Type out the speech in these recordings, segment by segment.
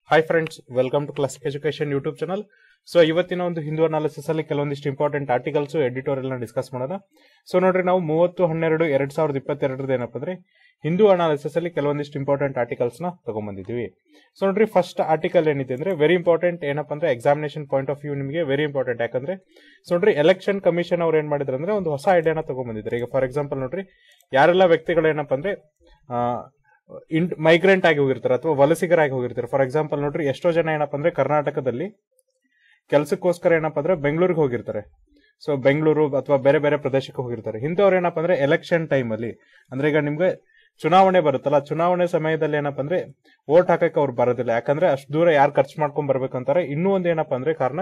hi friends welcome to classic education YouTube channel so ಇವತ್ತಿನ ಒಂದು Hindu analysis ಅಲ್ಲಿ ಕೆಲವೊಂದಿಷ್ಟು ಇಂಪಾರ್ಟೆಂಟ್ ಆರ್ಟಿಕಲ್ಸ್ ಎಡಿಟೋರಿಯಲ್ ನ ಡಿಸ್ಕಸ್ ಮಾಡೋಣ ಸೊ ನೋಡ್ರಿ ನಾವು ಮೂವತ್ತು ಹನ್ನೆರಡು ಎರಡ್ ಸಾವಿರದ ಇಪ್ಪತ್ತೆರಡರದ ಏನಪ್ಪ ಅಂದ್ರೆ ಹಿಂದೂ ಅನಾಲಿಸಿಸ್ ಅಲ್ಲಿ ಕೆಲವೊಂದಿಷ್ಟು ಇಂಪಾರ್ಟೆಂಟ್ ಆರ್ಟಿಕಲ್ಸ್ ನ ತಗೊಂಡ್ಬಂದಿದ್ವಿ ಸೊ ನೋಡ್ರಿ ಫಸ್ಟ್ ಆರ್ಟಿಕಲ್ ಏನಿದೆ ಅಂದ್ರೆ ವೆರಿ ಇಂಪಾರ್ಟೆಂಟ್ ಏನಪ್ಪ ಅಂದ್ರೆ ಎಕ್ಸಾಮಿನೇಷನ್ ಪಾಯಿಂಟ್ ಆಫ್ ವ್ಯೂ ನಿಮಗೆ ವೆರಿ ಇಂಪಾರ್ಟೆಂಟ್ ಯಾಕಂದ್ರೆ ಸೊ ನೋಡ್ರಿ ಎಲೆಕ್ಷನ್ ಕಮಿಷನ್ ಅವ್ರು ಏನ್ ಮಾಡಿದ್ರು ಅಂದ್ರೆ ಒಂದು ಹೊಸ ಐಡಿಯಾನ ತಗೊಂಡ್ಬಂದಿದ್ರು ಈಗ ಫಾರ್ ಎಕ್ಸಾಂಪಲ್ ನೋಡ್ರಿ ಯಾರೆಲ್ಲ ವ್ಯಕ್ತಿಗಳು ಏನಪ್ಪ ಅಂದ್ರೆ ಇಂಟ್ ಮೈಗ್ರೆಂಟ್ ಆಗಿ ಹೋಗಿರ್ತಾರೆ ಅಥವಾ ವಲಸಿಗರಾಗಿ ಹೋಗಿರ್ತಾರೆ ಫಾರ್ ಎಕ್ಸಾಂಪಲ್ ನೋಡ್ರಿ ಎಷ್ಟೋ ಜನ ಏನಪ್ಪ ಅಂದ್ರೆ ಕರ್ನಾಟಕದಲ್ಲಿ ಕೆಲಸಕ್ಕೋಸ್ಕರ ಏನಪ್ಪ ಅಂದ್ರೆ ಬೆಂಗಳೂರಿಗೆ ಹೋಗಿರ್ತಾರೆ ಸೊ ಬೆಂಗಳೂರು ಅಥವಾ ಬೇರೆ ಬೇರೆ ಪ್ರದೇಶಕ್ಕೆ ಹೋಗಿರ್ತಾರೆ ಇಂಥವ್ರು ಏನಪ್ಪ ಅಂದ್ರೆ ಎಲೆಕ್ಷನ್ ಟೈಮ್ ಅಲ್ಲಿ ಅಂದ್ರೆ ಈಗ ನಿಮ್ಗೆ ಚುನಾವಣೆ ಬರುತ್ತಲ್ಲ ಚುನಾವಣೆ ಸಮಯದಲ್ಲಿ ಏನಪ್ಪ ಅಂದ್ರೆ ವೋಟ್ ಹಾಕಕ್ಕೆ ಅವ್ರು ಬರೋದಿಲ್ಲ ಯಾಕಂದ್ರೆ ಅಷ್ಟು ದೂರ ಯಾರು ಖರ್ಚು ಮಾಡ್ಕೊಂಡ್ ಬರ್ಬೇಕಂತಾರೆ ಇನ್ನೂ ಒಂದು ಏನಪ್ಪ ಅಂದ್ರೆ ಕಾರಣ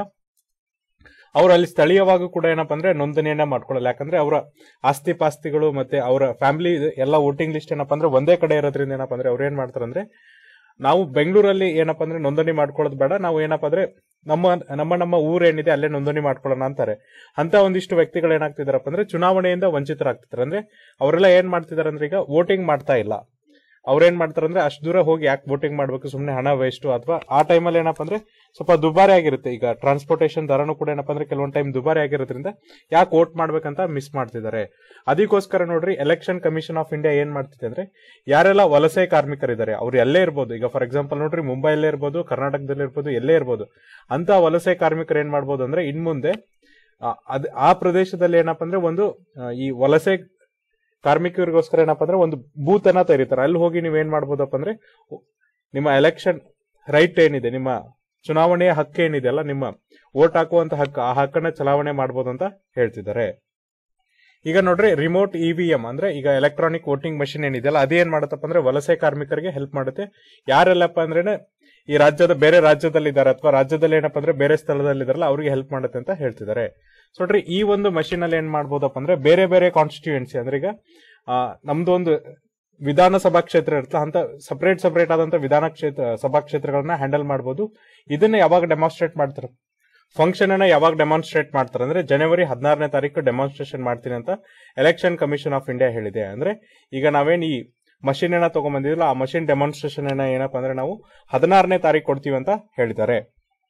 ಅವ್ರು ಅಲ್ಲಿ ಸ್ಥಳೀಯವಾಗೂ ಕೂಡ ಏನಪ್ಪ ಅಂದ್ರೆ ನೋಂದಣಿಯನ್ನ ಮಾಡ್ಕೊಳ್ಳಲ್ಲ ಯಾಕಂದ್ರೆ ಅವರ ಆಸ್ತಿ ಪಾಸ್ತಿಗಳು ಮತ್ತೆ ಅವರ ಫ್ಯಾಮಿಲಿ ಎಲ್ಲ ವೋಟಿಂಗ್ ಲಿಸ್ಟ್ ಏನಪ್ಪ ಅಂದ್ರೆ ಒಂದೇ ಕಡೆ ಇರೋದ್ರಿಂದ ಏನಪ್ಪ ಅಂದ್ರೆ ಅವ್ರು ಏನ್ ಮಾಡ್ತಾರೆ ಅಂದ್ರೆ ನಾವು ಬೆಂಗಳೂರಲ್ಲಿ ಏನಪ್ಪ ಅಂದ್ರೆ ನೋಂದಣಿ ಮಾಡ್ಕೊಳ್ಳೋದು ಬೇಡ ನಾವು ಏನಪ್ಪ ಅಂದ್ರೆ ನಮ್ಮ ನಮ್ಮ ನಮ್ಮ ಊರ್ ಏನಿದೆ ಅಲ್ಲೇ ನೋಂದಣಿ ಮಾಡ್ಕೊಳ್ಳೋಣ ಅಂತಾರೆ ಅಂತ ಒಂದಿಷ್ಟು ವ್ಯಕ್ತಿಗಳು ಏನಾಗ್ತಿದಾರಪ್ಪ ಅಂದ್ರೆ ಚುನಾವಣೆಯಿಂದ ವಂಚಿತರಾಗ್ತಿದ್ದಾರೆ ಅಂದ್ರೆ ಅವರೆಲ್ಲ ಏನ್ ಮಾಡ್ತಿದಾರೆ ಅಂದ್ರೆ ಈಗ ವೋಟಿಂಗ್ ಮಾಡ್ತಾ ಇಲ್ಲ ಅವ್ರೇನ್ ಮಾಡ್ತಾರೆ ಅಂದ್ರೆ ಅಷ್ಟು ದೂರ ಹೋಗಿ ಯಾಕೆ ವೋಟಿಂಗ್ ಮಾಡ್ಬೇಕು ಸುಮ್ಮನೆ ಹಣ ವೇಸ್ಟ್ ಅಥವಾ ಆ ಟೈಮಲ್ಲಿ ಏನಪ್ಪ ಅಂದ್ರೆ ಸ್ವಲ್ಪ ದುಬಾರಿ ಆಗಿರುತ್ತೆ ಈಗ ಟ್ರಾನ್ಸ್ಪೋರ್ಟೇಷನ್ ದರನು ಕೂಡ ಏನಪ್ಪ ಅಂದ್ರೆ ಕೆಲವೊಂದು ಟೈಮ್ ದುಬಾರಿ ಆಗಿರೋದ್ರಿಂದ ಯಾಕೆ ವೋಟ್ ಮಾಡ್ಬೇಕಂತ ಮಿಸ್ ಮಾಡ್ತಿದ್ದಾರೆ ಅದಕ್ಕೋಸ್ಕರ ನೋಡ್ರಿ ಎಲೆಕ್ಷನ್ ಕಮಿಷನ್ ಆಫ್ ಇಂಡಿಯಾ ಏನ್ ಮಾಡ್ತಿದೆ ಅಂದ್ರೆ ಯಾರೆಲ್ಲ ವಲಸೆ ಕಾರ್ಮಿಕರಿದ್ದಾರೆ ಅವ್ರು ಎಲ್ಲೇ ಇರ್ಬೋದು ಈಗ ಫಾರ್ ಎಕ್ಸಾಂಪಲ್ ನೋಡ್ರಿ ಮುಂಬೈಲೇ ಇರ್ಬೋದು ಕರ್ನಾಟಕದಲ್ಲಿ ಇರ್ಬೋದು ಎಲ್ಲೇ ಇರ್ಬೋದು ಅಂತ ವಲಸೆ ಕಾರ್ಮಿಕರು ಏನ್ ಮಾಡ್ಬೋದು ಅಂದ್ರೆ ಇನ್ ಮುಂದೆ ಆ, ಅದ್ ಆ ಪ್ರದೇಶದಲ್ಲಿ ಏನಪ್ಪ ಅಂದ್ರೆ ಒಂದು ಆ, ಈ ವಲಸೆ ಕಾರ್ಮಿಕರಿಗೋಸ್ಕರ ಏನಪ್ಪ ಅಂದ್ರೆ ಒಂದು ಬೂತ್ ಅನ್ನ ತೆರೀತಾರೆ ಅಲ್ಲಿ ಹೋಗಿ ನೀವ್ ಏನ್ ಮಾಡ್ಬೋದಪ್ಪ ಅಂದ್ರೆ ನಿಮ್ಮ ಎಲೆಕ್ಷನ್ ರೈಟ್ ಏನಿದೆ ನಿಮ್ಮ ಚುನಾವಣೆಯ ಹಕ್ಕು ಏನಿದೆ ಅಲ್ಲ ನಿಮ್ಮ ವೋಟ್ ಹಾಕುವಂತ ಹಕ್ಕು ಆ ಹಕ್ಕನ್ನ ಚಲಾವಣೆ ಮಾಡ್ಬೋದು ಅಂತ ಹೇಳ್ತಿದ್ದಾರೆ ಈಗ ನೋಡ್ರಿ ರಿಮೋಟ್ ಇವಿಎಂ ಅಂದ್ರೆ ಈಗ ಎಲೆಕ್ಟ್ರಾನಿಕ್ ವೋಟಿಂಗ್ ಮಷಿನ್ ಏನಿದೆಯಲ್ಲ ಅದೇನ್ ಮಾಡುತ್ತಪ್ಪ ಅಂದ್ರೆ ವಲಸೆ ಕಾರ್ಮಿಕರಿಗೆ ಹೆಲ್ಪ್ ಮಾಡುತ್ತೆ ಯಾರೆಲ್ಲಪ್ಪ ಅಂದ್ರೆ ಈ ರಾಜ್ಯದ ಬೇರೆ ರಾಜ್ಯದಲ್ಲಿ ಇದ್ದಾರೆ ಅಥವಾ ರಾಜ್ಯದಲ್ಲಿ ಏನಪ್ಪ ಅಂದ್ರೆ ಬೇರೆ ಸ್ಥಳದಲ್ಲಿ ಇದಾರಲ್ಲ ಅವರಿಗೆ ಹೆಲ್ಪ್ ಮಾಡುತ್ತೆ ಅಂತ ಹೇಳ್ತಿದ್ದಾರೆ ಸೊ ನೋಡ್ರಿ ಈ ಒಂದು ಮಷಿನ್ ಅಲ್ಲಿ ಏನ್ ಮಾಡ್ಬೋದಪ್ಪ ಅಂದ್ರೆ ಬೇರೆ ಬೇರೆ ಕಾನ್ಸ್ಟಿಟ್ಯೂಯೆನ್ಸಿ ಅಂದ್ರೆ ಈಗ ಆ, ನಮ್ದು ಒಂದು ವಿಧಾನಸಭಾ ಕ್ಷೇತ್ರ ಇರುತ್ತೆ ಅಂತ ಸಪರೇಟ್ ಸಪರೇಟ್ ಆದಂತ ವಿಧಾನ ಕ್ಷೇತ್ರ ಸಭಾ ಕ್ಷೇತ್ರಗಳನ್ನ ಹ್ಯಾಂಡಲ್ ಮಾಡಬಹುದು ಇದನ್ನ ಯಾವಾಗ ಡೆಮಾನ್ಸ್ಟ್ರೇಟ್ ಮಾಡ್ತಾರೆ ಫಂಕ್ಷನ್ ಅನ್ನ ಯಾವಾಗ ಡೆಮಾನ್ಸ್ಟ್ರೇಟ್ ಮಾಡ್ತಾರೆ ಅಂದ್ರೆ ಜನವರಿ ಹದಿನಾರನೇ ತಾರೀಕು ಡೆಮಾನ್ಸ್ಟ್ರೇಷನ್ ಮಾಡ್ತೀನಿ ಅಂತ ಎಲೆಕ್ಷನ್ ಕಮಿಷನ್ ಆಫ್ ಇಂಡಿಯಾ ಹೇಳಿದೆ ಅಂದ್ರೆ ಈಗ ನಾವೇನ್ ಈ ಮಷಿನ್ ಅನ್ನ ತಗೊಂಡ್ಬಂದಿದ್ರಲ್ಲ ಆ ಮಷಿನ್ ಡೆಮಾನ್ಸ್ಟ್ರೇಷನ್ ಅನ್ನ ಏನಪ್ಪಾ ಅಂದ್ರೆ ನಾವು ಹದಿನಾರನೇ ತಾರೀಕು ಕೊಡ್ತೀವಿ ಅಂತ ಹೇಳಿದ್ದಾರೆ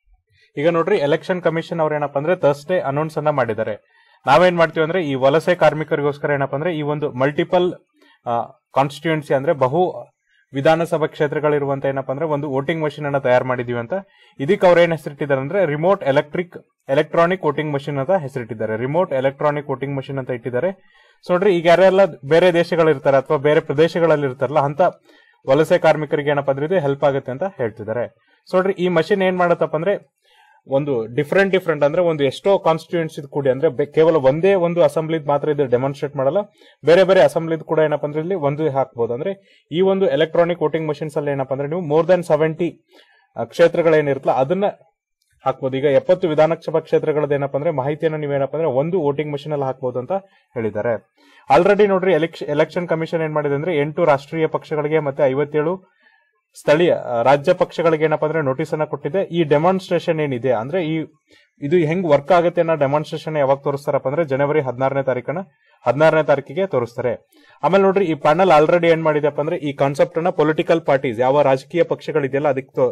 ಈಗ ನೋಡ್ರಿ ಎಲೆಕ್ಷನ್ ಕಮಿಷನ್ ಅವ್ರು ಏನಪ್ಪಾ ಅಂದ್ರೆ ಥರ್ಸ್ಡೇ ಅನೌನ್ಸ್ ಅನ್ನ ಮಾಡಿದ್ದಾರೆ ನಾವೇನ್ ಮಾಡ್ತೀವಿ ಅಂದ್ರೆ ಈ ವಲಸೆ ಕಾರ್ಮಿಕರಿಗೋಸ್ಕರ ಏನಪ್ಪಾ ಅಂದ್ರೆ ಈ ಒಂದು ಮಲ್ಟಿಪಲ್ ಕಾನ್ಸ್ಟಿಟ್ಯೂನ್ಸಿ ಅಂದ್ರೆ ಬಹು ವಿಧಾನಸಭಾ ಕ್ಷೇತ್ರಗಳಿರುವಂತ ಏನಪ್ಪಾ ಅಂದ್ರೆ ಒಂದು ವೋಟಿಂಗ್ ಮಷಿನ್ ಅನ್ನ ತಯಾರು ಮಾಡಿದೀವಿ ಅಂತ ಇದಕ್ಕೆ ಅವ್ರು ಏನ್ ಹೆಸರಿಟ್ಟಿದ್ದಾರೆ ಅಂದ್ರೆ remote electric electronic voting machine ಅಂತ ಹೆಸರಿಟ್ಟಿದ್ದಾರೆ ರಿಮೋಟ್ ಎಲೆಕ್ಟ್ರಾನಿಕ್ ವೋಟಿಂಗ್ ಮಷಿನ್ ಅಂತ ಇಟ್ಟಿದ್ದಾರೆ ಸೊ ನೋಡ್ರಿ ಈಗ ಯಾರೆಲ್ಲ ಬೇರೆ ದೇಶಗಳಿರ್ತಾರೆ ಅಥವಾ ಬೇರೆ ಪ್ರದೇಶಗಳಲ್ಲಿ ಇರ್ತಾರಲ್ಲ ಅಂತ ವಲಸೆ ಕಾರ್ಮಿಕರಿಗೆ ಏನಪ್ಪಾ ಅಂದ್ರೆ ಇದು ಹೆಲ್ಪ್ ಆಗುತ್ತೆ ಅಂತ ಹೇಳ್ತಿದ್ದಾರೆ ಸೊ ನೋಡ್ರಿ ಈ ಮಷಿನ್ ಏನ್ ಮಾಡತ್ತಪ್ಪ ಅಂದ್ರೆ ಒಂದು ಡಿಫ್ರೆಂಟ್ ಡಿಫ್ರೆಂಟ್ ಅಂದ್ರೆ ಒಂದು ಎಷ್ಟೋ ಕಾನ್ಸ್ಟಿಟ್ಯೂನ್ಸಿ ಕೂಡಿ ಅಂದ್ರೆ ಬೆ- ಕೇವಲ ಒಂದೇ ಒಂದು ಅಸೆಂಬ್ಲಿದ್ ಮಾತ್ರ ಇದು ಡೆಮಾನ್ಸ್ಟ್ರೇಟ್ ಮಾಡಲ್ಲ ಬೇರೆ ಬೇರೆ ಅಸೆಂಬ್ಲಿದ್ ಕೂಡ ಏನಪ್ಪಾ ಅಂದ್ರೆ ಇಲ್ಲಿ ಒಂದು ಹಾಕ್ಬೋದು ಅಂದ್ರೆ ಈ ಒಂದು ಎಲೆಕ್ಟ್ರಾನಿಕ್ ವೋಟಿಂಗ್ ಮಷಿನ್ಸ್ ಅಲ್ಲಿ ಏನಪ್ಪಾ ಅಂದ್ರೆ ನೀವು ಮೋರ್ ದನ್ ಸೆವೆಂಟಿ ಕ್ಷೇತ್ರಗಳೇನಿರುತ್ತಲ್ಲ ಅದನ್ನ ಹಾಕ್ಬೋದು ಈಗ ಎಪ್ಪತ್ತು ವಿಧಾನಸಭಾ ಕ್ಷೇತ್ರಗಳದ್ದು ಏನಪ್ಪಾ ಅಂದ್ರೆ ಮಾಹಿತಿಯನ್ನು ನೀವೇನಪ್ಪ ಅಂದ್ರೆ ಒಂದು ವೋಟಿಂಗ್ ಮಷಿನ್ ಅಲ್ಲಿ ಹಾಕ್ಬೋದು ಅಂತ ಹೇಳಿದ್ದಾರೆ ಆಲ್ರೆಡಿ ನೋಡ್ರಿ ಎಲೆಕ್ಷನ್ ಕಮಿಷನ್ ಏನ್ ಮಾಡಿದೆ ಅಂದ್ರೆ ಎಂಟು ರಾಷ್ಟ್ರೀಯ ಪಕ್ಷಗಳಿಗೆ ಮತ್ತೆ ಐವತ್ತೇಳು ಸ್ಥಳೀಯ ಆ, ರಾಜ್ಯ ಪಕ್ಷಗಳಿಗೆ ಏನಪ್ಪಾ ಅಂದ್ರೆ ನೋಟಿಸ್ ಅನ್ನ ಕೊಟ್ಟಿದೆ ಈ ಡೆಮಾನ್ಸ್ಟ್ರೇಷನ್ ಏನಿದೆ ಅಂದ್ರೆ ಈ ಇದು ಹೆಂಗ್ ವರ್ಕ್ ಆಗುತ್ತೆ ಅನ್ನೋ ಡೆಮಾನ್ಸ್ಟ್ರೇಷನ್ ಯಾವಾಗ ತೋರಿಸ್ತಾರಪ್ಪ ಅಂದ್ರೆ ಜನವರಿ ಹದಿನಾರನೇ ತಾರೀಕನ ಹದಿನಾರನೇ ತಾರೀಕಿಗೆ ತೋರಿಸ್ತಾರೆ ಆಮೇಲೆ ನೋಡ್ರಿ ಈ ಪ್ಯಾನಲ್ ಆಲ್ರೆಡಿ ಏನ್ ಮಾಡಿದೆಪ್ಪ ಅಂದ್ರೆ ಈ ಕಾನ್ಸೆಪ್ಟ್ ಅನ್ನ ಪೊಲಿಟಿಕಲ್ ಪಾರ್ಟೀಸ್ ಯಾವ ರಾಜಕೀಯ ಪಕ್ಷಗಳಿದೆಯಲ್ಲ ಅದಕ್ಕೆ ತೋ-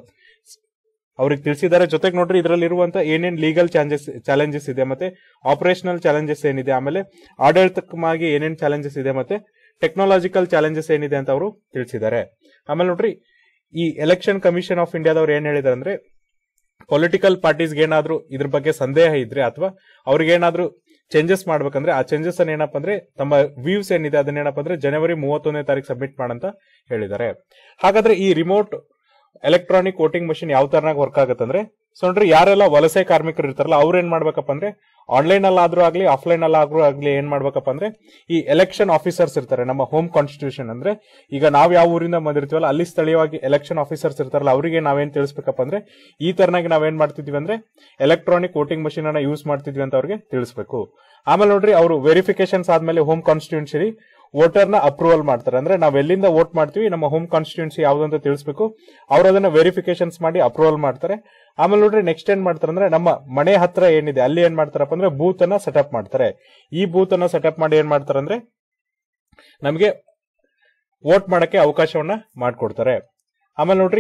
ಅವ್ರಿಗೆ ತಿಳಿಸಿದ್ದಾರೆ ಜೊತೆಗೆ ನೋಡ್ರಿ ಇದರಲ್ಲಿ ಇರುವಂತ ಏನೇನ್ ಲೀಗಲ್ ಚಾಲೆಂಜಸ್ ಚಾಲೆಂಜಸ್ ಇದೆ ಮತ್ತೆ ಆಪರೇಷನಲ್ ಚಾಲೆಂಜಸ್ ಏನಿದೆ ಆಮೇಲೆ ಆಡಳಿತಕ್ಕಾಗಿ ಏನೇನ್ ಚಾಲೆಂಜಸ್ ಇದೆ ಮತ್ತೆ ಟೆಕ್ನಾಲಜಿಕಲ್ ಚಾಲೆಂಜಸ್ ಏನಿದೆ ಅಂತ ಅವರು ತಿಳಿಸಿದ್ದಾರೆ ಆಮೇಲೆ ನೋಡ್ರಿ ಈ ಎಲೆಕ್ಷನ್ ಕಮಿಷನ್ ಆಫ್ ಇಂಡಿಯಾದವ್ರು ಏನ್ ಹೇಳಿದಾರೆ ಅಂದ್ರೆ ಪೊಲಿಟಿಕಲ್ ಪಾರ್ಟೀಸ್ಗೆ ಏನಾದ್ರೂ ಇದ್ರ ಬಗ್ಗೆ ಸಂದೇಹ ಇದ್ರೆ ಅಥವಾ ಅವ್ರಿಗೆ ಏನಾದ್ರೂ ಚೇಂಜಸ್ ಮಾಡ್ಬೇಕಂದ್ರೆ ಆ ಚೇಂಜಸ್ ಅನ್ನ ಏನಪ್ಪಾ ಅಂದ್ರೆ ತಮ್ಮ ವ್ಯೂಸ್ ಏನಿದೆ ಅದನ್ನ ಏನಪ್ಪಾ ಅಂದ್ರೆ ಜನವರಿ ಮೂವತ್ತೊಂದನೇ ತಾರೀಕು ಸಬ್ಮಿಟ್ ಮಾಡಂತ ಹೇಳಿದ್ದಾರೆ ಹಾಗಾದ್ರೆ ಈ ರಿಮೋಟ್ ಎಲೆಕ್ಟ್ರಾನಿಕ್ ವೋಟಿಂಗ್ ಮಷಿನ್ ಯಾವ ತರನಾಗಿ ವರ್ಕ್ ಆಗುತ್ತಂದ್ರೆ ಸೊ ನೋಡ್ರಿ ಯಾರೆಲ್ಲ ವಲಸೆ ಕಾರ್ಮಿಕರು ಇರ್ತಾರಲ್ಲ ಅವ್ರು ಏನ್ ಮಾಡ್ಬೇಕಪ್ಪ ಅಂದ್ರೆ ಆನ್ಲೈನ್ ಅಲ್ಲಾದ್ರೂ ಆಗ್ಲಿ ಆಫ್ಲೈನ್ ಅಲ್ಲಾದ್ರೂ ಆಗ್ಲಿ ಏನ್ ಮಾಡ್ಬೇಕಪ್ಪ ಅಂದ್ರೆ ಈ ಎಲೆಕ್ಷನ್ ಆಫೀಸರ್ಸ್ ಇರ್ತಾರೆ ನಮ್ಮ ಹೋಮ್ ಕಾನ್ಸ್ಟಿಟ್ಯೂಷನ್ ಅಂದ್ರೆ ಈಗ ನಾವ್ ಯಾವ ಊರಿಂದ ಬಂದಿರ್ತೀವಲ್ಲ ಅಲ್ಲಿ ಸ್ಥಳೀಯವಾಗಿ ಎಲೆಕ್ಷನ್ ಆಫೀಸರ್ಸ್ ಇರ್ತಾರಲ್ಲ ಅವರಿಗೆ ನಾವೇನ್ ತಿಳಿಸ್ಬೇಕಪ್ಪ ಅಂದ್ರೆ ಈ ತರನಾಗಿ ನಾವೇನ್ ಮಾಡ್ತಿದ್ವಿ ಅಂದ್ರೆ ಎಲೆಕ್ಟ್ರಾನಿಕ್ ವೋಟಿಂಗ್ ಮಷಿನ್ ಅನ್ನ ಯೂಸ್ ಮಾಡ್ತಿದ್ವಿ ಅಂತ ಅವ್ರಿಗೆ ತಿಳಿಸ್ಬೇಕು ಆಮೇಲೆ ನೋಡ್ರಿ ಅವರು ವೆರಿಫಿಕೇಶನ್ಸ್ ಆದ್ಮೇಲೆ ಹೋಮ್ ಕಾನ್ಸ್ಟಿಟ್ಯೂನ್ಸಿ ವೋಟರ್ ನ ಅಪ್ರೂವಲ್ ಮಾಡ್ತಾರೆ ಅಂದ್ರೆ ನಾವ್ ಎಲ್ಲಿಂದ ವೋಟ್ ಮಾಡ್ತೀವಿ ನಮ್ಮ ಹೋಮ್ ಕಾನ್ಸ್ಟಿಟ್ಯೂನ್ಸಿ ಯಾವ್ದು ಅಂತ ತಿಳಿಸ್ಬೇಕು ಅವ್ರು ಅದನ್ನ ವೆರಿಫಿಕೇಶನ್ಸ್ ಮಾಡಿ ಅಪ್ರೂವಲ್ ಮಾಡ್ತಾರೆ ಆಮೇಲೆ ನೋಡ್ರಿ ನೆಕ್ಸ್ಟ್ ಏನ್ ಮಾಡ್ತಾರೆ ಅಂದ್ರೆ ನಮ್ಮ ಮನೆ ಹತ್ರ ಏನಿದೆ ಅಲ್ಲಿ ಏನ್ ಮಾಡ್ತಾರಪ್ಪ ಅಂದ್ರೆ ಬೂತ್ ಅನ್ನ ಸೆಟಪ್ ಮಾಡ್ತಾರೆ ಈ ಬೂತ್ ಅನ್ನ ಸೆಟಪ್ ಮಾಡಿ ಏನ್ ಮಾಡ್ತಾರೆ ಅಂದ್ರೆ ನಮಗೆ ವೋಟ್ ಮಾಡಕ್ಕೆ ಅವಕಾಶವನ್ನ ಮಾಡ್ಕೊಡ್ತಾರೆ ಆಮೇಲೆ ನೋಡ್ರಿ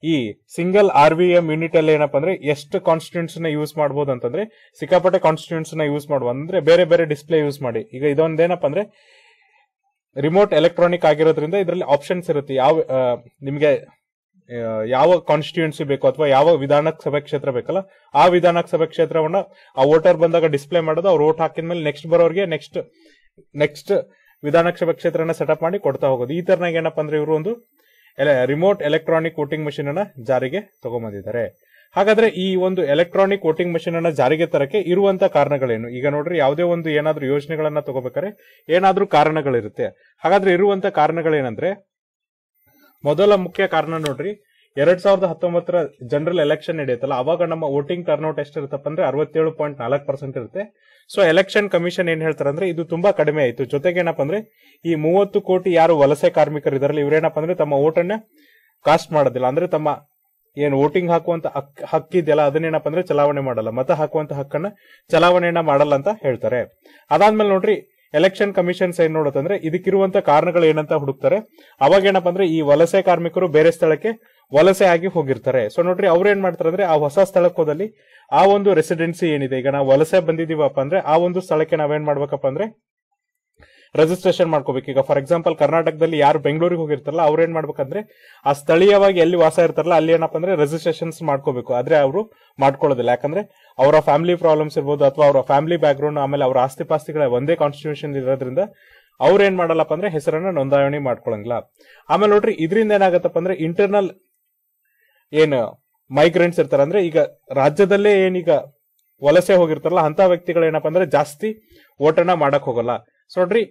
ಈ single R V M unit ಅಲ್ಲಿ ಏನಪ್ಪಾ ಅಂದ್ರೆ ಎಷ್ಟು ಕಾನ್ಸ್ಟಿಟ್ಯೂನ್ಸ್ ನ ಯೂಸ್ ಮಾಡಬಹುದು ಅಂತಂದ್ರೆ ಸಿಕ್ಕಾಪಟ್ಟೆ ಕಾನ್ಸ್ಟಿಟ್ಯೂನ್ಸ್ ನ ಯೂಸ್ ಮಾಡುವ ಅಂದ್ರೆ ಬೇರೆ ಬೇರೆ ಡಿಸ್ಪ್ಲೇ ಯೂಸ್ ಮಾಡಿ ಈಗ ಇದೊಂದೇನಪ್ಪ ಅಂದ್ರೆ ರಿಮೋಟ್ ಎಲೆಕ್ಟ್ರಾನಿಕ್ ಆಗಿರೋದ್ರಿಂದ ಇದರಲ್ಲಿ ಆಪ್ಷನ್ಸ್ ಇರುತ್ತೆ ಯಾವ ಆ, ನಿಮ್ಗೆ ಆ, ಯಾವ ಕಾನ್ಸ್ಟಿಟ್ಯೂನ್ಸಿ ಬೇಕು ಅಥವಾ ಯಾವ ವಿಧಾನಕ ಸಭೆ ಕ್ಷೇತ್ರ ಬೇಕಲ್ಲ ಆ ವಿಧಾನಕ ಸಭೆ ಕ್ಷೇತ್ರವನ್ನ ಆ ವೋಟರ್ ಬಂದಾಗ ಡಿಸ್ಪ್ಲೇ ಮಾಡೋದು ಅವ್ರು ವೋಟ್ ಹಾಕಿದ್ಮೇಲೆ ನೆಕ್ಸ್ಟ್ ಬರೋರಿಗೆ ನೆಕ್ಸ್ಟ್ ನೆಕ್ಸ್ಟ್ ವಿಧಾನಕ ಸಭೆ ಕ್ಷೇತ್ರನ ಸೆಟಪ್ ಮಾಡಿ ಕೊಡ್ತಾ ಹೋಗೋದು ಈ ತರನಾಗ ಏನಪ್ಪಾ ಅಂದ್ರೆ ಇವರು ಒಂದು ರಿಮೋಟ್ ಎಲೆಕ್ಟ್ರಾನಿಕ್ ವೋಟಿಂಗ್ ಮಷೀನ್ ಅನ್ನ ಜಾರಿಗೆ ತಗೊಂಬಂದಿದ್ದಾರೆ ಹಾಗಾದ್ರೆ ಈ ಒಂದು ಎಲೆಕ್ಟ್ರಾನಿಕ್ ವೋಟಿಂಗ್ ಮಷೀನ್ ಅನ್ನ ಜಾರಿಗೆ ತರಕ್ಕೆ ಇರುವಂತ ಕಾರಣಗಳೇನು ಈಗ ನೋಡ್ರಿ ಯಾವುದೇ ಒಂದು ಏನಾದ್ರೂ ಯೋಜನೆಗಳನ್ನ ತಗೋಬೇಕಾದ್ರೆ ಏನಾದ್ರೂ ಕಾರಣಗಳಿರುತ್ತೆ ಹಾಗಾದ್ರೆ ಇರುವಂತ ಕಾರಣಗಳೇನಂದ್ರೆ ಮೊದಲ ಮುಖ್ಯ ಕಾರಣ ನೋಡ್ರಿ ಎರಡ್ ಸಾವಿರದ ಹತ್ತೊಂಬತ್ತರ ಜನರಲ್ ಎಲೆಕ್ಷನ್ ನಡೆಯುತ್ತಲ್ಲ ಅವಾಗ ನಮ್ಮ ವೋಟಿಂಗ್ ಟರ್ನ್ಔಟ್ ಎಷ್ಟಿರುತ್ತಪ್ಪ ಅಂದ್ರೆ ಅರವತ್ತೇಳು ಪಾಯಿಂಟ್ ನಾಲ್ಕು ಪರ್ಸೆಂಟ್ ಇರುತ್ತೆ ಸೊ ಎಲೆಕ್ಷನ್ ಕಮಿಷನ್ ಏನ್ ಹೇಳ್ತಾರೆ ಅಂದ್ರೆ ಇದು ತುಂಬಾ ಕಡಿಮೆ ಆಯ್ತು ಜೊತೆಗೆ ಏನಪ್ಪಾ ಅಂದ್ರೆ ಈ ಮೂವತ್ತು ಕೋಟಿ ಯಾರು ವಲಸೆ ಕಾರ್ಮಿಕರು ಇದಾರಲ್ಲ ಇವ್ರೇನಪ್ಪ ಅಂದ್ರೆ ತಮ್ಮ ಓಟನ್ನ ಕಾಸ್ಟ್ ಮಾಡೋದಿಲ್ಲ ಅಂದ್ರೆ ತಮ್ಮ ಏನ್ ವೋಟಿಂಗ್ ಹಾಕುವಂತ ಹಕ್- ಹಕ್ಕಿದೆಯಲ್ಲ ಅದನ್ನೇನಪ್ಪ ಅಂದ್ರೆ ಚಲಾವಣೆ ಮಾಡಲ್ಲ ಮತ ಹಾಕುವಂತ ಹಕ್ಕನ್ನ ಚಲಾವಣೆಯನ್ನ ಮಾಡಲ್ಲ ಅಂತ ಹೇಳ್ತಾರೆ ಅದಾದ್ಮೇಲೆ ನೋಡ್ರಿ ಎಲೆಕ್ಷನ್ ಕಮಿಷನ್ಸ್ ಏನ್ ನೋಡುತ್ತಂದ್ರೆ ಇದಕ್ಕಿರುವಂತ ಕಾರಣಗಳು ಏನಂತ ಹುಡುಕ್ತಾರೆ ಅವಾಗ ಏನಪ್ಪ ಅಂದ್ರೆ ಈ ವಲಸೆ ಕಾರ್ಮಿಕರು ಬೇರೆ ಸ್ಥಳಕ್ಕೆ ವಲಸೆ ಆಗಿ ಹೋಗಿರ್ತಾರೆ ಸೊ ನೋಡ್ರಿ ಅವ್ರು ಏನ್ ಮಾಡ್ತಾರೆ ಅಂದ್ರೆ ಆ ಹೊಸ ಸ್ಥಳಕ್ಕೆ ಹೋದಲ್ಲಿ ಆ ಒಂದು ರೆಸಿಡೆನ್ಸಿ ಏನಿದೆ ಈಗ ನಾವು ವಲಸೆ ಬಂದಿದೀವಪ್ಪ ಅಂದ್ರೆ ಆ ಒಂದು ಸ್ಥಳಕ್ಕೆ ನಾವೇನ್ ಮಾಡ್ಬೇಕಪ್ಪ ಅಂದ್ರೆ ರಿಜಿಸ್ಟ್ರೇಷನ್ ಮಾಡ್ಕೋಬೇಕು ಈಗ ಫಾರ್ ಎಕ್ಸಾಂಪಲ್ ಕರ್ನಾಟಕದಲ್ಲಿ ಯಾರು ಬೆಂಗಳೂರಿಗೆ ಹೋಗಿರ್ತಾರಲ್ಲ ಅವ್ರು ಏನ್ ಮಾಡ್ಬೇಕಂದ್ರೆ ಆ ಸ್ಥಳೀಯವಾಗಿ ಎಲ್ಲಿ ವಾಸ ಇರ್ತಾರಲ್ಲ ಅಲ್ಲಿ ಏನಪ್ಪ ಅಂದ್ರೆ ರಿಜಿಸ್ಟ್ರೇಷನ್ಸ್ ಮಾಡ್ಕೋಬೇಕು ಆದ್ರೆ ಅವರು ಮಾಡ್ಕೊಳ್ಳೋದಿಲ್ಲ ಯಾಕಂದ್ರೆ ಅವರ ಫ್ಯಾಮಿಲಿ ಪ್ರಾಬ್ಲಮ್ಸ್ ಇರ್ಬೋದು ಅಥವಾ ಅವರ ಫ್ಯಾಮಿಲಿ ಬ್ಯಾಕ್ಗ್ರೌಂಡ್ ಆಮೇಲೆ ಅವರ ಆಸ್ತಿ ಪಾಸ್ತಿಗಳ ಒಂದೇ ಕಾನ್ಸ್ಟಿಟ್ಯೂಷನ್ ಇರೋದ್ರಿಂದ ಅವ್ರು ಏನ್ ಮಾಡಲ್ಲಪ್ಪ ಅಂದ್ರೆ ಹೆಸರನ್ನ ನೋಂದಾವಣಿ ಮಾಡ್ಕೊಳಂಗಿಲ್ಲ ಆಮೇಲೆ ನೋಡ್ರಿ ಇದರಿಂದ ಏನಾಗತ್ತಪ್ಪ ಅಂದ್ರೆ ಇಂಟರ್ನಲ್ ಏನು ಮೈಗ್ರೆಂಟ್ಸ್ ಇರ್ತಾರೆ ಅಂದ್ರೆ ಈಗ ರಾಜ್ಯದಲ್ಲೇ ಏನೀಗ ವಲಸೆ ಹೋಗಿರ್ತಾರಲ್ಲ ಅಂತ ವ್ಯಕ್ತಿಗಳು ಏನಪ್ಪ ಅಂದ್ರೆ ಜಾಸ್ತಿ ಓಟನ್ನ ಮಾಡಕ್ ಹೋಗಲ್ಲ ಸೊ ನೋಡ್ರಿ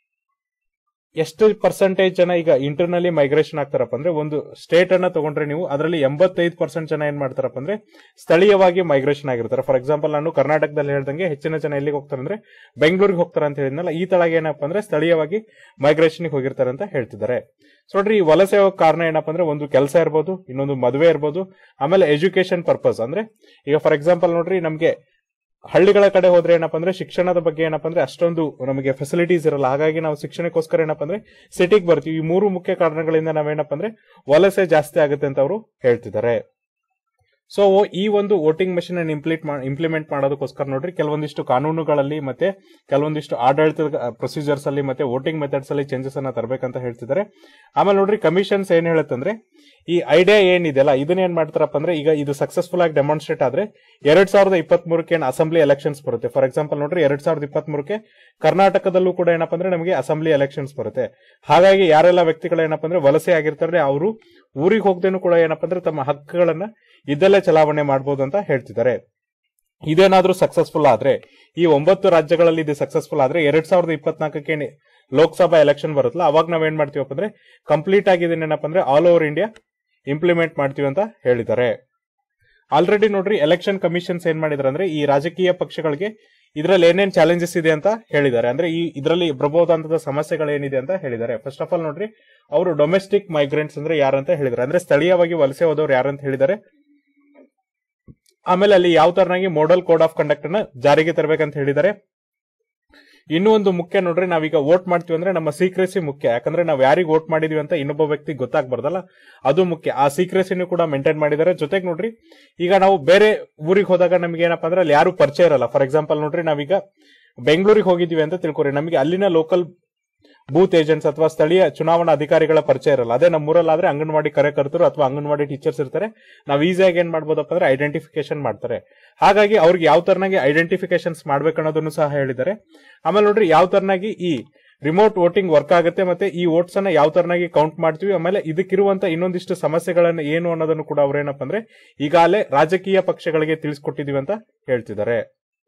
ಎಷ್ಟು ಪರ್ಸೆಂಟೇಜ್ ಜನ ಈಗ ಇಂಟರ್ನಲಿ ಮೈಗ್ರೇಷನ್ ಆಗ್ತಾರಪ್ಪ ಅಂದ್ರೆ ಒಂದು ಸ್ಟೇಟ್ ಅನ್ನ ತಗೊಂಡ್ರೆ ನೀವು ಅದರಲ್ಲಿ ಎಂಬತ್ತೈದು ಪರ್ಸೆಂಟ್ ಜನ ಏನ್ ಮಾಡ್ತಾರಪ್ಪ ಅಂದ್ರೆ ಸ್ಥಳೀಯವಾಗಿ ಮೈಗ್ರೇಷನ್ ಆಗಿರ್ತಾರೆ ಫಾರ್ ಎಕ್ಸಾಂಪಲ್ ನಾನು ಕರ್ನಾಟಕದಲ್ಲಿ ಹೇಳ್ದಂಗೆ ಹೆಚ್ಚಿನ ಜನ ಎಲ್ಲಿಗೆ ಹೋಗ್ತಾರೆ ಅಂದ್ರೆ ಬೆಂಗಳೂರಿಗೆ ಹೋಗ್ತಾರೆ ಅಂತ ಹೇಳಿದ್ನಲ್ಲ ಈ ತಳಗೆ ಏನಪ್ಪ ಅಂದ್ರೆ ಸ್ಥಳೀಯವಾಗಿ ಮೈಗ್ರೇಷನ್ ಹೋಗಿರ್ತಾರೆ ಅಂತ ಹೇಳ್ತಿದ್ದಾರೆ ಸೊ ನೋಡ್ರಿ ಈ ವಲಸೆ ಹೋಗೋ ಕಾರಣ ಏನಪ್ಪ ಅಂದ್ರೆ ಒಂದು ಕೆಲಸ ಇರ್ಬೋದು ಇನ್ನೊಂದು ಮದುವೆ ಇರ್ಬೋದು ಆಮೇಲೆ ಎಜುಕೇಶನ್ ಪರ್ಪಸ್ ಅಂದ್ರೆ ಈಗ ಫಾರ್ ಎಕ್ಸಾಂಪಲ್ ನೋಡ್ರಿ ನಮ್ಗೆ ಹಳ್ಳಿಗಳ ಕಡೆ ಹೋದ್ರೆ ಏನಪ್ಪ ಅಂದ್ರೆ ಶಿಕ್ಷಣದ ಬಗ್ಗೆ ಏನಪ್ಪ ಅಂದ್ರೆ ಅಷ್ಟೊಂದು ನಮಗೆ ಫೆಸಿಲಿಟೀಸ್ ಇರಲ್ಲ ಹಾಗಾಗಿ ನಾವು ಶಿಕ್ಷಣಕ್ಕೋಸ್ಕರ ಏನಪ್ಪ ಅಂದ್ರೆ ಸಿಟಿಗೆ ಬರ್ತೀವಿ ಈ ಮೂರು ಮುಖ್ಯ ಕಾರಣಗಳಿಂದ ನಾವೇನಪ್ಪ ಅಂದ್ರೆ ವಲಸೆ ಜಾಸ್ತಿ ಆಗುತ್ತೆ ಅಂತ ಅವರು ಹೇಳ್ತಿದ್ದಾರೆ ಸೊ ಈ ಒಂದು ವೋಟಿಂಗ್ ಮಷಿನ್ ಅನ್ನು ಇಂಪ್ಲಿಟ್ ಇಂಪ್ಲಿಮೆಂಟ್ ಮಾಡೋದಕ್ಕೋಸ್ಕರ ನೋಡ್ರಿ ಕೆಲವೊಂದಿಷ್ಟು ಕಾನೂನುಗಳಲ್ಲಿ ಮತ್ತೆ ಕೆಲವೊಂದಿಷ್ಟು ಆಡಳಿತದ ಪ್ರೊಸೀಜರ್ಸ್ ಅಲ್ಲಿ ಮತ್ತೆ ವೋಟಿಂಗ್ ಮೆಥಡ್ಸ್ ಅಲ್ಲಿ ಚೇಂಜಸ್ ಅನ್ನ ತರಬೇಕಂತ ಹೇಳ್ತಿದ್ದಾರೆ ಆಮೇಲೆ ನೋಡ್ರಿ ಕಮಿಷನ್ಸ್ ಏನ್ ಹೇಳುತ್ತಂದ್ರೆ ಈ ಐಡಿಯಾ ಏನಿದೆಯಲ್ಲ ಇದನ್ನ ಏನ್ ಮಾಡ್ತಾರಪ್ಪ ಅಂದ್ರೆ ಈಗ ಇದು ಸಕ್ಸಸ್ಫುಲ್ ಆಗಿ ಡೆಮಾನ್ಸ್ಟ್ರೇಟ್ ಆದ್ರೆ ಎರಡ್ ಸಾವಿರದ ಇಪ್ಪತ್ತ್ ಮೂರಕ್ಕೆ ಏನು ಅಸೆಂಬ್ಲಿ ಎಲೆಕ್ಷನ್ಸ್ ಬರುತ್ತೆ ಫಾರ್ ಎಕ್ಸಾಂಪಲ್ ನೋಡ್ರಿ ಎರಡ್ ಸಾವಿರದ ಇಪ್ಪತ್ತ್ ಮೂರಕ್ಕೆ ಕರ್ನಾಟಕದಲ್ಲೂ ಕೂಡ ಏನಪ್ಪ ಅಂದ್ರೆ ನಮಗೆ ಅಸೆಂಬ್ಲಿ ಎಲೆಕ್ಷನ್ಸ್ ಬರುತ್ತೆ ಹಾಗಾಗಿ ಯಾರೆಲ್ಲ ವ್ಯಕ್ತಿಗಳು ಏನಪ್ಪ ಅಂದ್ರೆ ವಲಸೆ ಆಗಿರ್ತಾರೆ ಅವರು ಊರಿಗೆ ಹೋಗ್ದೇನು ಕೂಡ ಏನಪ್ಪ ಅಂದ್ರೆ ತಮ್ಮ ಹಕ್ಕುಗಳನ್ನ ಇದ್ದಲ್ಲೇ ಚಲಾವಣೆ ಮಾಡಬಹುದು ಅಂತ ಹೇಳ್ತಿದ್ದಾರೆ ಇದೇನಾದ್ರೂ ಸಕ್ಸಸ್ಫುಲ್ ಆದ್ರೆ ಈ ಒಂಬತ್ತು ರಾಜ್ಯಗಳಲ್ಲಿ ಇದು ಸಕ್ಸಸ್ಫುಲ್ ಆದ್ರೆ ಎರಡ್ ಸಾವಿರದ ಇಪ್ಪತ್ನಾಲ್ಕಕ್ಕೆ ನೆ- ಲೋಕಸಭಾ ಎಲೆಕ್ಷನ್ ಬರುತ್ತಲ್ಲ ಅವಾಗ ನಾವೇನ್ ಮಾಡ್ತೀವಪ್ಪ ಅಂದ್ರೆ ಕಂಪ್ಲೀಟ್ ಆಗಿ ಇದನ್ನೇನಪ್ಪ ಅಂದ್ರೆ ಆಲ್ ಓವರ್ ಇಂಡಿಯಾ ಇಂಪ್ಲಿಮೆಂಟ್ ಮಾಡ್ತೀವಿ ಅಂತ ಹೇಳಿದ್ದಾರೆ ಆಲ್ರೆಡಿ ನೋಡ್ರಿ ಎಲೆಕ್ಷನ್ ಕಮಿಷನ್ಸ್ ಏನ್ ಮಾಡಿದಾರೆ ಅಂದ್ರೆ ಈ ರಾಜಕೀಯ ಪಕ್ಷಗಳಿಗೆ ಇದರಲ್ಲಿ ಏನೇನ್ ಚಾಲೆಂಜಸ್ ಇದೆ ಅಂತ ಹೇಳಿದ್ದಾರೆ ಅಂದ್ರೆ ಈ ಇದರಲ್ಲಿ ಪ್ರಬೋಧಾಂತದ ಸಮಸ್ಯೆಗಳು ಏನಿದೆ ಅಂತ ಹೇಳಿದ್ದಾರೆ ಫಸ್ಟ್ ಆಫ್ ಆಲ್ ನೋಡ್ರಿ ಅವರು ಡೊಮೆಸ್ಟಿಕ್ ಮೈಗ್ರೆಂಟ್ಸ್ ಅಂದ್ರೆ ಯಾರಂತ ಹೇಳಿದ್ದಾರೆ ಅಂದ್ರೆ ಸ್ಥಳೀಯವಾಗಿ ವಲಸೆ ಹೋದವ್ರು ಯಾರಂತ ಹೇಳಿದ್ದಾರೆ ಆಮೇಲೆ ಅಲ್ಲಿ ಯಾವ ತರನಾಗಿ ಮೋಡಲ್ ಕೋಡ್ ಆಫ್ ಕಂಡಕ್ಟ್ ಅನ್ನ ಜಾರಿಗೆ ತರಬೇಕಂತ ಹೇಳಿದ್ದಾರೆ ಇನ್ನೂ ಒಂದು ಮುಖ್ಯ ನೋಡ್ರಿ ನಾವೀಗ ವೋಟ್ ಮಾಡ್ತೀವಿ ಅಂದ್ರೆ ನಮ್ಮ ಸೀಕ್ರೆಸಿ ಮುಖ್ಯ ಯಾಕಂದ್ರೆ ನಾವು ಯಾರಿಗೆ ವೋಟ್ ಮಾಡಿದೀವಿ ಅಂತ ಇನ್ನೊಬ್ಬ ವ್ಯಕ್ತಿ ಗೊತ್ತಾಗ್ಬಾರ್ದಲ್ಲ ಅದು ಮುಖ್ಯ ಆ ಸೀಕ್ರೆಸಿನೂ ಕೂಡ ಮೇಂಟೈನ್ ಮಾಡಿದ್ದಾರೆ ಜೊತೆಗೆ ನೋಡ್ರಿ ಈಗ ನಾವು ಬೇರೆ ಊರಿಗೆ ಹೋದಾಗ ನಮ್ಗೆ ಏನಪ್ಪಾ ಅಂದ್ರೆ ಅಲ್ಲಿ ಯಾರು ಪರಿಚಯ ಇರಲ್ಲ ಫಾರ್ ಎಕ್ಸಾಂಪಲ್ ನೋಡ್ರಿ ನಾವೀಗ ಬೆಂಗಳೂರಿಗೆ ಹೋಗಿದೀವಿ ಅಂತ ತಿಳ್ಕೊರಿ ನಮಗೆ ಅಲ್ಲಿನ ಲೋಕಲ್ ಬೂತ್ ಏಜೆಂಟ್ಸ್ ಅಥವಾ ಸ್ಥಳೀಯ ಚುನಾವಣಾ ಅಧಿಕಾರಿಗಳ ಪರಿಚಯ ಇರಲ್ಲ ಅದೇ ನಮ್ಮೂರಲ್ಲಾದ್ರೆ ಅಂಗನವಾಡಿ ಕಾರ್ಯಕರ್ತರು ಅಥವಾ ಅಂಗನವಾಡಿ ಟೀಚರ್ಸ್ ಇರ್ತಾರೆ ನಾವು ಈಸಿಯಾಗಿ ಏನ್ ಮಾಡ್ಬೋದಪ್ಪ ಅಂದ್ರೆ ಐಡೆಂಟಿಫಿಕೇಶನ್ ಮಾಡ್ತಾರೆ ಹಾಗಾಗಿ ಅವ್ರಿಗೆ ಯಾವ ತರನಾಗಿ ಐಡೆಂಟಿಫಿಕೇಶನ್ಸ್ ಮಾಡ್ಬೇಕನ್ನೋದನ್ನು ಸಹ ಹೇಳಿದ್ದಾರೆ ಆಮೇಲೆ ನೋಡ್ರಿ ಯಾವ ತರನಾಗಿ ಈ ರಿಮೋಟ್ ವೋಟಿಂಗ್ ವರ್ಕ್ ಆಗುತ್ತೆ ಮತ್ತೆ ಈ ವೋಟ್ಸ್ ಅನ್ನ ಯಾವ ತರನಾಗಿ ಕೌಂಟ್ ಮಾಡ್ತೀವಿ ಆಮೇಲೆ ಇದಕ್ಕಿರುವಂತ ಇನ್ನೊಂದಿಷ್ಟು ಸಮಸ್ಯೆಗಳನ್ನ ಏನು ಅನ್ನೋದನ್ನು ಕೂಡ ಅವ್ರೇನಪ್ಪ ಅಂದ್ರೆ ಈಗಾಗಲೇ ರಾಜಕೀಯ ಪಕ್ಷಗಳಿಗೆ ತಿಳಿಸ್ಕೊಟ್ಟಿದೀವಿ ಅಂತ ಹೇಳ್ತಿದ್ದಾರೆ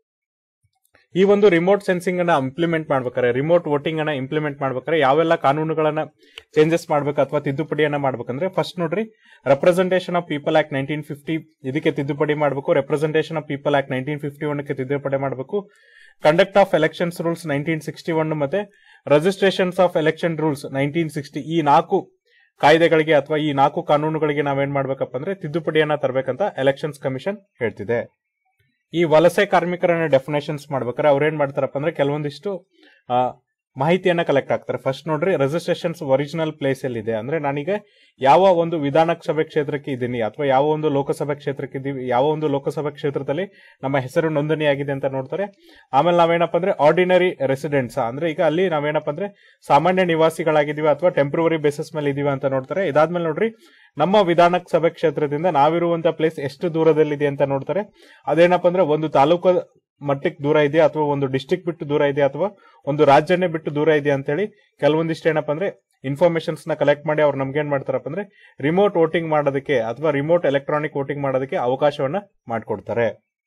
ಈ ಒಂದು ರಿಮೋಟ್ ಸೆನ್ಸಿಂಗ್ ಅನ್ನ ಇಂಪ್ಲಿಮೆಂಟ್ ಮಾಡ್ಬೇಕಾರೆ ರಿಮೋಟ್ ವೋಟಿಂಗ್ ಅನ್ನ ಇಂಪ್ಲಿಮೆಂಟ್ ಮಾಡ್ಬೇಕಾರೆ ಯಾವೆಲ್ಲ ಕಾನೂನುಗಳನ್ನ ಚೇಂಜಸ್ ಮಾಡ್ಬೇಕು ಅಥವಾ ತಿದ್ದುಪಡಿಯನ್ನ ಮಾಡ್ಬೇಕಂದ್ರೆ ಫಸ್ಟ್ ನೋಡ್ರಿ representation of people act nineteen fifty ಇದಕ್ಕೆ ತಿದ್ದುಪಡಿ ಮಾಡಬೇಕು representation of people act nineteen fifty ಒನ್ಗೆ ತಿದ್ದುಪಡಿ ಮಾಡಬೇಕು conduct of elections rules nineteen sixty one ಮತ್ತೆ registrations of election rules nineteen sixty ಈ ನಾಲ್ಕು ಕಾಯ್ದೆಗಳಿಗೆ ಅಥವಾ ಈ ನಾಲ್ಕು ಕಾನೂನುಗಳಿಗೆ ನಾವೇನ್ ಮಾಡ್ಬೇಕಪ್ಪ ಅಂದ್ರೆ ತಿದ್ದುಪಡಿಯನ್ನ ತರಬೇಕಂತ ಎಲೆಕ್ಷನ್ಸ್ ಕಮಿಷನ್ ಹೇಳ್ತಿದೆ ಈ ವಲಸೆ ಕಾರ್ಮಿಕರನ್ನ ಡೆಫಿನೇಷನ್ಸ್ ಮಾಡ್ಬೇಕಾದ್ರೆ ಅವ್ರೇನ್ ಮಾಡ್ತಾರಪ್ಪ ಅಂದ್ರೆ ಕೆಲವೊಂದಿಷ್ಟು ಮಾಹಿತಿಯನ್ನ ಕಲೆಕ್ಟ್ ಆಗ್ತಾರೆ ಫಸ್ಟ್ ನೋಡ್ರಿ ರಿಜಿಸ್ಟ್ರೇಷನ್ಸ್ ಒರಿಜಿನಲ್ ಪ್ಲೇಸ್ ಅಲ್ಲಿ ಇದೆ ಅಂದ್ರೆ ನಾನೀಗ ಯಾವ ಒಂದು ವಿಧಾನಸಭೆ ಕ್ಷೇತ್ರಕ್ಕೆ ಇದ್ದೀನಿ ಅಥವಾ ಯಾವ ಒಂದು ಲೋಕಸಭಾ ಕ್ಷೇತ್ರಕ್ಕೆ ಇದ್ದೀವಿ ಯಾವ ಒಂದು ಲೋಕಸಭಾ ಕ್ಷೇತ್ರದಲ್ಲಿ ನಮ್ಮ ಹೆಸರು ನೋಂದಣಿ ಆಗಿದೆ ಅಂತ ನೋಡ್ತಾರೆ ಆಮೇಲೆ ನಾವೇನಪ್ಪ ಅಂದ್ರೆ ಆರ್ಡಿನರಿ ರೆಸಿಡೆಂಟ್ಸ್ ಅಂದ್ರೆ ಈಗ ಅಲ್ಲಿ ನಾವೇನಪ್ಪ ಅಂದ್ರೆ ಸಾಮಾನ್ಯ ನಿವಾಸಿಗಳಾಗಿದ್ದೀವಿ ಅಥವಾ ಟೆಂಪ್ರವರಿ ಬೇಸಿಸ್ ಮೇಲೆ ಇದೀವಿ ಅಂತ ನೋಡ್ತಾರೆ ಇದಾದ್ಮೇಲೆ ನೋಡ್ರಿ ನಮ್ಮ ವಿಧಾನಸಭೆ ಕ್ಷೇತ್ರದಿಂದ ನಾವಿರುವಂತ ಪ್ಲೇಸ್ ಎಷ್ಟು ದೂರದಲ್ಲಿದೆ ಅಂತ ನೋಡ್ತಾರೆ ಅದೇನಪ್ಪ ಅಂದ್ರೆ ಒಂದು ತಾಲೂಕು ಮಟ್ಟಕ್ಕೆ ದೂರ ಇದೆಯಾ ಅಥವಾ ಒಂದು ಡಿಸ್ಟಿಕ್ ಬಿಟ್ಟು ದೂರ ಇದೆಯಾ ಅಥವಾ ಒಂದು ರಾಜ್ಯನೇ ಬಿಟ್ಟು ದೂರ ಇದೆಯಾ ಅಂತೇಳಿ ಕೆಲವೊಂದಿಷ್ಟು ಏನಪ್ಪ ಅಂದ್ರೆ ಇನ್ಫಾರ್ಮೇಶನ್ಸ್ ನ ಕಲೆಕ್ಟ್ ಮಾಡಿ ಅವ್ರು ನಮ್ಗೆ ಏನ್ ಮಾಡ್ತಾರಪ್ಪ ಅಂದ್ರೆ ರಿಮೋಟ್ ವೋಟಿಂಗ್ ಮಾಡೋದಕ್ಕೆ ಅಥವಾ ರಿಮೋಟ್ ಎಲೆಕ್ಟ್ರಾನಿಕ್ ವೋಟಿಂಗ್ ಮಾಡೋದಕ್ಕೆ ಅವಕಾಶವನ್ನ ಮಾಡ್ಕೊಡ್ತಾರೆ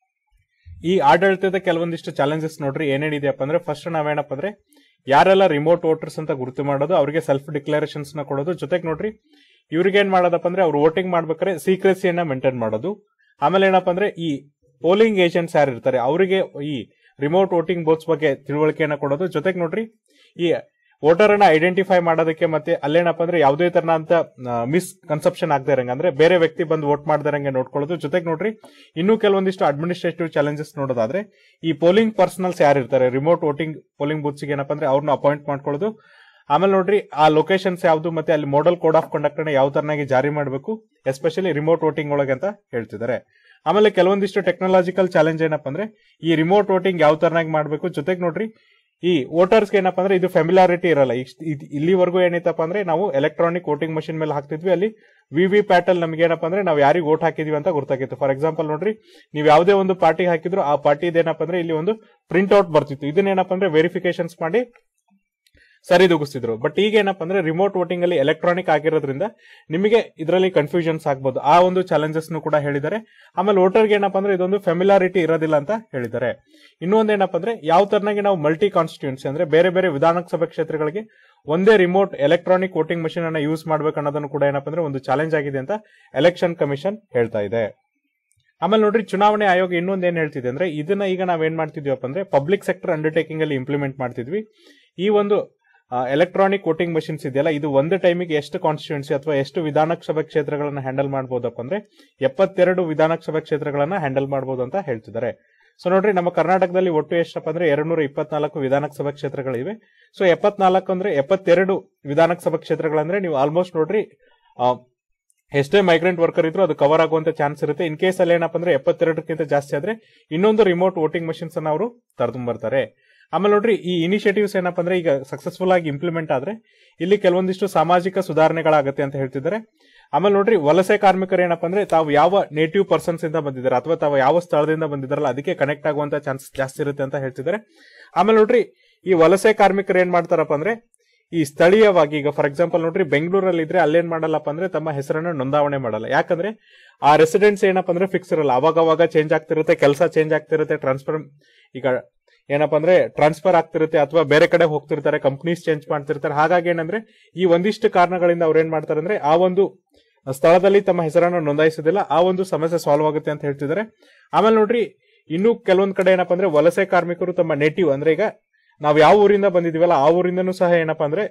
ಈ ಆಡಳಿತದ ಕೆಲವೊಂದಿಷ್ಟು ಚಾಲೆಂಜಸ್ ನೋಡ್ರಿ ಏನೇನಿದೆಯಪ್ಪ ಅಂದ್ರೆ ಫಸ್ಟ್ ನಾವೇನಪ್ಪ ಅಂದ್ರೆ ಯಾರೆಲ್ಲ ರಿಮೋಟ್ ವೋಟರ್ಸ್ ಅಂತ ಗುರುತು ಮಾಡೋದು ಅವರಿಗೆ ಸೆಲ್ಫ್ ಡಿಕ್ಲರೇಷನ್ಸ್ ನ ಕೊಡೋದು ಜೊತೆಗೆ ನೋಡ್ರಿ ಇವ್ರಿಗೆ ಏನ್ ಮಾಡೋದಪ್ಪ ಅಂದ್ರೆ ಅವ್ರು ವೋಟಿಂಗ್ ಮಾಡ್ಬೇಕಾದ್ರೆ ಸೀಕ್ರೆಸಿಯನ್ನ ಮೇಂಟೈನ್ ಮಾಡೋದು ಆಮೇಲೆ ಏನಪ್ಪ ಅಂದ್ರೆ ಈ ಪೋಲಿಂಗ್ ಏಜೆಂಟ್ಸ್ ಯಾರು ಇರ್ತಾರೆ ಅವರಿಗೆ ಈ ರಿಮೋಟ್ ವೋಟಿಂಗ್ ಬೋತ್ಸ್ ಬಗ್ಗೆ ತಿಳುವಳಿಕೆಯನ್ನ ಕೊಡೋದು ಜೊತೆಗೆ ನೋಡ್ರಿ ಈ ವೋಟರ್ ಅನ್ನ ಐಡೆಂಟಿಫೈ ಮಾಡೋದಕ್ಕೆ ಮತ್ತೆ ಅಲ್ಲೇನಪ್ಪ ಅಂದ್ರೆ ಯಾವುದೇ ತರನಂತ ಮಿಸ್ ಕನ್ಸೆಪ್ಷನ್ ಆಗದೆ ಇರಂಗ ಅಂದ್ರೆ ಬೇರೆ ವ್ಯಕ್ತಿ ಬಂದು ವೋಟ್ ಮಾಡದಿರಂಗೆ ನೋಡ್ಕೊಳ್ಳೋದು ಜೊತೆಗೆ ನೋಡ್ರಿ ಇನ್ನೂ ಕೆಲವೊಂದಿಷ್ಟು ಅಡ್ಮಿನಿಸ್ಟ್ರೇಟಿವ್ ಚಾಲೆಂಜಸ್ ನೋಡೋದಾದ್ರೆ ಈ ಪೋಲಿಂಗ್ ಪರ್ಸನಲ್ಸ್ ಯಾರು ಇರ್ತಾರೆ ರಿಮೋಟ್ ವೋಟಿಂಗ್ ಪೋಲಿಂಗ್ ಬೂತ್ಸ್ ಏನಪ್ಪ ಅಂದ್ರೆ ಅವ್ರನ್ನ ಅಪಾಯಿಂಟ್ ಮಾಡ್ಕೊಳ್ಳೋದು ಆಮೇಲೆ ನೋಡ್ರಿ ಆ ಲೊಕೇಶನ್ಸ್ ಯಾವ್ದು ಮತ್ತೆ ಅಲ್ಲಿ ಮಾಡಲ್ ಕೋಡ್ ಆಫ್ ಕಂಡಕ್ಟ್ ಅನ್ನ ಯಾವ ತರನಾಗಿ ಜಾರಿ ಮಾಡಬೇಕು ಎಸ್ಪೆಷಲಿ ರಿಮೋಟ್ ವೋಟಿಂಗ್ ಒಳಗೆ ಅಂತ ಹೇಳ್ತಿದ್ದಾರೆ ಆಮೇಲೆ ಕೆಲವೊಂದಿಷ್ಟು ಟೆಕ್ನಾಲಜಿಕಲ್ ಚಾಲೆಂಜ್ ಏನಪ್ಪ ಅಂದ್ರೆ ಈ ರಿಮೋಟ್ ವೋಟಿಂಗ್ ಯಾವ ತರನಾಗಿ ಮಾಡಬೇಕು ಜೊತೆಗೆ ನೋಡ್ರಿ ಈ ವೋಟರ್ಸ್ ಏನಪ್ಪ ಅಂದ್ರೆ ಇದು ಫೆಮಿಲಾರಿಟಿ ಇರಲ್ಲ ಇಷ್ಟ್- ಇದ್- ಇಲ್ಲಿವರೆಗೂ ಏನೈತಪ್ಪ ಅಂದ್ರೆ ನಾವು ಎಲೆಕ್ಟ್ರಾನಿಕ್ ವೋಟಿಂಗ್ ಮಷಿನ್ ಮೇಲೆ ಹಾಕ್ತಿದ್ವಿ ಅಲ್ಲಿ ವಿ ವಿ ಪ್ಯಾಟಲ್ ನಮ್ಗೆ ಏನಪ್ಪ ಅಂದ್ರೆ ನಾವು ಯಾರಿಗೆ ವೋಟ್ ಹಾಕಿದೀವಿ ಅಂತ ಗೊತ್ತಾಗಿತ್ತು ಫಾರ್ ಎಕ್ಸಾಂಪಲ್ ನೋಡ್ರಿ ನೀವು ಯಾವುದೇ ಒಂದು ಪಾರ್ಟಿ ಹಾಕಿದ್ರು ಆ ಪಾರ್ಟಿ ಏನಪ್ಪ ಅಂದ್ರೆ ಇಲ್ಲಿ ಒಂದು ಪ್ರಿಂಟ್ ಔಟ್ ಬರ್ತಿತ್ತು ಇದನ್ನೇನಪ್ಪ ಅಂದ್ರೆ ವೆರಿಫಿಕೇಶನ್ಸ್ ಮಾಡಿ ಸರಿದೂಗಿಸ್ತಿದ್ರು ಬಟ್ ಈಗ ಏನಪ್ಪ ಅಂದ್ರೆ ರಿಮೋಟ್ ವೋಟಿಂಗ್ ಅಲ್ಲಿ ಎಲೆಕ್ಟ್ರಾನಿಕ್ ಆಗಿರೋದ್ರಿಂದ ನಿಮಗೆ ಇದರಲ್ಲಿ ಕನ್ಫ್ಯೂಷನ್ಸ್ ಆಗ್ಬೋದು ಆ ಒಂದು ಚಾಲೆಂಜಸ್ ಕೂಡ ಹೇಳಿದ್ದಾರೆ ಆಮೇಲೆ ವೋಟರ್ಗೆ ಏನಪ್ಪ ಅಂದ್ರೆ ಇದೊಂದು ಫೆಮಿಲಾರಿಟಿ ಇರೋದಿಲ್ಲ ಅಂತ ಹೇಳಿದ್ದಾರೆ ಇನ್ನೊಂದು ಏನಪ್ಪ ಅಂದ್ರೆ ಯಾವ ತರನಾಗಿ ನಾವು ಮಲ್ಟಿ ಕಾನ್ಸ್ಟಿಟ್ಯೂನ್ಸಿ ಅಂದ್ರೆ ಬೇರೆ ಬೇರೆ ವಿಧಾನಸಭಾ ಕ್ಷೇತ್ರಗಳಿಗೆ ಒಂದೇ ರಿಮೋಟ್ ಎಲೆಕ್ಟ್ರಾನಿಕ್ ವೋಟಿಂಗ್ ಮಷಿನ್ ಅನ್ನ ಯೂಸ್ ಮಾಡ್ಬೇಕು ಅನ್ನೋದನ್ನು ಕೂಡ ಏನಪ್ಪ ಅಂದ್ರೆ ಒಂದು ಚಾಲೆಂಜ್ ಆಗಿದೆ ಅಂತ ಎಲೆಕ್ಷನ್ ಕಮಿಷನ್ ಹೇಳ್ತಾ ಇದೆ ಆಮೇಲೆ ನೋಡ್ರಿ ಚುನಾವಣೆ ಆಯೋಗ ಇನ್ನೊಂದು ಏನ್ ಹೇಳ್ತಿದೆ ಅಂದ್ರೆ ಇದನ್ನ ಈಗ ನಾವೇನ್ ಮಾಡ್ತಿದ್ವಿಪ್ಪ ಅಂದ್ರೆ ಪಬ್ಲಿಕ್ ಸೆಕ್ಟರ್ ಅಂಡರ್ಟೇಕಿಂಗ್ ಅಲ್ಲಿ ಇಂಪ್ಲಿಮೆಂಟ್ ಮಾಡ್ತಿದ್ವಿ ಈ ಒಂದು ಎಲೆಕ್ಟ್ರಾನಿಕ್ ವೋಟಿಂಗ್ ಮಷಿನ್ಸ್ ಇದೆಯಲ್ಲ ಇದು ಒಂದು ಟೈಮಿಗೆ ಎಷ್ಟು ಕಾನ್ಸ್ಟಿಟ್ಯೂನ್ಸಿ ಅಥವಾ ಎಷ್ಟು ವಿಧಾನಸಭಾ ಕ್ಷೇತ್ರಗಳನ್ನ ಹ್ಯಾಂಡಲ್ ಮಾಡಬಹುದಪ್ಪ ಅಂದ್ರೆ ಎಪ್ಪತ್ತೆರಡು ವಿಧಾನಸಭಾ ಕ್ಷೇತ್ರಗಳನ್ನ ಹ್ಯಾಂಡಲ್ ಮಾಡಬಹುದು ಅಂತ ಹೇಳ್ತಿದ್ದಾರೆ ಸೊ ನೋಡ್ರಿ ನಮ್ಮ ಕರ್ನಾಟಕದಲ್ಲಿ ಒಟ್ಟು ಎಷ್ಟಪ್ಪ ಅಂದ್ರೆ ಎರಡ್ನೂರ ಇಪ್ಪತ್ನಾಲ್ಕು ವಿಧಾನಸಭಾ ಕ್ಷೇತ್ರಗಳಿವೆ ಸೊ ಎಪ್ಪತ್ನಾಲ್ಕು ಅಂದ್ರೆ ಎಪ್ಪತ್ತೆರಡು ವಿಧಾನಸಭಾ ಕ್ಷೇತ್ರಗಳಂದ್ರೆ ನೀವು ಆಲ್ಮೋಸ್ಟ್ ನೋಡ್ರಿ ಆ, ಎಷ್ಟೇ ಮೈಗ್ರೆಂಟ್ ವರ್ಕರ್ ಇದ್ರು ಅದು ಕವರ್ ಆಗುವಂತ ಚಾನ್ಸ್ ಇರುತ್ತೆ ಇನ್ ಕೇಸ್ ಅಲ್ಲಿ ಏನಪ್ಪ ಅಂದ್ರೆ ಎಪ್ಪತ್ತೆರಡಕ್ಕಿಂತ ಜಾಸ್ತಿ ಆದ್ರೆ ಇನ್ನೊಂದು ರಿಮೋಟ್ ವೋಟಿಂಗ್ ಮಷಿನ್ಸ್ ಅನ್ನ ಅವರು ತರ್ಕೊಂಬರ್ತಾರೆ ಆಮೇಲೆ ನೋಡ್ರಿ ಈ ಇನಿಷಿಯೇಟಿವ್ಸ್ ಏನಪ್ಪ ಅಂದ್ರೆ ಈಗ ಸಕ್ಸಸ್ಫುಲ್ ಆಗಿ ಇಂಪ್ಲಿಮೆಂಟ್ ಆದ್ರೆ ಇಲ್ಲಿ ಕೆಲವೊಂದಿಷ್ಟು ಸಾಮಾಜಿಕ ಸುಧಾರಣೆಗಳಾಗತ್ತೆ ಅಂತ ಹೇಳ್ತಿದ್ದಾರೆ ಆಮೇಲೆ ನೋಡ್ರಿ ವಲಸೆ ಕಾರ್ಮಿಕರು ಏನಪ್ಪ ಅಂದ್ರೆ ತಾವು ಯಾವ ನೇಟಿವ್ ಪರ್ಸನ್ಸ್ ಇಂದ ಬಂದಿದ್ದಾರೆ ಅಥವಾ ತಾವು ಯಾವ ಸ್ಥಳದಿಂದ ಬಂದಿದ್ದಾರಲ್ಲ ಅದಕ್ಕೆ ಕನೆಕ್ಟ್ ಆಗುವಂತ ಚಾನ್ಸ್ ಜಾಸ್ತಿ ಇರುತ್ತೆ ಅಂತ ಹೇಳ್ತಿದ್ದಾರೆ ಆಮೇಲೆ ನೋಡ್ರಿ ಈ ವಲಸೆ ಕಾರ್ಮಿಕರು ಏನ್ ಮಾಡ್ತಾರಪ್ಪ ಅಂದ್ರೆ ಈ ಸ್ಥಳೀಯವಾಗಿ ಈಗ ಫಾರ್ ಎಕ್ಸಾಂಪಲ್ ನೋಡ್ರಿ ಬೆಂಗಳೂರಲ್ಲಿ ಇದ್ರೆ ಅಲ್ಲೇನ್ ಮಾಡಲ್ಲಪ್ಪ ಅಂದ್ರೆ ತಮ್ಮ ಹೆಸರನ್ನ ನೋಂದಾವಣೆ ಮಾಡಲ್ಲ ಯಾಕಂದ್ರೆ ಆ ರೆಸಿಡೆನ್ಸ್ ಏನಪ್ಪ ಅಂದ್ರೆ ಫಿಕ್ಸ್ ಇರಲ್ಲ ಅವಾಗ ಅವಾಗ ಚೇಂಜ್ ಆಗ್ತಿರುತ್ತೆ ಕೆಲಸ ಚೇಂಜ್ ಆಗ್ತಿರುತ್ತೆ ಟ್ರಾನ್ಸ್ಫರ್ ಈಗ ಏನಪ್ಪ ಅಂದ್ರೆ ಟ್ರಾನ್ಸ್ಫರ್ ಆಗ್ತಿರುತ್ತೆ ಅಥವಾ ಬೇರೆ ಕಡೆ ಹೋಗ್ತಿರ್ತಾರೆ ಕಂಪ್ನೀಸ್ ಚೇಂಜ್ ಮಾಡ್ತಿರ್ತಾರೆ ಹಾಗಾಗಿ ಏನಂದ್ರೆ ಈ ಒಂದಿಷ್ಟು ಕಾರಣಗಳಿಂದ ಅವ್ರು ಏನ್ ಮಾಡ್ತಾರೆ ಅಂದ್ರೆ ಆ ಒಂದು ಸ್ಥಳದಲ್ಲಿ ತಮ್ಮ ಹೆಸರನ್ನು ನೋಂದಾಯಿಸೋದಿಲ್ಲ ಆ ಒಂದು ಸಮಸ್ಯೆ ಸಾಲ್ವ್ ಆಗುತ್ತೆ ಅಂತ ಹೇಳ್ತಿದ್ದಾರೆ ಆಮೇಲೆ ನೋಡ್ರಿ ಇನ್ನು ಕೆಲವೊಂದ್ ಕಡೆ ಏನಪ್ಪ ಅಂದ್ರೆ ವಲಸೆ ಕಾರ್ಮಿಕರು ತಮ್ಮ ನೇಟಿವ್ ಅಂದ್ರೆ ಈಗ ನಾವು ಯಾವ ಊರಿಂದ ಬಂದಿದೀವಲ್ಲ ಆ ಊರಿಂದನೂ ಸಹ ಏನಪ್ಪಾ ಅಂದ್ರೆ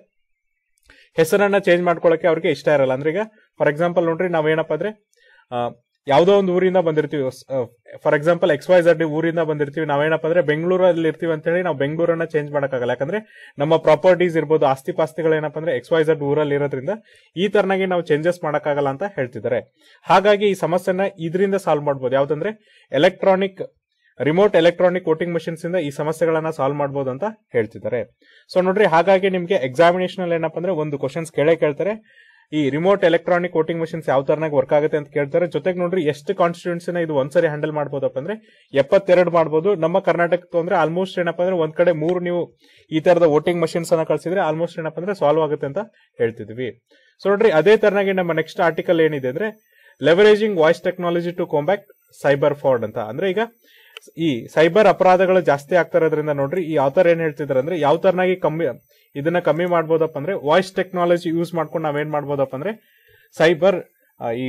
ಹೆಸರನ್ನ ಚೇಂಜ್ ಮಾಡ್ಕೊಳಕ್ಕೆ ಅವ್ರಿಗೆ ಇಷ್ಟ ಇರಲ್ಲ ಅಂದ್ರೆ ಈಗ ಫಾರ್ ಎಕ್ಸಾಂಪಲ್ ನೋಡ್ರಿ ನಾವೇನಪ್ಪ ಅಂದ್ರೆ ಆ, ಯಾವ್ದೋ ಒಂದು ಊರಿಂದ ಬಂದಿರ್ತೀವಿ for example X Y Z ಊರಿಂದ ಬಂದಿರ್ತೀವಿ ನಾವೇನಪ್ಪ ಅಂದ್ರೆ ಬೆಂಗಳೂರಲ್ಲಿ ಇರ್ತೀವಿ ಅಂತ ಹೇಳಿ ನಾವು ಬೆಂಗಳೂರನ್ನ ಚೇಂಜ್ ಮಾಡಕ್ಕಾಗಲ್ಲ ಯಾಕಂದ್ರೆ ನಮ್ಮ ಪ್ರಾಪರ್ಟೀಸ್ ಇರ್ಬೋದು ಆಸ್ತಿ ಪಾಸ್ತಿಗಳು ಏನಪ್ಪ ಅಂದ್ರೆ ಎಕ್ಸ್ ವೈ ಝಡ್ ಊರಲ್ಲಿ ಇರೋದ್ರಿಂದ ಈ ತರನಾಗಿ ನಾವು ಚೇಂಜಸ್ ಮಾಡಕ್ಕಾಗಲ್ಲ ಅಂತ ಹೇಳ್ತಿದ್ದಾರೆ ಹಾಗಾಗಿ ಈ ಸಮಸ್ಯೆನ ಇದರಿಂದ ಸಾಲ್ವ್ ಮಾಡ್ಬೋದು ಯಾವ್ದಂದ್ರೆ electronic remote electronic voting machines ಇಂದ ಈ ಸಮಸ್ಯೆಗಳನ್ನ ಸಾಲ್ವ್ ಮಾಡಬಹುದು ಅಂತ ಹೇಳ್ತಿದ್ದಾರೆ ಸೊ ನೋಡ್ರಿ ಹಾಗಾಗಿ ನಿಮ್ಗೆ ಎಕ್ಸಾಮಿನೇಷನ್ ಅಲ್ಲಿ ಏನಪ್ಪ ಅಂದ್ರೆ ಒಂದು ಕ್ವಶನ್ಸ್ ಕೇಳೇ ಕೇಳ್ತಾರೆ ಈ ರಿಮೋಟ್ ಎಲೆಕ್ಟ್ರಾನಿಕ್ ವೋಟಿಂಗ್ ಮಷಿನ್ಸ್ ಯಾವ ತರನಾಗಿ ವರ್ಕ್ ಆಗುತ್ತೆ ಅಂತ ಕೇಳ್ತಾರೆ ಜೊತೆಗೆ ನೋಡ್ರಿ ಎಷ್ಟು ಕಾನ್ಸ್ಟಿಟ್ಯೂನ್ಸಿನ ಇದು ಒಂದ್ಸರಿ ಹ್ಯಾಂಡಲ್ ಮಾಡ್ಬೋದಪ್ಪ ಅಂದ್ರೆ ಎಪ್ಪತ್ತೆರಡು ಮಾಡ್ಬೋದು ನಮ್ಮ ಕರ್ನಾಟಕಕ್ಕೆ ಅಂದ್ರೆ ಆಲ್ಮೋಸ್ಟ್ ಏನಪ್ಪ ಅಂದ್ರೆ ಒಂದ್ ಕಡೆ ಮೂರು ನೀವು ಈ ತರದ ವೋಟಿಂಗ್ ಮಷಿನ್ಸ್ ಅನ್ನ ಕಳ್ಸಿದ್ರೆ ಆಲ್ಮೋಸ್ಟ್ ಏನಪ್ಪ ಅಂದ್ರೆ ಸಾಲ್ವ್ ಆಗುತ್ತೆ ಅಂತ ಹೇಳ್ತಿದ್ವಿ ಸೊ ನೋಡ್ರಿ ಅದೇ ತರನಾಗಿ ನಮ್ಮ ನೆಕ್ಸ್ಟ್ ಆರ್ಟಿಕಲ್ ಏನಿದೆ ಅಂದ್ರೆ leveraging voice technology to combat cyber fraud ಅಂತ ಅಂದ್ರೆ ಈಗ ಈ ಸೈಬರ್ ಅಪರಾಧಗಳು ಜಾಸ್ತಿ ಆಗ್ತಾ ಇರೋದ್ರಿಂದ ನೋಡ್ರಿ ಈ ಆಥರ್ ಏನ್ ಹೇಳ್ತಿದಾರೆ ಅಂದ್ರೆ ಯಾವ ತರನಾಗಿ ಕಮ್ಮಿ ಇದನ್ನ ಕಮ್ಮಿ ಮಾಡ್ಬೋದಪ್ಪ ಅಂದ್ರೆ ವಾಯ್ಸ್ ಟೆಕ್ನಾಲಜಿ ಯೂಸ್ ಮಾಡ್ಕೊಂಡು ನಾವೇನ್ ಮಾಡ್ಬೋದಪ್ಪ ಅಂದ್ರೆ ಸೈಬರ್ ಈ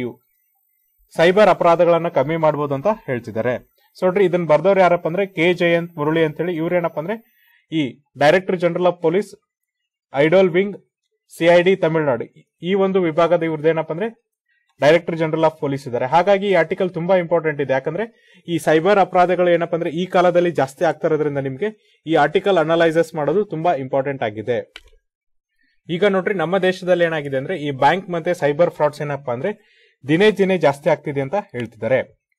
ಸೈಬರ್ ಅಪರಾಧಗಳನ್ನ ಕಮ್ಮಿ ಮಾಡ್ಬೋದು ಅಂತ ಹೇಳ್ತಿದ್ದಾರೆ ಸೊ ನೋಡ್ರಿ ಇದನ್ನ ಬರ್ದವ್ರು ಯಾರಪ್ಪ ಅಂದ್ರೆ ಕೆ ಜಯಂತ್ ಮುರಳಿ ಅಂತೇಳಿ ಇವ್ರೇನಪ್ಪ ಅಂದ್ರೆ ಈ director general of police idol wing CID Tamil Nadu ಈ ಒಂದು ವಿಭಾಗದ ಇವ್ರದ್ದೇನಪ್ಪ ಅಂದ್ರೆ ಡೈರೆಕ್ಟರ್ ಜನರಲ್ ಆಫ್ ಪೊಲೀಸ್ ಇದ್ದಾರೆ ಹಾಗಾಗಿ ಈ ಆರ್ಟಿಕಲ್ ತುಂಬಾ ಇಂಪಾರ್ಟೆಂಟ್ ಇದೆ ಯಾಕಂದ್ರೆ ಈ ಸೈಬರ್ ಅಪರಾಧಗಳು ಏನಪ್ಪಾ ಅಂದ್ರೆ ಈ ಕಾಲದಲ್ಲಿ ಜಾಸ್ತಿ ಆಗ್ತಾ ಇರೋದ್ರಿಂದ ನಿಮ್ಗೆ ಈ ಆರ್ಟಿಕಲ್ ಅನಲೈಸಸ್ ಮಾಡೋದು ತುಂಬಾ ಇಂಪಾರ್ಟೆಂಟ್ ಆಗಿದೆ ಈಗ ನೋಡ್ರಿ ನಮ್ಮ ದೇಶದಲ್ಲಿ ಏನಾಗಿದೆ ಅಂದ್ರೆ ಈ ಬ್ಯಾಂಕ್ ಮತ್ತೆ ಸೈಬರ್ ಫ್ರಾಡ್ಸ್ ಏನಪ್ಪಾ ಅಂದ್ರೆ ದಿನೇ ದಿನೇ ಜಾಸ್ತಿ ಆಗ್ತಿದೆ ಅಂತ ಹೇಳ್ತಿದ್ದಾರೆ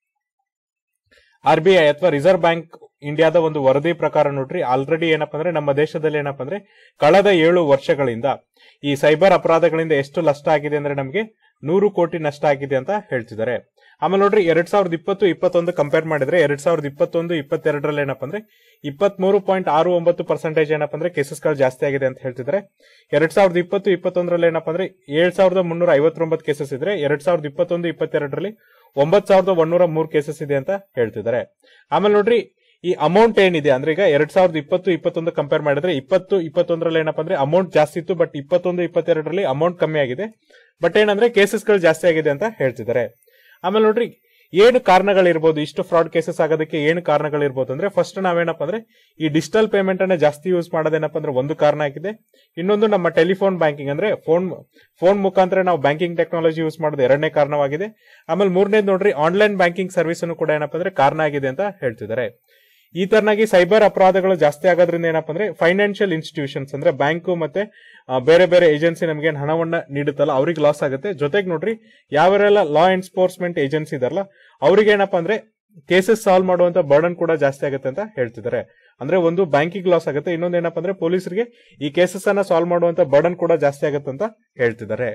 ಆರ್ ಬಿ ಐ ಅಥವಾ ರಿಸರ್ವ್ ಬ್ಯಾಂಕ್ ಇಂಡಿಯಾದ ಒಂದು ವರದಿ ಪ್ರಕಾರ ನೋಡ್ರಿ ಆಲ್ರೆಡಿ ಏನಪ್ಪಾ ಅಂದ್ರೆ ನಮ್ಮ ದೇಶದಲ್ಲಿ ಏನಪ್ಪಾ ಅಂದ್ರೆ ಕಳೆದ ಏಳು ವರ್ಷಗಳಿಂದ ಈ ಸೈಬರ್ ಅಪರಾಧಗಳಿಂದ ಎಷ್ಟು ನಷ್ಟ ಆಗಿದೆ ಅಂದ್ರೆ ನಮಗೆ ನೂರು ಕೋಟಿ ನಷ್ಟ ಆಗಿದೆ ಅಂತ ಹೇಳ್ತಿದ್ದಾರೆ ಆಮೇಲೆ ನೋಡ್ರಿ ಎರಡ್ ಸಾವಿರದ ಇಪ್ಪತ್ತು ಇಪ್ಪತ್ತೊಂದು ಕಂಪೇರ್ ಮಾಡಿದ್ರೆ ಎರಡ್ ಸಾವಿರದ ಇಪ್ಪತ್ತೊಂದು ಇಪ್ಪತ್ತೆರಡರಲ್ಲಿ ಏನಪ್ಪಾ ಅಂದ್ರೆ ಇಪ್ಪತ್ಮೂರು ಪಾಯಿಂಟ್ ಆರು ಒಂಬತ್ತು ಪರ್ಸೆಂಟೇಜ್ ಏನಪ್ಪಾ ಅಂದ್ರೆ ಕೇಸಸ್ಗಳು ಜಾಸ್ತಿ ಆಗಿದೆ ಅಂತ ಹೇಳ್ತಿದ್ದಾರೆ ಎರಡ್ ಸಾವಿರದ ಇಪ್ಪತ್ತು ಇಪ್ಪತ್ತೊಂದರಲ್ಲಿ ಏನಪ್ಪಾ ಅಂದ್ರೆ ಏಳ್ ಸಾವಿರದ ಮುನ್ನೂರ ಐವತ್ತೊಂಬತ್ತು ಕೇಸಸ್ ಇದ್ರೆ ಎರಡ್ ಸಾವಿರದ ಇಪ್ಪತ್ತೊಂದು ಇಪ್ಪತ್ತೆರಡರಲ್ಲಿ ಒಂಬತ್ ಸಾವಿರದ ಒಂದೂರ ಮೂರು ಕೇಸಸ್ ಇದೆ ಅಂತ ಹೇಳ್ತಿದ್ದಾರೆ ಆಮೇಲೆ ನೋಡ್ರಿ ಈ ಅಮೌಂಟ್ ಏನಿದೆ ಅಂದ್ರೆ ಈಗ ಎರಡ್ ಸಾವಿರದ ಇಪ್ಪತ್ತು ಇಪ್ಪತ್ತೊಂದು ಕಂಪೇರ್ ಮಾಡಿದ್ರೆ ಇಪ್ಪತ್ತು ಇಪ್ಪತ್ತೊಂದರಲ್ಲಿ ಏನಪ್ಪಾ ಅಂದ್ರೆ ಅಮೌಂಟ್ ಜಾಸ್ತಿ ಇತ್ತು ಬಟ್ ಇಪ್ಪತ್ತೊಂದು ಇಪ್ಪತ್ತೆರಡರಲ್ಲಿ ಅಮೌಂಟ್ ಕಮ್ಮಿ ಆಗಿದೆ ಬಟ್ ಏನಂದ್ರೆ ಕೇಸಸ್ಗಳು ಜಾಸ್ತಿ ಆಗಿದೆ ಅಂತ ಹೇಳ್ತಿದ್ದಾರೆ ಆಮೇಲೆ ನೋಡ್ರಿ ಏನು ಕಾರಣಗಳಿರ್ಬೋದು ಇಷ್ಟು ಫ್ರಾಡ್ ಕೇಸಸ್ ಆಗೋದಕ್ಕೆ ಏನು ಕಾರಣಗಳಿರ್ಬೋದು ಅಂದ್ರೆ ಫಸ್ಟ್ ನಾವೇನಪ್ಪ ಅಂದ್ರೆ ಈ ಡಿಜಿಟಲ್ ಪೇಮೆಂಟ್ ಅನ್ನ ಜಾಸ್ತಿ ಯೂಸ್ ಮಾಡೋದೇನಪ್ಪ ಅಂದ್ರೆ ಒಂದು ಕಾರಣ ಆಗಿದೆ ಇನ್ನೊಂದು ನಮ್ಮ ಟೆಲಿಫೋನ್ ಬ್ಯಾಂಕಿಂಗ್ ಅಂದ್ರೆ ಫೋನ್ ಫೋನ್ ಮುಖಾಂತರ ನಾವು ಬ್ಯಾಂಕಿಂಗ್ ಟೆಕ್ನಾಲಜಿ ಯೂಸ್ ಮಾಡೋದು ಎರಡನೇ ಕಾರಣವಾಗಿದೆ ಆಮೇಲೆ ಮೂರನೇದು ನೋಡ್ರಿ ಆನ್ಲೈನ್ ಬ್ಯಾಂಕಿಂಗ್ ಸರ್ವಿಸ್ ಕೂಡ ಏನಪ್ಪ ಅಂದ್ರೆ ಕಾರಣ ಆಗಿದೆ ಅಂತ ಹೇಳ್ತಿದ್ದಾರೆ ಈ ತರನಾಗಿ ಸೈಬರ್ ಅಪರಾಧಗಳು ಜಾಸ್ತಿ ಆಗೋದ್ರಿಂದ ಏನಪ್ಪ ಅಂದ್ರೆ ಫೈನಾನ್ಷಿಯಲ್ ಇನ್ಸ್ಟಿಟ್ಯೂಷನ್ಸ್ ಅಂದ್ರೆ ಬ್ಯಾಂಕು ಮತ್ತೆ ಆ, ಬೇರೆ ಬೇರೆ ಏಜೆನ್ಸಿ ನಮಗೆ ಹಣವನ್ನ ನೀಡುತ್ತಲ್ಲ ಅವ್ರಿಗೆ ಲಾಸ್ ಆಗುತ್ತೆ ಜೊತೆಗೆ ನೋಡ್ರಿ ಯಾವರೆಲ್ಲ ಲಾ ಎನ್ಫೋರ್ಸ್ಮೆಂಟ್ ಏಜೆನ್ಸಿ ಇದಾರಲ್ಲ ಅವ್ರಿಗೆ ಏನಪ್ಪಾ ಅಂದ್ರೆ ಕೇಸಸ್ ಸಾಲ್ವ್ ಮಾಡುವಂತ ಬರ್ಡನ್ ಕೂಡ ಜಾಸ್ತಿ ಆಗುತ್ತೆ ಅಂತ ಹೇಳ್ತಿದ್ದಾರೆ ಅಂದ್ರೆ ಒಂದು ಬ್ಯಾಂಕಿಗೆ ಲಾಸ್ ಆಗುತ್ತೆ ಇನ್ನೊಂದು ಏನಪ್ಪಾ ಅಂದ್ರೆ ಪೊಲೀಸರಿಗೆ ಈ ಕೇಸಸ್ ಅನ್ನ ಸಾಲ್ವ್ ಮಾಡುವಂತ ಬರ್ಡನ್ ಕೂಡ ಜಾಸ್ತಿ ಆಗುತ್ತೆ ಅಂತ ಹೇಳ್ತಿದ್ದಾರೆ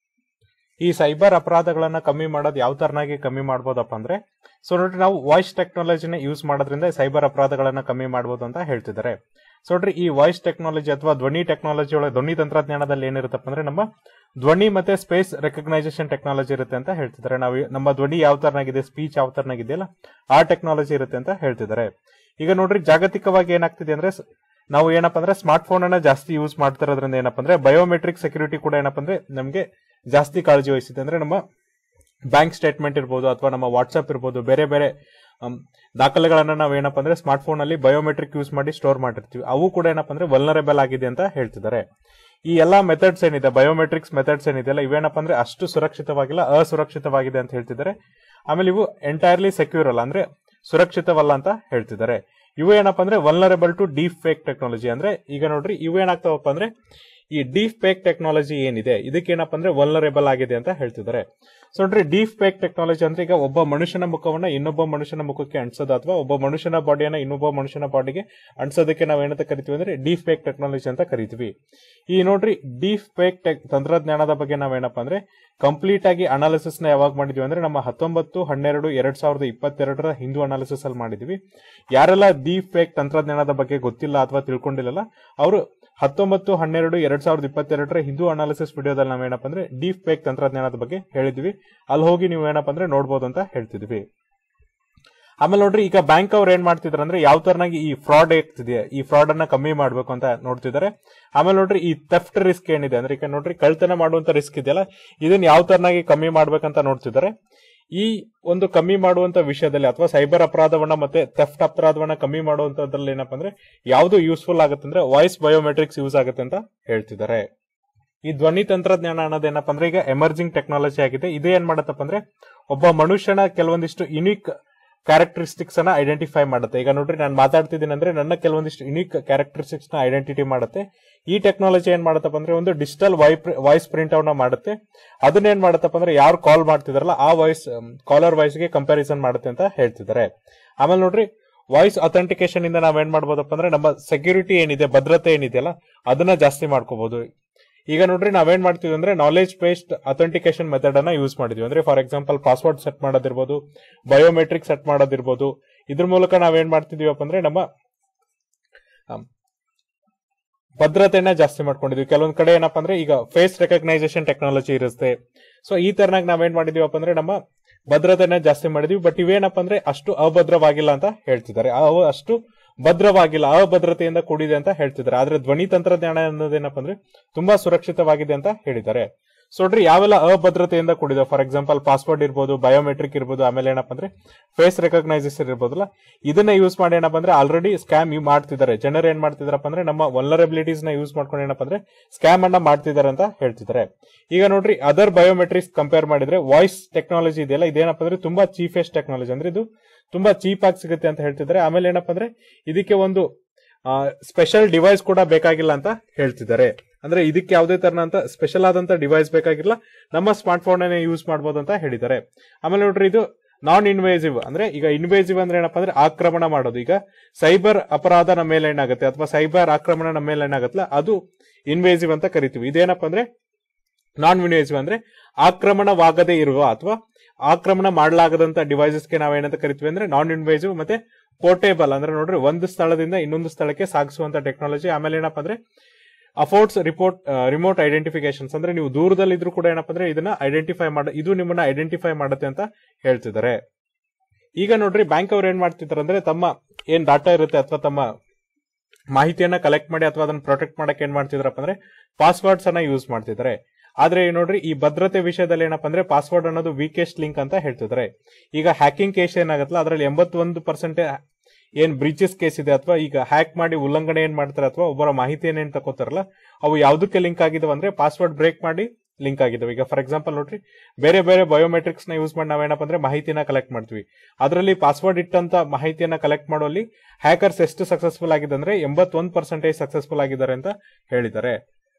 ಈ ಸೈಬರ್ ಅಪರಾಧಗಳನ್ನ ಕಮ್ಮಿ ಮಾಡೋದು ಯಾವ ತರನಾಗಿ ಕಮ್ಮಿ ಮಾಡ್ಬೋದಪ್ಪ ಅಂದ್ರೆ ಸೊ ನೋಡ್ರಿ ನಾವು ವಾಯ್ಸ್ ಟೆಕ್ನಾಲಜಿನ ಯೂಸ್ ಮಾಡೋದ್ರಿಂದ ಸೈಬರ್ ಅಪರಾಧಗಳನ್ನ ಕಮ್ಮಿ ಮಾಡ್ಬೋದು ಅಂತ ಹೇಳ್ತಿದ್ದಾರೆ ಸೊ ನೋಡ್ರಿ ಈ ವಾಯ್ಸ್ ಟೆಕ್ನಾಲಜಿ ಅಥವಾ ಧ್ವನಿ ಟೆಕ್ನಾಲಜಿ ಒಳಗೆ ಧ್ವನಿ ತಂತ್ರಜ್ಞಾನದಲ್ಲಿ ಏನಿರುತ್ತಪ್ಪ ಅಂದ್ರೆ ನಮ್ಮ ಧ್ವನಿ ಮತ್ತೆ ಸ್ಪೇಸ್ ರೆಕಗ್ನೈಸೇಷನ್ ಟೆಕ್ನಾಲಜಿ ಇರುತ್ತೆ ಅಂತ ಹೇಳ್ತಿದ್ದಾರೆ ನಾವು ನಮ್ಮ ಧ್ವನಿ ಯಾವ ತರನಾಗಿದೆ ಸ್ಪೀಚ್ ಯಾವ ತರನಾಗಿದೆಯಲ್ಲ ಆ ಟೆಕ್ನಾಲಜಿ ಇರುತ್ತೆ ಅಂತ ಹೇಳ್ತಿದ್ದಾರೆ ಈಗ ನೋಡ್ರಿ ಜಾಗತಿಕವಾಗಿ ಏನಾಗ್ತಿದೆ ಅಂದ್ರೆ ಸ್- ನಾವು ಏನಪ್ಪಾ ಅಂದ್ರೆ ಸ್ಮಾರ್ಟ್ ಫೋನ್ ಅನ್ನ ಜಾಸ್ತಿ ಯೂಸ್ ಮಾಡ್ತಿರೋದ್ರಿಂದ ಏನಪ್ಪಾ ಅಂದ್ರೆ ಬಯೋಮೆಟ್ರಿಕ್ ಸೆಕ್ಯೂರಿಟಿ ಕೂಡ ಏನಪ್ಪಾ ಅಂದ್ರೆ ನಮಗೆ ಜಾಸ್ತಿ ಕಾಳಜಿ ವಹಿಸಿದೆ ಅಂದ್ರೆ ನಮ್ಮ ಬ್ಯಾಂಕ್ ಸ್ಟೇಟ್ಮೆಂಟ್ ಇರ್ಬೋದು ಅಥವಾ ನಮ್ಮ ವಾಟ್ಸ್ಆಪ್ ಇರ್ಬೋದು ಬೇರೆ ಬೇರೆ ಅಮ್, ದಾಖಲೆಗಳನ್ನ ನಾವು ಏನಪ್ಪಾ ಅಂದ್ರೆ ಸ್ಮಾರ್ಟ್ ಫೋನ್ ಅಲ್ಲಿ ಬಯೋಮೆಟ್ರಿಕ್ ಯೂಸ್ ಮಾಡಿ ಸ್ಟೋರ್ ಮಾಡಿರ್ತೀವಿ ಅವು ಕೂಡ ಏನಪ್ಪಾ ಅಂದ್ರೆ ವಲ್ನರೇಬಲ್ ಆಗಿದೆ ಅಂತ ಹೇಳ್ತಿದ್ದಾರೆ ಈ ಎಲ್ಲಾ ಮೆಥಡ್ಸ್ ಏನಿದೆ ಬಯೋಮೆಟ್ರಿಕ್ಸ್ ಮೆಥಡ್ಸ್ ಏನಿದೆಯಲ್ಲ ಇವೇನಪ್ಪ ಅಂದ್ರೆ ಅಷ್ಟು ಸುರಕ್ಷಿತವಾಗಿಲ್ಲ ಅಸುರಕ್ಷಿತವಾಗಿದೆ ಅಂತ ಹೇಳ್ತಿದ್ದಾರೆ ಆಮೇಲೆ ಇವು ಎಂಟೈರ್ಲಿ ಸೆಕ್ಯೂರ್ ಅಲ್ಲ ಅಂದ್ರೆ ಸುರಕ್ಷಿತವಲ್ಲ ಅಂತ ಹೇಳ್ತಿದ್ದಾರೆ ಇವು ಏನಪ್ಪಾ ಅಂದ್ರೆ vulnerable to deep fake technology ಅಂದ್ರೆ ಈಗ ನೋಡ್ರಿ ಇವು ಏನಾಗ್ತಾವಪ್ಪ ಅಂದ್ರೆ ಈ ಡೀಪ್ ಫೇಕ್ ಟೆಕ್ನಾಲಜಿ ಏನಿದೆ ಇದಕ್ಕೆ ಏನಪ್ಪಾ ಅಂದ್ರೆ ವಲ್ನರೇಬಲ್ ಆಗಿದೆ ಅಂತ ಹೇಳ್ತಿದ್ದಾರೆ ಸೊ ನೋಡ್ರಿ ಡೀಪ್ ಫೇಕ್ ಟೆಕ್ನಾಲಜಿ ಅಂದ್ರೆ ಈಗ ಒಬ್ಬ ಮನುಷ್ಯನ ಮುಖವನ್ನ ಇನ್ನೊಬ್ಬ ಮನುಷ್ಯನ ಮುಖಕ್ಕೆ ಅಂಟಿಸೋದು ಅಥವಾ ಒಬ್ಬ ಮನುಷ್ಯನ ಬಾಡಿಯನ್ನ ಇನ್ನೊಬ್ಬ ಮನುಷ್ಯನ ಬಾಡಿಗೆ ಅಂಟಿಸೋದಕ್ಕೆ ನಾವು ಏನಂತ ಕರಿತೀವಿ ಅಂದ್ರೆ ಡೀಪ್ ಫೇಕ್ ಟೆಕ್ನಾಲಜಿ ಅಂತ ಕರಿತೀವಿ ಈ ನೋಡ್ರಿ ಡೀಪ್ ಫೇಕ್ ಟೆಕ್ ತಂತ್ರಜ್ಞಾನದ ಬಗ್ಗೆ ನಾವೇನಪ್ಪ ಅಂದ್ರೆ ಕಂಪ್ಲೀಟ್ ಆಗಿ ಅನಾಲಿಸಿಸ್ ನ ಯಾವಾಗ ಮಾಡಿದ್ವಿ ಅಂದ್ರೆ ನಮ್ಮ ಹತ್ತೊಂಬತ್ತು ಹನ್ನೆರಡು ಎರಡ್ ಸಾವಿರದ ಇಪ್ಪತ್ತೆರಡರ ಹಿಂದೂ ಅನಾಲಿಸಿಸ್ ಅಲ್ಲಿ ಮಾಡಿದ್ವಿ ಯಾರೆಲ್ಲ ಡೀಪ್ ಫೇಕ್ ತಂತ್ರಜ್ಞಾನದ ಬಗ್ಗೆ ಗೊತ್ತಿಲ್ಲ ಅಥವಾ ತಿಳ್ಕೊಂಡಿಲ್ಲಲ್ಲ ಅವರು ಹತ್ತೊಂಬತ್ತು ಹನ್ನೆರಡು ಎರಡ್ ಸಾವಿರದ ಇಪ್ಪತ್ತೆರಡರ ಹಿಂದೂ ಅನಾಲಿಸಿಸ್ ವಿಡಿಯೋದಲ್ಲಿ ನಾವೇನಪ್ಪ ಅಂದ್ರೆ ಡೀಪ್ ಫೇಕ್ ತಂತ್ರಜ್ಞಾನದ ಬಗ್ಗೆ ಹೇಳಿದ್ವಿ ಅಲ್ಲಿ ಹೋಗಿ ನೀವು ಏನಪ್ಪ ಅಂದ್ರೆ ನೋಡ್ಬೋದು ಅಂತ ಹೇಳ್ತಿದ್ವಿ ಆಮೇಲೆ ನೋಡ್ರಿ ಈಗ ಬ್ಯಾಂಕ್ ಅವ್ರು ಏನ್ ಮಾಡ್ತಿದಾರೆ ಅಂದ್ರೆ ಯಾವ ತರನಾಗಿ ಈ ಫ್ರಾಡ್ ಆಗ್ತಿದೆ ಈ ಫ್ರಾಡ್ ಅನ್ನ ಕಮ್ಮಿ ಮಾಡ್ಬೇಕು ಅಂತ ನೋಡ್ತಿದ್ದಾರೆ ಆಮೇಲೆ ನೋಡ್ರಿ ಈ ಥೆಫ್ಟ್ ರಿಸ್ಕ್ ಏನಿದೆ ಅಂದ್ರೆ ಈಗ ನೋಡ್ರಿ ಕಳ್ತನ ಮಾಡುವಂತ ರಿಸ್ಕ್ ಇದೆಯಲ್ಲ ಇದನ್ನ ಯಾವ ತರನಾಗಿ ಕಮ್ಮಿ ಮಾಡ್ಬೇಕಂತ ನೋಡ್ತಿದ್ದಾರೆ ಈ ಒಂದು ಕಮ್ಮಿ ಮಾಡುವಂತ ವಿಷಯದಲ್ಲಿ ಅಥವಾ ಸೈಬರ್ ಅಪರಾಧವನ್ನ ಮತ್ತೆ ಥೆಫ್ಟ್ ಅಪರಾಧವನ್ನ ಕಮ್ಮಿ ಮಾಡುವಂತದ್ರಲ್ಲಿ ಏನಪ್ಪಾ ಅಂದ್ರೆ ಯಾವ್ದು ಯೂಸ್ಫುಲ್ ಆಗುತ್ತೆ ಅಂದ್ರೆ ವಾಯ್ಸ್ ಬಯೋಮೆಟ್ರಿಕ್ಸ್ ಯೂಸ್ ಆಗುತ್ತೆ ಅಂತ ಹೇಳ್ತಿದ್ದಾರೆ ಈ ಧ್ವನಿ ತಂತ್ರಜ್ಞಾನ ಅನ್ನೋದೇನಪ್ಪ ಅಂದ್ರೆ ಈಗ ಎಮರ್ಜಿಂಗ್ ಟೆಕ್ನಾಲಜಿ ಆಗಿದೆ ಇದು ಏನ್ ಮಾಡತ್ತಪ್ಪ ಅಂದ್ರೆ ಒಬ್ಬ ಮನುಷ್ಯನ ಕೆಲವೊಂದಿಷ್ಟು ಯುನಿಕ್ ಕ್ಯಾರೆಕ್ಟರಿಸ್ಟಿಕ್ಸ್ ಅನ್ನ ಐಡೆಂಟಿಫೈ ಮಾಡುತ್ತೆ ಈಗ ನೋಡ್ರಿ ನಾನು ಮಾತಾಡ್ತಿದ್ದೀನಿ ಅಂದ್ರೆ ನನ್ನ ಕೆಲವೊಂದಿಷ್ಟು ಯುನಿಕ್ ಕ್ಯಾರೆಕ್ಟರಿಸ್ಟಿಕ್ಸ್ ನ ಐಡೆಂಟಿಟಿ ಮಾಡುತ್ತೆ ಈ ಟೆಕ್ನಾಲಜಿ ಏನ್ ಮಾಡತ್ತಪ್ಪ ಅಂದ್ರೆ ಒಂದು ಡಿಜಿಟಲ್ ವಾಯ್ಸ್ ಪ್ರಿಂಟ್ ಔಟ್ ಮಾಡುತ್ತೆ ಅದನ್ನ ಏನ್ ಮಾಡತ್ತಪ್ಪ ಅಂದ್ರೆ ಯಾರು ಕಾಲ್ ಮಾಡ್ತಿದಾರಲ್ಲ ಆ ವಾಯ್ಸ್ ಕಾಲರ್ ವಾಯ್ಸ್ ಗೆ ಕಂಪ್ಯಾರಿಸನ್ ಮಾಡುತ್ತೆ ಅಂತ ಹೇಳ್ತಿದ್ದಾರೆ ಆಮೇಲೆ ನೋಡ್ರಿ ವಾಯ್ಸ್ ಅಥೆಂಟಿಕೇಶನ್ ಇಂದ ನಾವೇನ್ ಮಾಡ್ಬೋದಪ್ಪ ಅಂದ್ರೆ ನಮ್ಮ ಸೆಕ್ಯೂರಿಟಿ ಏನಿದೆ ಭದ್ರತೆ ಏನಿದೆಯಲ್ಲ ಅದನ್ನ ಜಾಸ್ತಿ ಮಾಡ್ಕೋಬಹುದು ಈಗ ನೋಡ್ರಿ ನಾವೇನ್ ಮಾಡ್ತೀವಿ ಅಂದ್ರೆ ನಾಲೆಜ್ ಬೇಸ್ಡ್ ಅಥೆಂಟಿಕೇಶನ್ ಮೆಥಡ್ ಅನ್ನ ಯೂಸ್ ಮಾಡಿದ್ವಿ ಅಂದ್ರೆ ಫಾರ್ ಎಕ್ಸಾಂಪಲ್ ಪಾಸ್ವರ್ಡ್ ಸೆಟ್ ಮಾಡೋದಿರ್ಬೋದು ಬಯೋಮೆಟ್ರಿಕ್ ಸೆಟ್ ಮಾಡೋದಿರ್ಬೋದು ಇದ್ರ ಮೂಲಕ ನಾವೇನ್ ಮಾಡ್ತಿದೀವಪ್ಪ ಅಂದ್ರೆ ನಮ್ಮ ಆಮ್, ಭದ್ರತೆಯನ್ನ ಜಾಸ್ತಿ ಮಾಡ್ಕೊಂಡಿದ್ವಿ ಕೆಲವೊಂದ್ ಕಡೆ ಏನಪ್ಪಾ ಅಂದ್ರೆ ಈಗ ಫೇಸ್ ರೆಕಗ್ನೈಸೇಷನ್ ಟೆಕ್ನಾಲಜಿ ಇರುತ್ತೆ ಸೊ ಈ ತರನಾಗಿ ನಾವೇನ್ ಮಾಡಿದೀವಪ್ಪ ಅಂದ್ರೆ ನಮ್ಮ ಭದ್ರತೆಯನ್ನ ಜಾಸ್ತಿ ಮಾಡಿದ್ವಿ ಬಟ್ ಇವೇನಪ್ಪ ಅಂದ್ರೆ ಅಷ್ಟು ಅಭದ್ರವಾಗಿಲ್ಲ ಅಂತ ಹೇಳ್ತಿದ್ದಾರೆ ಅವು ಅಷ್ಟು ಭದ್ರವಾಗಿಲ್ಲ ಅಭದ್ರತೆಯಿಂದ ಕೂಡಿದೆ ಅಂತ ಹೇಳ್ತಿದ್ದಾರೆ ಆದ್ರೆ ಧ್ವನಿ ತಂತ್ರಜ್ಞಾನ ಅನ್ನೋದೇನಪ್ಪ ಅಂದ್ರೆ ತುಂಬಾ ಸುರಕ್ಷಿತವಾಗಿದೆ ಅಂತ ಹೇಳಿದ್ದಾರೆ ಸೊ ನೋಡ್ರಿ ಯಾವೆಲ್ಲ ಅಭದ್ರತೆಯಿಂದ ಕೂಡಿದೆ ಫಾರ್ ಎಕ್ಸಾಂಪಲ್ ಪಾಸ್ವರ್ಡ್ ಇರ್ಬೋದು ಬಯೋಮೆಟ್ರಿಕ್ ಇರ್ಬೋದು ಆಮೇಲೆ ಏನಪ್ಪ ಅಂದ್ರೆ ಫೇಸ್ ರೆಕಗ್ನೈಸೇಷನ್ ಇರ್ಬೋದಲ್ಲ ಇದನ್ನ ಯೂಸ್ ಮಾಡಿ ಏನಪ್ಪ ಅಂದ್ರೆ ಆಲ್ರೆಡಿ ಸ್ಕ್ಯಾಮ್ ಮಾಡ್ತಿದ್ದಾರೆ ಜನರು ಏನ್ ಮಾಡ್ತಿದಾರಪ್ಪ ಅಂದ್ರೆ ನಮ್ಮ ವಲ್ನರಬಿಲಿಟೀಸ್ ನ ಯೂಸ್ ಮಾಡ್ಕೊಂಡು ಏನಪ್ಪ ಅಂದ್ರೆ ಸ್ಕ್ಯಾಮ್ ಅನ್ನ ಮಾಡ್ತಿದ್ದಾರೆ ಅಂತ ಹೇಳ್ತಿದ್ದಾರೆ ಈಗ ನೋಡ್ರಿ ಅದರ್ ಬಯೋಮೆಟ್ರಿಕ್ಸ್ ಕಂಪೇರ್ ಮಾಡಿದ್ರೆ ವಾಯ್ಸ್ ಟೆಕ್ನಾಲಜಿ ಇದೆಯಲ್ಲ ಇದೇನಪ್ಪ ಅಂದ್ರೆ ತುಂಬಾ ಚೀಫೆಸ್ಟ್ ಟೆಕ್ನಾಲಜಿ ಅಂದ್ರೆ ಇದು ತುಂಬಾ ಚೀಪ್ ಆಗಿ ಸಿಗುತ್ತೆ ಅಂತ ಹೇಳ್ತಿದ್ದಾರೆ ಆಮೇಲೆ ಏನಪ್ಪ ಅಂದ್ರೆ ಇದಕ್ಕೆ ಒಂದು ಸ್ಪೆಷಲ್ ಡಿವೈಸ್ ಕೂಡ ಬೇಕಾಗಿಲ್ಲ ಅಂತ ಹೇಳ್ತಿದ್ದಾರೆ ಅಂದ್ರೆ ಇದಕ್ಕೆ ಯಾವುದೇ ತರನಂತ ಸ್ಪೆಷಲ್ ಆದಂತ ಡಿವೈಸ್ ಬೇಕಾಗಿಲ್ಲ ನಮ್ಮ ಸ್ಮಾರ್ಟ್ ಫೋನ್ ಯೂಸ್ ಮಾಡಬಹುದು ಅಂತ ಹೇಳಿದ್ದಾರೆ ಆಮೇಲೆ ನೋಡ್ರಿ ಇದು ನಾನ್ ಇನ್ವೇಸಿವ್ ಅಂದ್ರೆ ಈಗ ಇನ್ವೇಸಿವ್ ಅಂದ್ರೆ ಏನಪ್ಪಾ ಅಂದ್ರೆ ಆಕ್ರಮಣ ಮಾಡೋದು ಈಗ ಸೈಬರ್ ಅಪರಾಧ ನಮ್ಮ ಮೇಲೆ ಏನಾಗುತ್ತೆ ಅಥವಾ ಸೈಬರ್ ಆಕ್ರಮಣ ನಮ್ಮ ಮೇಲೆ ಏನಾಗತ್ತಲ್ಲ ಅದು ಇನ್ವೇಸಿವ್ ಅಂತ ಕರಿತೀವಿ ಇದೇನಪ್ಪ ಅಂದ್ರೆ ನಾನ್ ಇನ್ವೇಸಿವ್ ಅಂದ್ರೆ ಆಕ್ರಮಣವಾಗದೇ ಇರುವ ಅಥವಾ ಆಕ್ರಮಣ ಮಾಡಲಾಗದಂತ ಡಿವೈಸಸ್ಗೆ ನಾವೇನಂತ ಕರಿತೀವಿ ಅಂದ್ರೆ ನಾನ್ ಇನ್ವೇಸಿವ್ ಮತ್ತೆ ಪೋರ್ಟೇಬಲ್ ಅಂದ್ರೆ ನೋಡ್ರಿ ಒಂದು ಸ್ಥಳದಿಂದ ಇನ್ನೊಂದು ಸ್ಥಳಕ್ಕೆ ಸಾಗಿಸುವಂತ ಟೆಕ್ನಾಲಜಿ ಆಮೇಲೆ ಏನಪ್ಪಾ ಅಂದ್ರೆ ಅಫೋರ್ಡ್ಸ್ ರಿಪೋರ್ಟ್ ರಿಮೋಟ್ ಐಡೆಂಟಿಫಿಕೇಶನ್ಸ್ ಅಂದ್ರೆ ನೀವು ದೂರದಲ್ಲಿ ಇದ್ರೂ ಕೂಡ ಏನಪ್ಪಾ ಅಂದ್ರೆ ಇದನ್ನ ಐಡೆಂಟಿಫೈ ಮಾಡ ಇದು ನಿಮ್ಮನ್ನ ಐಡೆಂಟಿಫೈ ಮಾಡುತ್ತೆ ಅಂತ ಹೇಳ್ತಿದ್ದಾರೆ ಈಗ ನೋಡ್ರಿ ಬ್ಯಾಂಕ್ ಅವ್ರು ಏನ್ ಮಾಡ್ತಿದ್ದಾರೆ ಅಂದ್ರೆ ತಮ್ಮ ಏನ್ ಡಾಟಾ ಇರುತ್ತೆ ಅಥವಾ ತಮ್ಮ ಮಾಹಿತಿಯನ್ನ ಕಲೆಕ್ಟ್ ಮಾಡಿ ಅಥವಾ ಅದನ್ನ ಪ್ರೊಟೆಕ್ಟ್ ಮಾಡಕ್ ಏನ್ ಮಾಡ್ತಿದ್ರಪ್ಪ ಅಂದ್ರೆ ಪಾಸ್ವರ್ಡ್ಸ್ ಅನ್ನ ಯೂಸ್ ಮಾಡ್ತಿದ್ದಾರೆ ಆದ್ರೆ ನೋಡ್ರಿ ಈ ಭದ್ರತೆ ವಿಷಯದಲ್ಲಿ ಏನಪ್ಪಾ ಅಂದ್ರೆ ಪಾಸ್ವರ್ಡ್ ಅನ್ನೋದು ವೀಕೆಸ್ಟ್ ಲಿಂಕ್ ಅಂತ ಹೇಳ್ತಿದ್ದಾರೆ ಈಗ ಹ್ಯಾಕಿಂಗ್ ಕೇಸ್ ಏನಾಗತ್ತಲ್ಲ ಅದರಲ್ಲಿ ಎಂಬತ್ತೊಂದು ಪರ್ಸೆಂಟ್ ಏನ್ ಬ್ರೀಚಸ್ ಕೇಸ್ ಇದೆ ಅಥವಾ ಈಗ ಹ್ಯಾಕ್ ಮಾಡಿ ಉಲ್ಲಂಘನೆ ಏನ್ ಮಾಡ್ತಾರೆ ಅಥವಾ ಒಬ್ಬರ ಮಾಹಿತಿಯನ್ನ ಏನ್ ತಗೋತಾರಲ್ಲ ಅವು ಯಾವ್ದಕ್ಕೆ ಲಿಂಕ್ ಆಗಿದಾವೆ ಅಂದ್ರೆ ಪಾಸ್ವರ್ಡ್ ಬ್ರೇಕ್ ಮಾಡಿ ಲಿಂಕ್ ಆಗಿದಾವೆ ಈಗ ಫಾರ್ ಎಕ್ಸಾಂಪಲ್ ನೋಡ್ರಿ ಬೇರೆ ಬೇರೆ ಬಯೋಮೆಟ್ರಿಕ್ಸ್ ನ ಯೂಸ್ ಮಾಡಿ ನಾವೇನಪ್ಪ ಅಂದ್ರೆ ಮಾಹಿತಿನ ಕಲೆಕ್ಟ್ ಮಾಡ್ತೀವಿ ಅದರಲ್ಲಿ ಪಾಸ್ವರ್ಡ್ ಇಟ್ಟಂತ ಮಾಹಿತಿಯನ್ನ ಕಲೆಕ್ಟ್ ಮಾಡುವಲ್ಲಿ ಹ್ಯಾಕರ್ಸ್ ಎಷ್ಟು ಸಕ್ಸಸ್ಫುಲ್ ಆಗಿದೆ ಅಂದ್ರೆ ಎಂಬತ್ತೊಂದು ಪರ್ಸೆಂಟೇಜ್ ಸಕ್ಸಸ್ಫುಲ್ ಆಗಿದ್ದಾರೆ ಅಂತ ಹೇಳಿದ್ದಾರೆ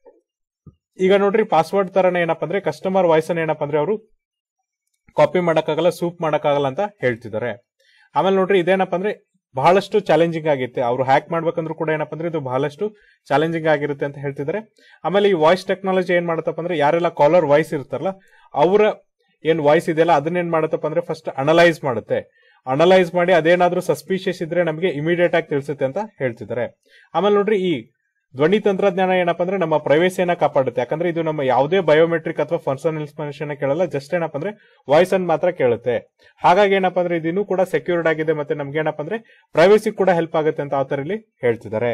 ಈಗ ನೋಡ್ರಿ ಪಾಸ್ವರ್ಡ್ ತರನೇ ಏನಪ್ಪ ಅಂದ್ರೆ ಕಸ್ಟಮರ್ ವಾಯ್ಸ್ ಅನ್ನ ಏನಪ್ಪ ಅಂದ್ರೆ ಅವರು ಕಾಪಿ ಮಾಡಕ್ಕಾಗಲ್ಲ ಸೂಪ್ ಮಾಡಕ್ಕಾಗಲ್ಲ ಅಂತ ಹೇಳ್ತಿದ್ದಾರೆ ಆಮೇಲೆ ನೋಡ್ರಿ ಇದೇನಪ್ಪ ಅಂದ್ರೆ ಬಹಳಷ್ಟು ಚಾಲೆಂಜಿಂಗ್ ಆಗಿರುತ್ತೆ ಅವ್ರು ಹ್ಯಾಕ್ ಮಾಡ್ಬೇಕಂದ್ರೂ ಕೂಡ ಏನಪ್ಪ ಅಂದ್ರೆ ಇದು ಬಹಳಷ್ಟು ಚಾಲೆಂಜಿಂಗ್ ಆಗಿರುತ್ತೆ ಅಂತ ಹೇಳ್ತಿದ್ದಾರೆ ಆಮೇಲೆ ಈ ವಾಯ್ಸ್ ಟೆಕ್ನಾಲಜಿ ಏನ್ ಮಾಡತ್ತಪ್ಪ ಅಂದ್ರೆ ಯಾರೆಲ್ಲ ಕಾಲರ್ ವಾಯ್ಸ್ ಇರ್ತಾರಲ್ಲ ಅವರ ಏನ್ ವಾಯ್ಸ್ ಇದೆಯಲ್ಲ ಅದನ್ನ ಏನ್ ಮಾಡತ್ತಪ್ಪ ಅಂದ್ರೆ ಫಸ್ಟ್ ಅನಲೈಸ್ ಮಾಡುತ್ತೆ ಅನಲೈಸ್ ಮಾಡಿ ಅದೇನಾದ್ರೂ ಸಸ್ಪಿಷಿಯಸ್ ಇದ್ರೆ ನಮಗೆ ಇಮಿಡಿಯೇಟ್ ಆಗಿ ತಿಳಿಸುತ್ತೆ ಅಂತ ಹೇಳ್ತಿದ್ದಾರೆ ಆಮೇಲೆ ನೋಡ್ರಿ ಈ ಧ್ವನಿ ತಂತ್ರಜ್ಞಾನ ಏನಪ್ಪ ಅಂದ್ರೆ ನಮ್ಮ ಪ್ರೈವೇಸಿಯನ್ನ ಕಾಪಾಡುತ್ತೆ ಯಾಕಂದ್ರೆ ಇದು ನಮ್ಮ ಯಾವುದೇ ಬಯೋಮೆಟ್ರಿಕ್ ಅಥವಾ ಪರ್ಸನಲ್ ಇನ್ಫಾರ್ಮೇಶನ್ ಕೇಳಲ್ಲ ಜಸ್ಟ್ ಏನಪ್ಪ ಅಂದ್ರೆ ವಾಯ್ಸ್ ಅನ್ನು ಮಾತ್ರ ಕೇಳುತ್ತೆ ಹಾಗಾಗಿ ಏನಪ್ಪ ಅಂದ್ರೆ ಇದು ಇನ್ನೂ ಕೂಡ ಸೆಕ್ಯೂರ್ಡ್ ಆಗಿದೆ ಮತ್ತೆ ನಮ್ಗೆ ಏನಪ್ಪ ಅಂದ್ರೆ ಪ್ರೈವೇಸಿ ಕೂಡ ಹೆಲ್ಪ್ ಆಗುತ್ತೆ ಅಂತ ಆತರ ಇಲ್ಲಿ ಹೇಳ್ತಿದ್ದಾರೆ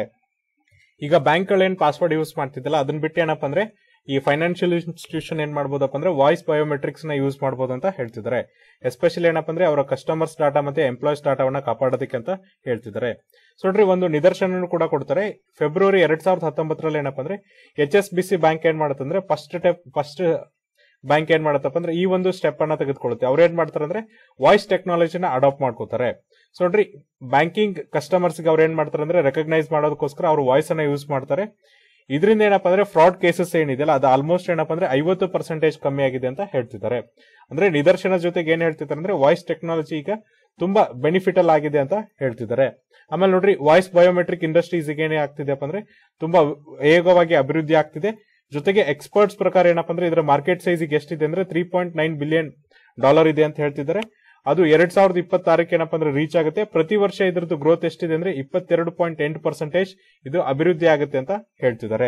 ಈಗ ಬ್ಯಾಂಕ್ ಏನ್ ಪಾಸ್ವರ್ಡ್ ಯೂಸ್ ಮಾಡ್ತಿದ್ದಲ್ಲ ಅದನ್ನ ಬಿಟ್ಟು ಏನಪ್ಪ ಅಂದ್ರೆ ಈ ಫೈನಾನ್ಷಿಯಲ್ ಇನ್ಸ್ಟಿಟ್ಯೂಷನ್ ಏನ್ ಮಾಡ್ಬೋದಪ್ಪ ಅಂದ್ರೆ ವಾಯ್ಸ್ ಬಯೋಮೆಟ್ರಿಕ್ಸ್ ನ ಯೂಸ್ ಮಾಡಬಹುದು ಅಂತ ಹೇಳ್ತಿದ್ದಾರೆ ಎಸ್ಪೆಷಲಿ ಏನಪ್ಪ ಅಂದ್ರೆ ಅವರ ಕಸ್ಟಮರ್ಸ್ ಡಾಟಾ ಮತ್ತೆ ಎಂಪ್ಲಾಯ್ಸ್ ಡಾಟಾವನ್ನ ಕಾಪಾಡೋದಕ್ಕೆ ಅಂತ ಹೇಳ್ತಿದ್ದಾರೆ ಸೊ ನೋಡ್ರಿ ಒಂದು ನಿದರ್ಶನ ಕೂಡ ಕೊಡ್ತಾರೆ ಫೆಬ್ರವರಿ ಎರಡ್ ಸಾವಿರದ ಹತ್ತೊಂಬತ್ತರಲ್ಲಿ ಏನಪ್ಪ ಅಂದ್ರೆ H S B C bank ಏನ್ ಮಾಡುತ್ತಂದ್ರೆ ಫಸ್ಟ್ ಸ್ಟೆಪ್ ಫಸ್ಟ್ ಬ್ಯಾಂಕ್ ಏನ್ ಮಾಡತ್ತಪ್ಪ ಅಂದ್ರೆ ಈ ಒಂದು ಸ್ಟೆಪ್ ಅನ್ನ ತೆಗೆದುಕೊಳ್ಳುತ್ತೆ ಅವ್ರು ಏನ್ ಮಾಡ್ತಾರೆ ಅಂದ್ರೆ ವಾಯ್ಸ್ ಟೆಕ್ನಾಲಜಿನ ಅಡಾಪ್ಟ್ ಮಾಡ್ಕೋತಾರೆ ಸೊ ನೋಡ್ರಿ ಬ್ಯಾಂಕಿಂಗ್ ಕಸ್ಟಮರ್ಸ್ ಅವ್ರು ಏನ್ ಮಾಡ್ತಾರೆ ಅಂದ್ರೆ ರೆಕಗ್ನೈಸ್ ಮಾಡೋದಕ್ಕೋಸ್ಕರ ಅವ್ರು ವಾಯ್ಸ್ ಅನ್ನ ಯೂಸ್ ಮಾಡ್ತಾರೆ ಇದರಿಂದ ಏನಪ್ಪ ಅಂದ್ರೆ ಫ್ರಾಡ್ ಕೇಸಸ್ ಏನಿದೆಯಲ್ಲ ಅದು ಆಲ್ಮೋಸ್ಟ್ ಏನಪ್ಪ ಅಂದ್ರೆ ಐವತ್ತು ಪರ್ಸೆಂಟೇಜ್ ಕಮ್ಮಿ ಆಗಿದೆ ಅಂತ ಹೇಳ್ತಿದ್ದಾರೆ ಅಂದ್ರೆ ನಿದರ್ಶನ ಜೊತೆಗೆ ಏನ್ ಹೇಳ್ತಿದ್ದಾರೆ ಅಂದ್ರೆ ವಾಯ್ಸ್ ಟೆಕ್ನಾಲಜಿ ಈಗ ತುಂಬಾ ಬೆನಿಫಿಟಲ್ ಆಗಿದೆ ಅಂತ ಹೇಳ್ತಿದ್ದಾರೆ ಆಮೇಲೆ ನೋಡ್ರಿ ವಾಯ್ಸ್ ಬಯೋಮೆಟ್ರಿಕ್ ಇಂಡಸ್ಟ್ರೀಸ್ ಈಗ ಏನೇ ಆಗ್ತಿದೆಪ್ಪ ಅಂದ್ರೆ ತುಂಬಾ ವೇಗವಾಗಿ ಅಭಿವೃದ್ಧಿ ಆಗ್ತಿದೆ ಜೊತೆಗೆ ಎಕ್ಸ್ಪರ್ಟ್ಸ್ ಪ್ರಕಾರ ಏನಪ್ಪ ಅಂದ್ರೆ ಇದರ ಮಾರ್ಕೆಟ್ ಸೈಜ್ ಈಗ ಎಷ್ಟಿದೆ ಅಂದ್ರೆ three point nine billion dollar ಇದೆ ಅಂತ ಹೇಳ್ತಿದ್ದಾರೆ ಅದು ಎರಡ್ ಸಾವಿರದ ಇಪ್ಪತ್ತಾರಕ್ಕೆ ಏನಪ್ಪ ಅಂದ್ರೆ ರೀಚ್ ಆಗುತ್ತೆ ಪ್ರತಿ ವರ್ಷ ಇದ್ರದ್ದು ಗ್ರೋತ್ ಎಷ್ಟಿದೆ ಅಂದ್ರೆ ಇಪ್ಪತ್ತೆರಡು ಪಾಯಿಂಟ್ ಎಂಟು ಪರ್ಸೆಂಟೇಜ್ ಇದು ಅಭಿವೃದ್ಧಿ ಆಗುತ್ತೆ ಅಂತ ಹೇಳ್ತಿದ್ದಾರೆ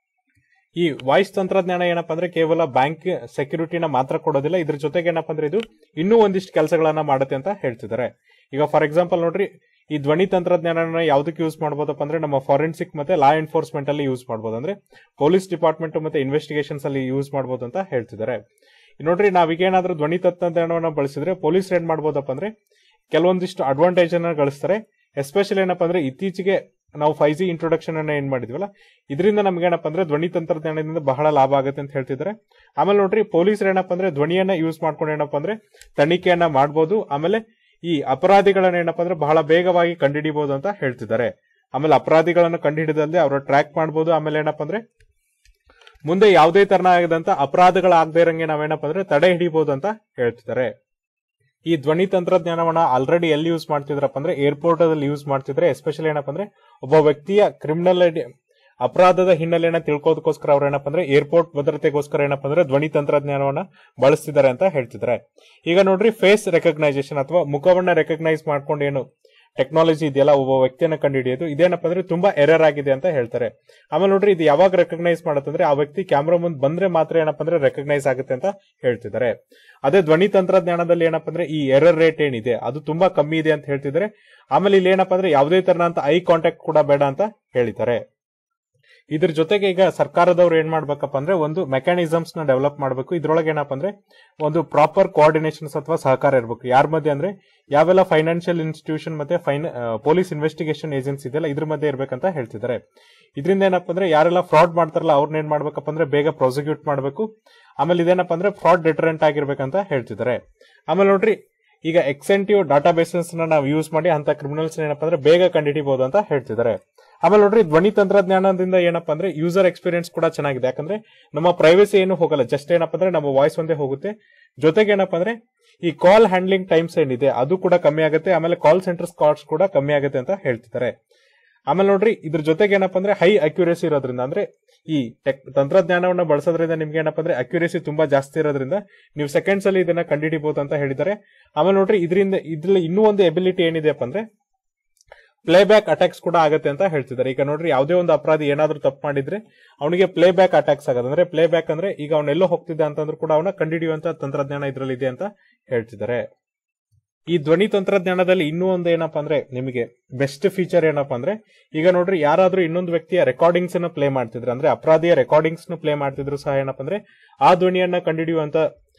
ಈ ವಾಯ್ಸ್ ತಂತ್ರಜ್ಞಾನ ಏನಪ್ಪ ಅಂದ್ರೆ ಕೇವಲ ಬ್ಯಾಂಕ್ ಸೆಕ್ಯೂರಿಟಿನ ಮಾತ್ರ ಕೊಡೋದಿಲ್ಲ ಇದ್ರ ಜೊತೆಗೆ ಏನಪ್ಪ ಅಂದ್ರೆ ಇದು ಇನ್ನೂ ಒಂದಿಷ್ಟು ಕೆಲಸಗಳನ್ನ ಮಾಡುತ್ತೆ ಅಂತ ಹೇಳ್ತಿದ್ದಾರೆ ಈಗ ಫಾರ್ ಎಕ್ಸಾಂಪಲ್ ನೋಡ್ರಿ ಈ ಧ್ವನಿ ತಂತ್ರಜ್ಞಾನ ಯಾವ್ದಕ್ಕೆ ಯೂಸ್ ಮಾಡಬಹುದಪ್ಪ ಅಂದ್ರೆ ನಮ್ಮ ಫಾರೆನ್ಸಿಕ್ ಮತ್ತೆ ಲಾ ಎನ್ಫೋರ್ಸ್ಮೆಂಟ್ ಅಲ್ಲಿ ಯೂಸ್ ಮಾಡಬಹುದು ಅಂದ್ರೆ ಪೊಲೀಸ್ ಡಿಪಾರ್ಟ್ಮೆಂಟ್ ಮತ್ತೆ ಇನ್ವೆಸ್ಟಿಗೇಷನ್ಸ್ ಅಲ್ಲಿ ಯೂಸ್ ಮಾಡಬಹುದು ಅಂತ ಹೇಳ್ತಿದ್ದಾರೆ ನೋಡ್ರಿ ನಾವೀಗೇನಾದ್ರೂ ಧ್ವನಿ ತಂತ್ರಜ್ಞಾನವನ್ನು ಬಳಸಿದ್ರೆ ಪೊಲೀಸ್ ಏನ್ ಮಾಡ್ಬೋದಪ್ಪ ಅಂದ್ರೆ ಕೆಲವೊಂದಿಷ್ಟು ಅಡ್ವಾಂಟೇಜ್ ಅನ್ನ ಗಳಿಸ್ತಾರೆ ಎಸ್ಪೆಷಲಿ ಏನಪ್ಪ ಅಂದ್ರೆ ಇತ್ತೀಚೆಗೆ ನಾವು ಫೈವ್ ಜಿ ಇಂಟ್ರೊಡಕ್ಷನ್ ಅನ್ನ ಏನ್ ಮಾಡಿದ್ವಲ್ಲ ಇದರಿಂದ ನಮ್ಗೆ ಏನಪ್ಪ ಅಂದ್ರೆ ಧ್ವನಿ ತಂತ್ರಜ್ಞಾನದಿಂದ ಬಹಳ ಲಾಭ ಆಗುತ್ತೆ ಅಂತ ಹೇಳ್ತಿದ್ದಾರೆ ಆಮೇಲೆ ನೋಡ್ರಿ ಪೊಲೀಸರು ಏನಪ್ಪ ಅಂದ್ರೆ ಧ್ವನಿಯನ್ನ ಯೂಸ್ ಮಾಡ್ಕೊಂಡು ಏನಪ್ಪ ಅಂದ್ರೆ ತನಿಖೆಯನ್ನ ಮಾಡಬಹುದು ಆಮೇಲೆ ಈ ಅಪರಾಧಿಗಳನ್ನ ಏನಪ್ಪ ಅಂದ್ರೆ ಬಹಳ ಬೇಗವಾಗಿ ಕಂಡುಹಿಡಿಬಹುದು ಅಂತ ಹೇಳ್ತಿದ್ದಾರೆ ಆಮೇಲೆ ಅಪರಾಧಿಗಳನ್ನ ಕಂಡುಹಿಡಿದಲ್ಲಿ ಅವರ ಟ್ರ್ಯಾಕ್ ಮಾಡಬಹುದು ಆಮೇಲೆ ಏನಪ್ಪ ಅಂದ್ರೆ ಮುಂದೆ ಯಾವುದೇ ತರನಾದಂತ ಅಪರಾಧಗಳಾಗದೇ ಇರಂಗೆ ನಾವೇನಪ್ಪ ಅಂದ್ರೆ ತಡೆ ಹಿಡಿಬಹುದು ಅಂತ ಹೇಳ್ತಿದ್ದಾರೆ ಈ ಧ್ವನಿ ತಂತ್ರಜ್ಞಾನವನ್ನ ಆಲ್ರೆಡಿ ಎಲ್ಲಿ ಯೂಸ್ ಮಾಡ್ತಿದ್ರಪ್ಪ ಅಂದ್ರೆ ಏರ್ಪೋರ್ಟ್ ಅಲ್ಲಿ ಯೂಸ್ ಮಾಡ್ತಿದ್ರೆ ಎಸ್ಪೆಷಲಿ ಏನಪ್ಪ ಅಂದ್ರೆ ಒಬ್ಬ ವ್ಯಕ್ತಿಯ ಕ್ರಿಮಿನಲ್ ಅಪರಾಧದ ಹಿನ್ನೆಲೆಯನ್ನ ತಿಳ್ಕೋದಕ್ಕೋಸ್ಕರ ಅವ್ರು ಏನಪ್ಪ ಅಂದ್ರೆ ಏರ್ಪೋರ್ಟ್ ಭದ್ರತೆಗೋಸ್ಕರ ಏನಪ್ಪ ಅಂದ್ರೆ ಧ್ವನಿ ತಂತ್ರಜ್ಞಾನವನ್ನ ಬಳಸ್ತಿದ್ದಾರೆ ಅಂತ ಹೇಳ್ತಿದ್ದಾರೆ ಈಗ ನೋಡ್ರಿ ಫೇಸ್ ರೆಕಗ್ನೈಸೇಷನ್ ಅಥವಾ ಮುಖವನ್ನ ರೆಕಗ್ನೈಸ್ ಮಾಡ್ಕೊಂಡು ಏನು ಟೆಕ್ನಾಲಜಿ ಇದೆಯಲ್ಲ ಒಬ್ಬ ವ್ಯಕ್ತಿಯನ್ನ ಕಂಡುಹಿಡಿಯೋದು ಇದೇನಪ್ಪ ಅಂದ್ರೆ ತುಂಬಾ ಎರರ್ ಆಗಿದೆ ಅಂತ ಹೇಳ್ತಾರೆ ಆಮೇಲೆ ನೋಡ್ರಿ ಇದು ಯಾವಾಗ ರೆಕಗ್ನೈಸ್ ಮಾಡುತ್ತಂದ್ರೆ ಆ ವ್ಯಕ್ತಿ ಕ್ಯಾಮ್ರಾ ಮುಂದೆ ಬಂದ್ರೆ ಮಾತ್ರ ಏನಪ್ಪ ಅಂದ್ರೆ ರೆಕಗ್ನೈಸ್ ಆಗುತ್ತೆ ಅಂತ ಹೇಳ್ತಿದ್ದಾರೆ ಅದೇ ಧ್ವನಿ ತಂತ್ರಜ್ಞಾನದಲ್ಲಿ ಏನಪ್ಪ ಅಂದ್ರೆ ಈ ಎರರ್ ರೇಟ್ ಏನಿದೆ ಅದು ತುಂಬಾ ಕಮ್ಮಿ ಇದೆ ಅಂತ ಹೇಳ್ತಿದ್ದಾರೆ ಆಮೇಲೆ ಇಲ್ಲಿ ಏನಪ್ಪ ಅಂದ್ರೆ ಯಾವುದೇ ತರನಂತ ಐ ಕಾಂಟ್ಯಾಕ್ಟ್ ಕೂಡ ಬೇಡ ಅಂತ ಹೇಳಿದ್ದಾರೆ ಇದ್ರ ಜೊತೆಗೆ ಈಗ ಸರ್ಕಾರದವ್ರು ಏನ್ ಮಾಡ್ಬೇಕಪ್ಪ ಅಂದ್ರೆ ಒಂದು ಮೆಕ್ಯಾನಿಸಮ್ಸ್ ನ ಡೆವಲಪ್ ಮಾಡಬೇಕು ಇದ್ರೊಳಗೆ ಏನಪ್ಪ ಅಂದ್ರೆ ಒಂದು ಪ್ರಾಪರ್ ಕೋಆರ್ಡಿನೇಷನ್ಸ್ ಅಥವಾ ಸಹಕಾರ ಇರಬೇಕು ಯಾರ ಮಧ್ಯೆ ಅಂದ್ರೆ ಯಾವೆಲ್ಲ ಫೈನಾನ್ಷಿಯಲ್ ಇನ್ಸ್ಟಿಟ್ಯೂಷನ್ ಮತ್ತೆ ಫೈನ್ ಪೊಲೀಸ್ ಇನ್ವೆಸ್ಟಿಗೇಷನ್ ಏಜೆನ್ಸಿ ಇದೆಯಲ್ಲ ಇದ್ರ ಮಧ್ಯೆ ಇರ್ಬೇಕಂತ ಹೇಳ್ತಿದ್ದಾರೆ ಇದರಿಂದ ಏನಪ್ಪ ಅಂದ್ರೆ ಯಾರೆಲ್ಲ ಫ್ರಾಡ್ ಮಾಡ್ತಾರಲ್ಲ ಅವ್ರನ್ನ ಏನ್ ಮಾಡ್ಬೇಕಪ್ಪ ಅಂದ್ರೆ ಬೇಗ ಪ್ರಾಸಿಕ್ಯೂಟ್ ಮಾಡಬೇಕು ಆಮೇಲೆ ಇದೇನಪ್ಪ ಅಂದ್ರೆ ಫ್ರಾಡ್ ಡಿಟರೆಂಟ್ ಆಗಿರ್ಬೇಕಂತ ಹೇಳ್ತಿದ್ದಾರೆ ಆಮೇಲೆ ನೋಡ್ರಿ ಈಗ ಎಕ್ಸೆಂಟಿವ್ ಡಾಟಾ ಬೇಸಸ್ ನ ನಾವು ಯೂಸ್ ಮಾಡಿ ಅಂತ ಕ್ರಿಮಿನಲ್ಸ್ ಏನಪ್ಪ ಅಂದ್ರೆ ಬೇಗ ಕಂಡುಹಿಡಿಬಹುದು ಅಂತ ಹೇಳ್ತಿದ್ದಾರೆ ಆಮೇಲೆ ನೋಡ್ರಿ ಧ್ವನಿ ತಂತ್ರಜ್ಞಾನದಿಂದ ಏನಪ್ಪ ಅಂದ್ರೆ ಯೂಸರ್ ಎಕ್ಸ್ಪೀರಿಯನ್ಸ್ ಕೂಡ ಚೆನ್ನಾಗಿದೆ ಯಾಕಂದ್ರೆ ನಮ್ಮ ಪ್ರೈವಸಿ ಏನು ಹೋಗಲ್ಲ ಜಸ್ಟ್ ಏನಪ್ಪ ಅಂದ್ರೆ ನಮ್ಮ ವಾಯ್ಸ್ ಒಂದೇ ಹೋಗುತ್ತೆ ಜೊತೆಗೆ ಏನಪ್ಪ ಅಂದ್ರೆ ಈ ಕಾಲ್ ಹ್ಯಾಂಡ್ಲಿಂಗ್ ಟೈಮ್ಸ್ ಏನಿದೆ ಅದು ಕೂಡ ಕಮ್ಮಿ ಆಗುತ್ತೆ ಆಮೇಲೆ ಕಾಲ್ ಸೆಂಟರ್ ಕಾಸ್ಟ್ ಕೂಡ ಕಮ್ಮಿ ಆಗುತ್ತೆ ಅಂತ ಹೇಳ್ತಿದ್ದಾರೆ ಆಮೇಲೆ ನೋಡ್ರಿ ಇದ್ರ ಜೊತೆಗೆ ಏನಪ್ಪ ಅಂದ್ರೆ ಹೈ ಅಕ್ಯುರೇಸಿ ಇರೋದ್ರಿಂದ ಅಂದ್ರೆ ಈ ಟೆಕ್ ತಂತ್ರಜ್ಞಾನವನ್ನ ಬಳಸೋದ್ರಿಂದ ನಿಮ್ಗೆ ಏನಪ್ಪ ಅಂದ್ರೆ ಅಕ್ಯುರೇಸಿ ತುಂಬಾ ಜಾಸ್ತಿ ಇರೋದ್ರಿಂದ ನೀವು ಸೆಕೆಂಡ್ಸ್ ಅಲ್ಲಿ ಇದನ್ನ ಕಂಡುಹಿಡಿಬಹುದು ಅಂತ ಹೇಳಿದ್ದಾರೆ ಆಮೇಲೆ ನೋಡ್ರಿ ಇದರಿಂದ ಇದ್ರಲ್ಲಿ ಇನ್ನೂ ಒಂದು ಎಬಿಲಿಟಿ ಏನಿದೆಯಪ್ಪ ಅಂದ್ರೆ ಪ್ಲೇ ಬ್ಯಾಕ್ ಅಟ್ಯಾಕ್ಸ್ ಕೂಡ ಆಗುತ್ತೆ ಅಂತ ಹೇಳ್ತಿದ್ದಾರೆ ಈಗ ನೋಡ್ರಿ ಯಾವುದೇ ಒಂದು ಅಪರಾಧಿ ಏನಾದ್ರೂ ತಪ್ಪು ಮಾಡಿದ್ರೆ ಅವನಿಗೆ ಪ್ಲೇ ಬ್ಯಾಕ್ ಅಟ್ಯಾಕ್ಸ್ ಆಗೋದು ಅಂದ್ರೆ ಪ್ಲೇ ಬ್ಯಾಕ್ ಅಂದ್ರೆ ಈಗ ಅವನೆಲ್ಲೋ ಹೋಗ್ತಿದ್ದೆ ಅಂತಂದ್ರೂ ಕೂಡ ಅವನ ಕಂಡುಹಿಡಿಯುವಂತ ತಂತ್ರಜ್ಞಾನ ಇದ್ರಲ್ಲಿ ಇದೆ ಅಂತ ಹೇಳ್ತಿದ್ದಾರೆ ಈ ಧ್ವನಿ ತಂತ್ರಜ್ಞಾನದಲ್ಲಿ ಇನ್ನೂ ಒಂದು ಏನಪ್ಪಾ ಅಂದ್ರೆ ನಿಮಗೆ ಬೆಸ್ಟ್ ಫೀಚರ್ ಏನಪ್ಪಾ ಅಂದ್ರೆ ಈಗ ನೋಡ್ರಿ ಯಾರಾದ್ರೂ ಇನ್ನೊಂದು ವ್ಯಕ್ತಿಯ ರೆಕಾರ್ಡಿಂಗ್ಸ್ ಅನ್ನ ಪ್ಲೇ ಮಾಡ್ತಿದ್ರು ಅಂದ್ರೆ ಅಪರಾಧಿಯ ರೆಕಾರ್ಡಿಂಗ್ಸ್ ನ ಪ್ಲೇ ಮಾಡ್ತಿದ್ರು ಸಹ ಏನಪ್ಪಾ ಅಂದ್ರೆ ಆ ಧ್ವನಿಯನ್ನ ಕಂಡುಹಿಡಿಯುವಂತ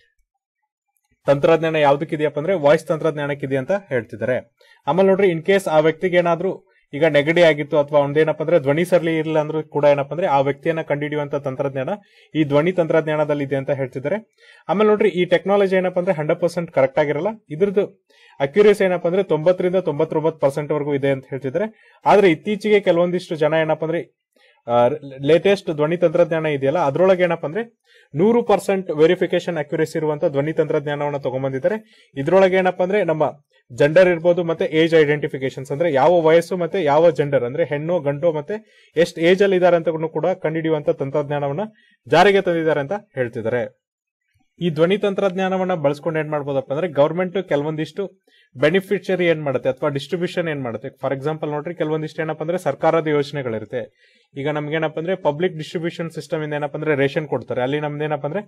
ತಂತ್ರಜ್ಞಾನ ಯಾವ್ದಕ್ಕಿದೆಯಪ್ಪ ಅಂದ್ರೆ ವಾಯ್ಸ್ ತಂತ್ರಜ್ಞಾನಕ್ಕಿದೆ ಅಂತ ಹೇಳ್ತಿದ್ದಾರೆ ಆಮೇಲೆ ನೋಡ್ರಿ ಇನ್ ಕೇಸ್ ಆ ವ್ಯಕ್ತಿಗೆ ಏನಾದ್ರೂ ಈಗ ನೆಗಡಿ ಆಗಿತ್ತು ಅಥವಾ ಒಂದೇನಪ್ಪ ಅಂದ್ರೆ ಧ್ವನಿ ಸರಳಿ ಇರಲಿಲ್ಲ ಅಂದ್ರೂ ಕೂಡ ಏನಪ್ಪ ಅಂದ್ರೆ ಆ ವ್ಯಕ್ತಿಯನ್ನ ಕಂಡುಹಿಡಿಯುವಂತ ತಂತ್ರಜ್ಞಾನ ಈ ಧ್ವನಿ ತಂತ್ರಜ್ಞಾನದಲ್ಲಿ ಇದೆ ಅಂತ ಹೇಳ್ತಿದ್ದಾರೆ ಆಮೇಲೆ ನೋಡ್ರಿ ಈ ಟೆಕ್ನಾಲಜಿ ಏನಪ್ಪ ಅಂದ್ರೆ ಹಂಡ್ರೆಡ್ ಪರ್ಸೆಂಟ್ ಕರೆಕ್ಟ್ ಆಗಿರಲ್ಲ ಇದ್ರದ್ದು ಅಕ್ಯುರೇಸಿ ಏನಪ್ಪ ಅಂದ್ರೆ ತೊಂಬತ್ತರಿಂದ ತೊಂಬತ್ತೊಂಬತ್ತು ಪರ್ಸೆಂಟ್ ವರೆಗೂ ಇದೆ ಅಂತ ಹೇಳ್ತಿದ್ದಾರೆ ಆದ್ರೆ ಇತ್ತೀಚೆಗೆ ಕೆಲವೊಂದಿಷ್ಟು ಜನ ಏನಪ್ಪ ಅಂದ್ರೆ ಲೇಟೆಸ್ಟ್ ಧ್ವನಿ ತಂತ್ರಜ್ಞಾನ ಇದೆಯಲ್ಲ ಅದ್ರೊಳಗೆ ಏನಪ್ಪ ಅಂದ್ರೆ ನೂರು ಪರ್ಸೆಂಟ್ ವೆರಿಫಿಕೇಶನ್ ಅಕ್ಯುರೇಸಿ ಇರುವಂತ ಧ್ವನಿ ತಂತ್ರಜ್ಞಾನವನ್ನು ತಗೊಂಡ್ಬಂದಿದ್ದಾರೆ ಇದ್ರೊಳಗೆ ಏನಪ್ಪ ಅಂದ್ರೆ ನಮ್ಮ ಜೆಂಡರ್ ಇರ್ಬೋದು ಮತ್ತೆ ಏಜ್ ಐಡೆಂಟಿಫಿಕೇಶನ್ಸ್ ಅಂದ್ರೆ ಯಾವ ವಯಸ್ಸು ಮತ್ತೆ ಯಾವ ಜೆಂಡರ್ ಅಂದ್ರೆ ಹೆಣ್ಣು ಗಂಡು ಮತ್ತೆ ಎಷ್ಟು ಏಜ್ ಅಲ್ಲಿ ಇದ್ದಾರೆ ಅಂತ ಕೂಡ ಕಂಡುಹಿಡಿಯುವಂತ ತಂತ್ರಜ್ಞಾನವನ್ನ ಜಾರಿಗೆ ತಂದಿದ್ದಾರೆ ಅಂತ ಹೇಳ್ತಿದ್ದಾರೆ ಈ ಧ್ವನಿ ತಂತ್ರಜ್ಞಾನವನ್ನ ಬಳಸ್ಕೊಂಡು ಏನ್ ಮಾಡ್ಬೋದಪ್ಪ ಅಂದ್ರೆ ಗವರ್ಮೆಂಟ್ ಕೆಲವೊಂದಿಷ್ಟು ಬೆನಿಫಿಷರಿ ಏನ್ ಮಾಡುತ್ತೆ ಅಥವಾ ಡಿಸ್ಟ್ರಿಬ್ಯೂಷನ್ ಏನ್ ಮಾಡುತ್ತೆ ಫಾರ್ ಎಕ್ಸಾಂಪಲ್ ನೋಡ್ರಿ ಕೆಲವೊಂದಿಷ್ಟು ಏನಪ್ಪ ಅಂದ್ರೆ ಸರ್ಕಾರದ ಯೋಜನೆಗಳಿರುತ್ತೆ ಈಗ ನಮ್ಗೆ ಏನಪ್ಪ ಅಂದ್ರೆ ಪಬ್ಲಿಕ್ ಡಿಸ್ಟ್ರಿಬ್ಯೂಷನ್ ಸಿಸ್ಟಮ್ ಇಂದ ಏನಪ್ಪ ಅಂದ್ರೆ ರೇಷನ್ ಕೊಡ್ತಾರೆ ಅಲ್ಲಿ ನಮ್ದು ಏನಪ್ಪ ಅಂದ್ರೆ